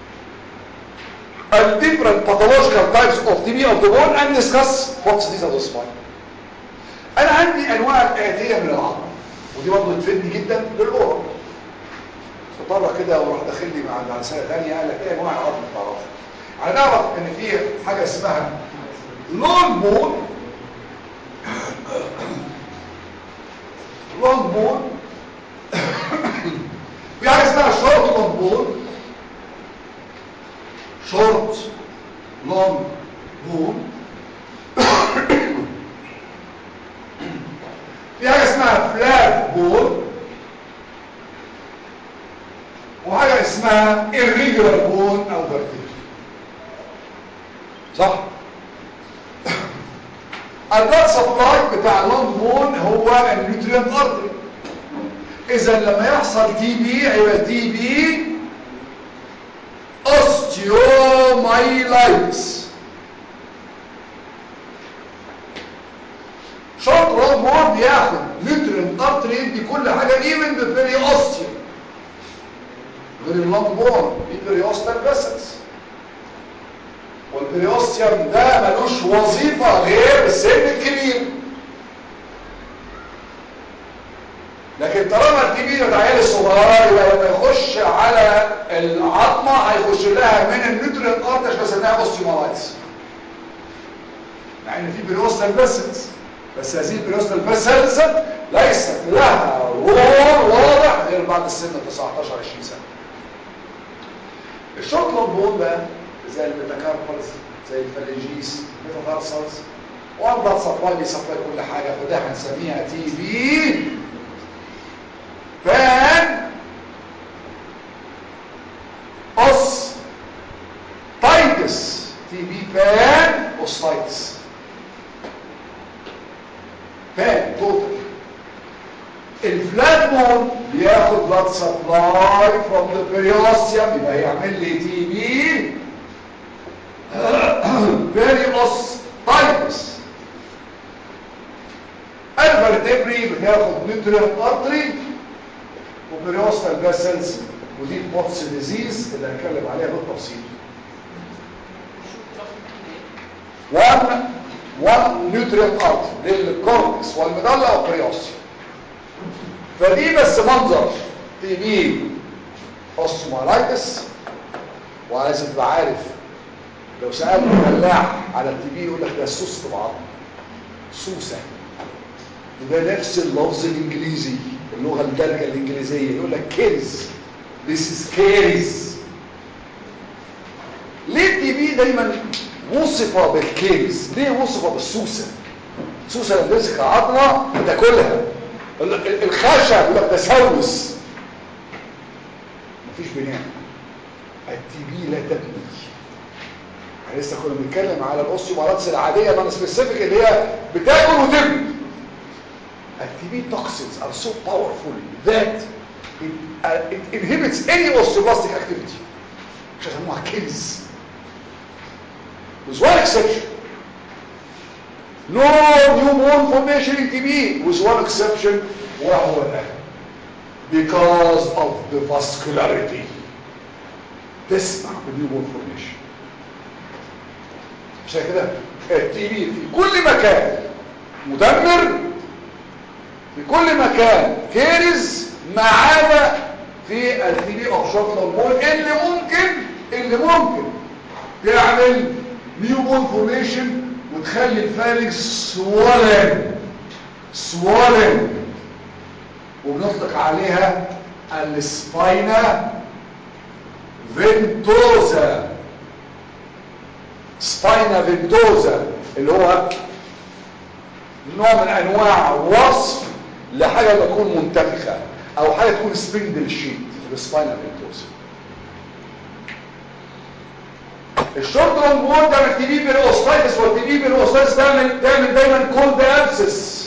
[SPEAKER 1] and different pathological types of TB of the bone and discuss what's these of the spine. انا عندي انواع الاتيه من العظم ودي برضه تفيدني جدا للاورا تطرق كده وراح داخل لي مع مع سنه ثانيه قال لك ايه انواع العظم اللي تعرفها هنعرف ان في حاجه اسمها لونج بون لونج بون في حاجه اسمها شورت لونج بون شورت لونج بون في حاجه اسمها فلات بون وحاجه اسمها irregular بون او vertical صح البلاد سبلاي بتاع اللونج بون هو النيوترينت ارتري اذا لما يحصل تي بي هيبقى تي بي اوستيومايلايتس شرط رول مور بياخد نيوترينت ارتري يدي كل حاجه ايفن بفيري اوستيو غير اللونج بون دي بيريوستال فيسلز والبريوستيوم ده ملوش وظيفة غير السن الكبير لكن طالما التي بي العيال الصغيره يبقى لما يخش على العظمه هيخش لها من النيوترينت ارتش بسميها اوستيومالايتس مع ان في بريوستال فيسلز بس هذه البريوستال فيسلز ليست لها رول واضح غير بعد السن 19 20 سنه الشوط لومبون بقى زي الميتاكاربلز زي الفالنجيس ميتافارسلز وابدا سبلاي بيسبلاي كل حاجه فده هنسميها تي بي فان اوس تايتس تي بي فان اوستايتس فان توتال الفلات بون بياخد بلاد سبلاي فروم ذا periosteum يبقى هيعمل لي تي بي periostitis الفرتبري بتاخد نيوتريال ارتري وبريوستال فيسلز ودي بوتس ديزيز اللي هنتكلم عليها بالتفصيل 1 1 نيوتريال ارتري للكورتكس والميدالا والبريوستيوم فدي بس منظر تي بي اوستومالايتس ولازم تبقى عارف لو سألت فلاح على التي بي يقول لك ده سوس طبعا سوسة وده نفس اللفظ الانجليزي اللغة الدارجة الانجليزية يقول لك كيرز this is كيرز ليه التي بي دايما وصفة بالكيرز ليه وصفة بالسوسة سوسة لما تمسك عظمة بتاكلها الخشب يقول لك تسوس مفيش بناء التي بي لا تبني احنا لسه كنا بنتكلم على الاوستيومالاتس العاديه نون سبيسيفيك اللي هي بتاكل وتبني التي بي toxins are so powerful that it, uh, it inhibits any osteoblastic activity مش هسموها كيلز with one exception no newborn formation in TB with one exception وهو ده because of the vascularity تسمع بالنيوبورن فورميشن عشان كده التي بي في كل مكان مدمر في كل مكان كارز ما عدا في التي بي اوف شوك هرمون اللي ممكن اللي ممكن تعمل نيوبورن فورميشن وتخلي الفارج سوالن سوالن وبنطلق عليها السباينا فينتوزا سباينا فينتوزا اللي هو نوع من انواع وصف لحاجه تكون منتفخه او حاجه تكون سبندل شيت السباينا فينتوزا الشورت لونج بون ده من تي بي بالاوستايتس والتي بي بالاوستايتس تعمل تعمل دايما كولد ابسس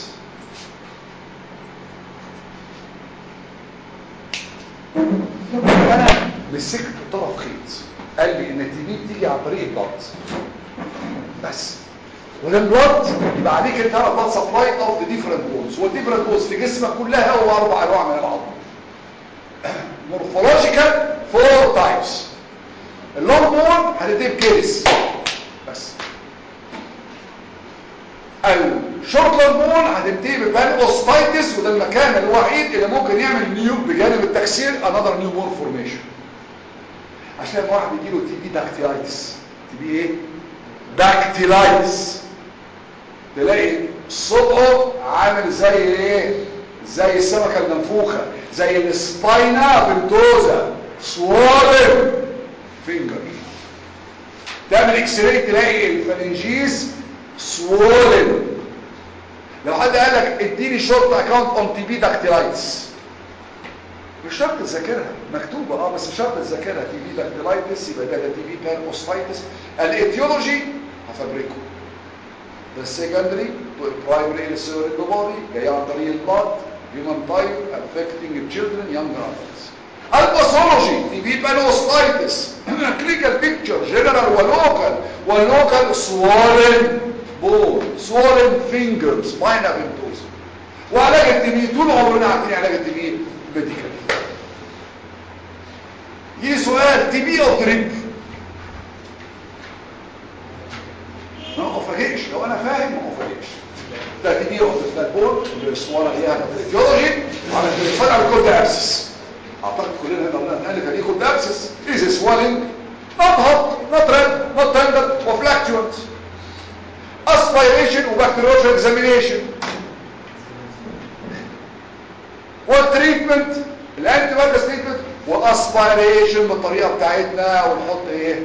[SPEAKER 1] انا مسكت طرف خيط قال لي ان التي بي بتيجي عن طريق البلط بس والبلط يبقى عليك انت بلط سبلاي اوف ذا ديفرنت بونز والديفرنت بونز في جسمك كلها هو اربع انواع من العظم مورفولوجيكال فور تايبس اللونج بون هتديه بكيس بس الشورت لونج بون هتنتهي ببان اوستايتس وده المكان الوحيد اللي ممكن يعمل نيو بجانب التكسير انذر نيو بون فورميشن عشان لما واحد يجيله تي بي داكتيلايتس تي بي ايه داكتيلايتس تلاقي صبعه عامل زي ايه زي السمكه المنفوخه زي السباينا فينتوزا سوالن فينجر تعمل اكس راي تلاقي الفالنجيز سوولن لو حد قال لك اديني شورت اكاونت اون تي بي داكتيلايتس مش شرط تذاكرها مكتوبه اه بس مش شرط تذاكرها تي بي داكتيلايتس يبقى ده تي بي بانوستايتس الايتيولوجي هفبركه ده السكندري برايمري السير البودي جاي عن طريق البلاد هيومن تايب افكتنج تشيلدرن يونج ادلتس الباثولوجي تي بي بانوستايتس كلينيكال بيكتشر جنرال ولوكال واللوكال سوالن بول سوالن فينجرز باينا بنتوز وعلاج التي بي طول عمرنا عارفين علاج التي بي ميديكال يجي سؤال تي بي اوف دريب ما افاجئش لو انا فاهم ما افاجئش ده تي بي اوف البول اللي اسمها اياها الفيزيولوجي على التليفون على كل ابسس اعتقد كلنا قلنا ان كان ياخد ابسس از سوالينج not hot not red not tender or fluctuant aspiration وبكتيريولوجيا examination والتريتمنت الانتي فيروس تريتمنت واسبيريشن بالطريقه بتاعتنا ونحط ايه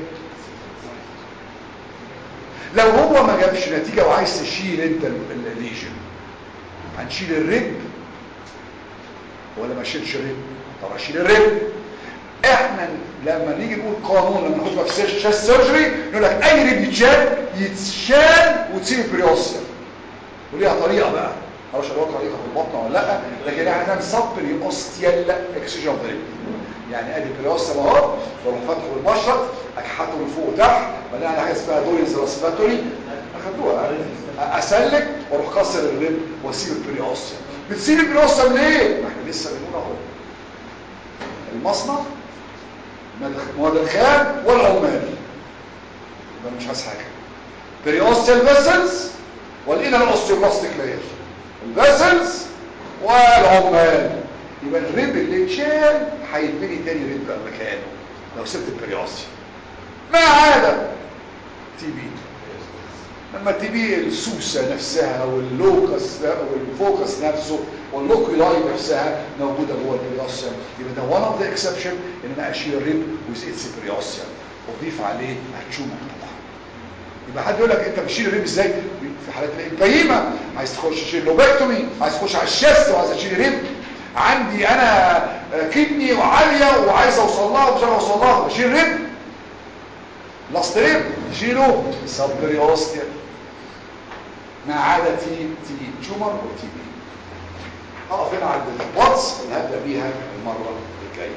[SPEAKER 1] لو هو ما جابش نتيجه وعايز تشيل انت الليجن هنشيل الرب ولا ما اشيلش الرب طب اشيل الرب احنا لما نيجي نقول قانون لما نحطها في شاست سيرجري نقول لك اي رب يتشال يتشال وتسيب البريوسيا وليها طريقه بقى معرفش لو طريقه في البطن ولا لا لكن احنا هنعمل سبري اوستيال اكسجين دريب يعني ادي البريوسيا اهو واروح فاتحه بالمشرط اكحته من فوق وتحت بعدين على حاجه اسمها دوريز راسباتوري اخدوها اسلك واروح كسر الرب واسيب البريوسيا بتسيب البريوسيا ليه؟ ما احنا لسه بنقول اهو المصنع مواد الخام والعمال يبقى مش عايز حاجه بريوستيال فيسلز والانر اوستيوبلاستيك لاير الفيسلز والعمال يبقى الريب اللي اتشال هيتبني تاني ريب بقى مكانه لو سبت البريوستيال ما عدا تي بي لما تي بي السوسه نفسها واللوكس والفوكس نفسه واللوكيلاي نفسها موجوده جوه البريوسيوم يبقى ده وان اوف ذا اكسبشن ان انا اشيل الريب ويز اتس بريوسيوم واضيف عليه هتشومه طبعا يبقى حد يقول لك انت بتشيل الريب ازاي في حالات البهيمه عايز تخش تشيل لوبكتومي عايز تخش على الشست وعايز تشيل ريب عندي انا كدني وعاليه وعايز اوصل لها ومش عارف اوصل لها بشيل ريب لاست ريب تشيله سب بريوستيوم ما عدا تي تي تيومر وتي بي هقف هنا عند الواتس اللي هبدا بيها المره الجايه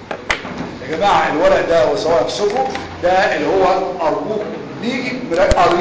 [SPEAKER 1] يا جماعه الورق ده وسواء نفسكم ده اللي هو ارجوك نيجي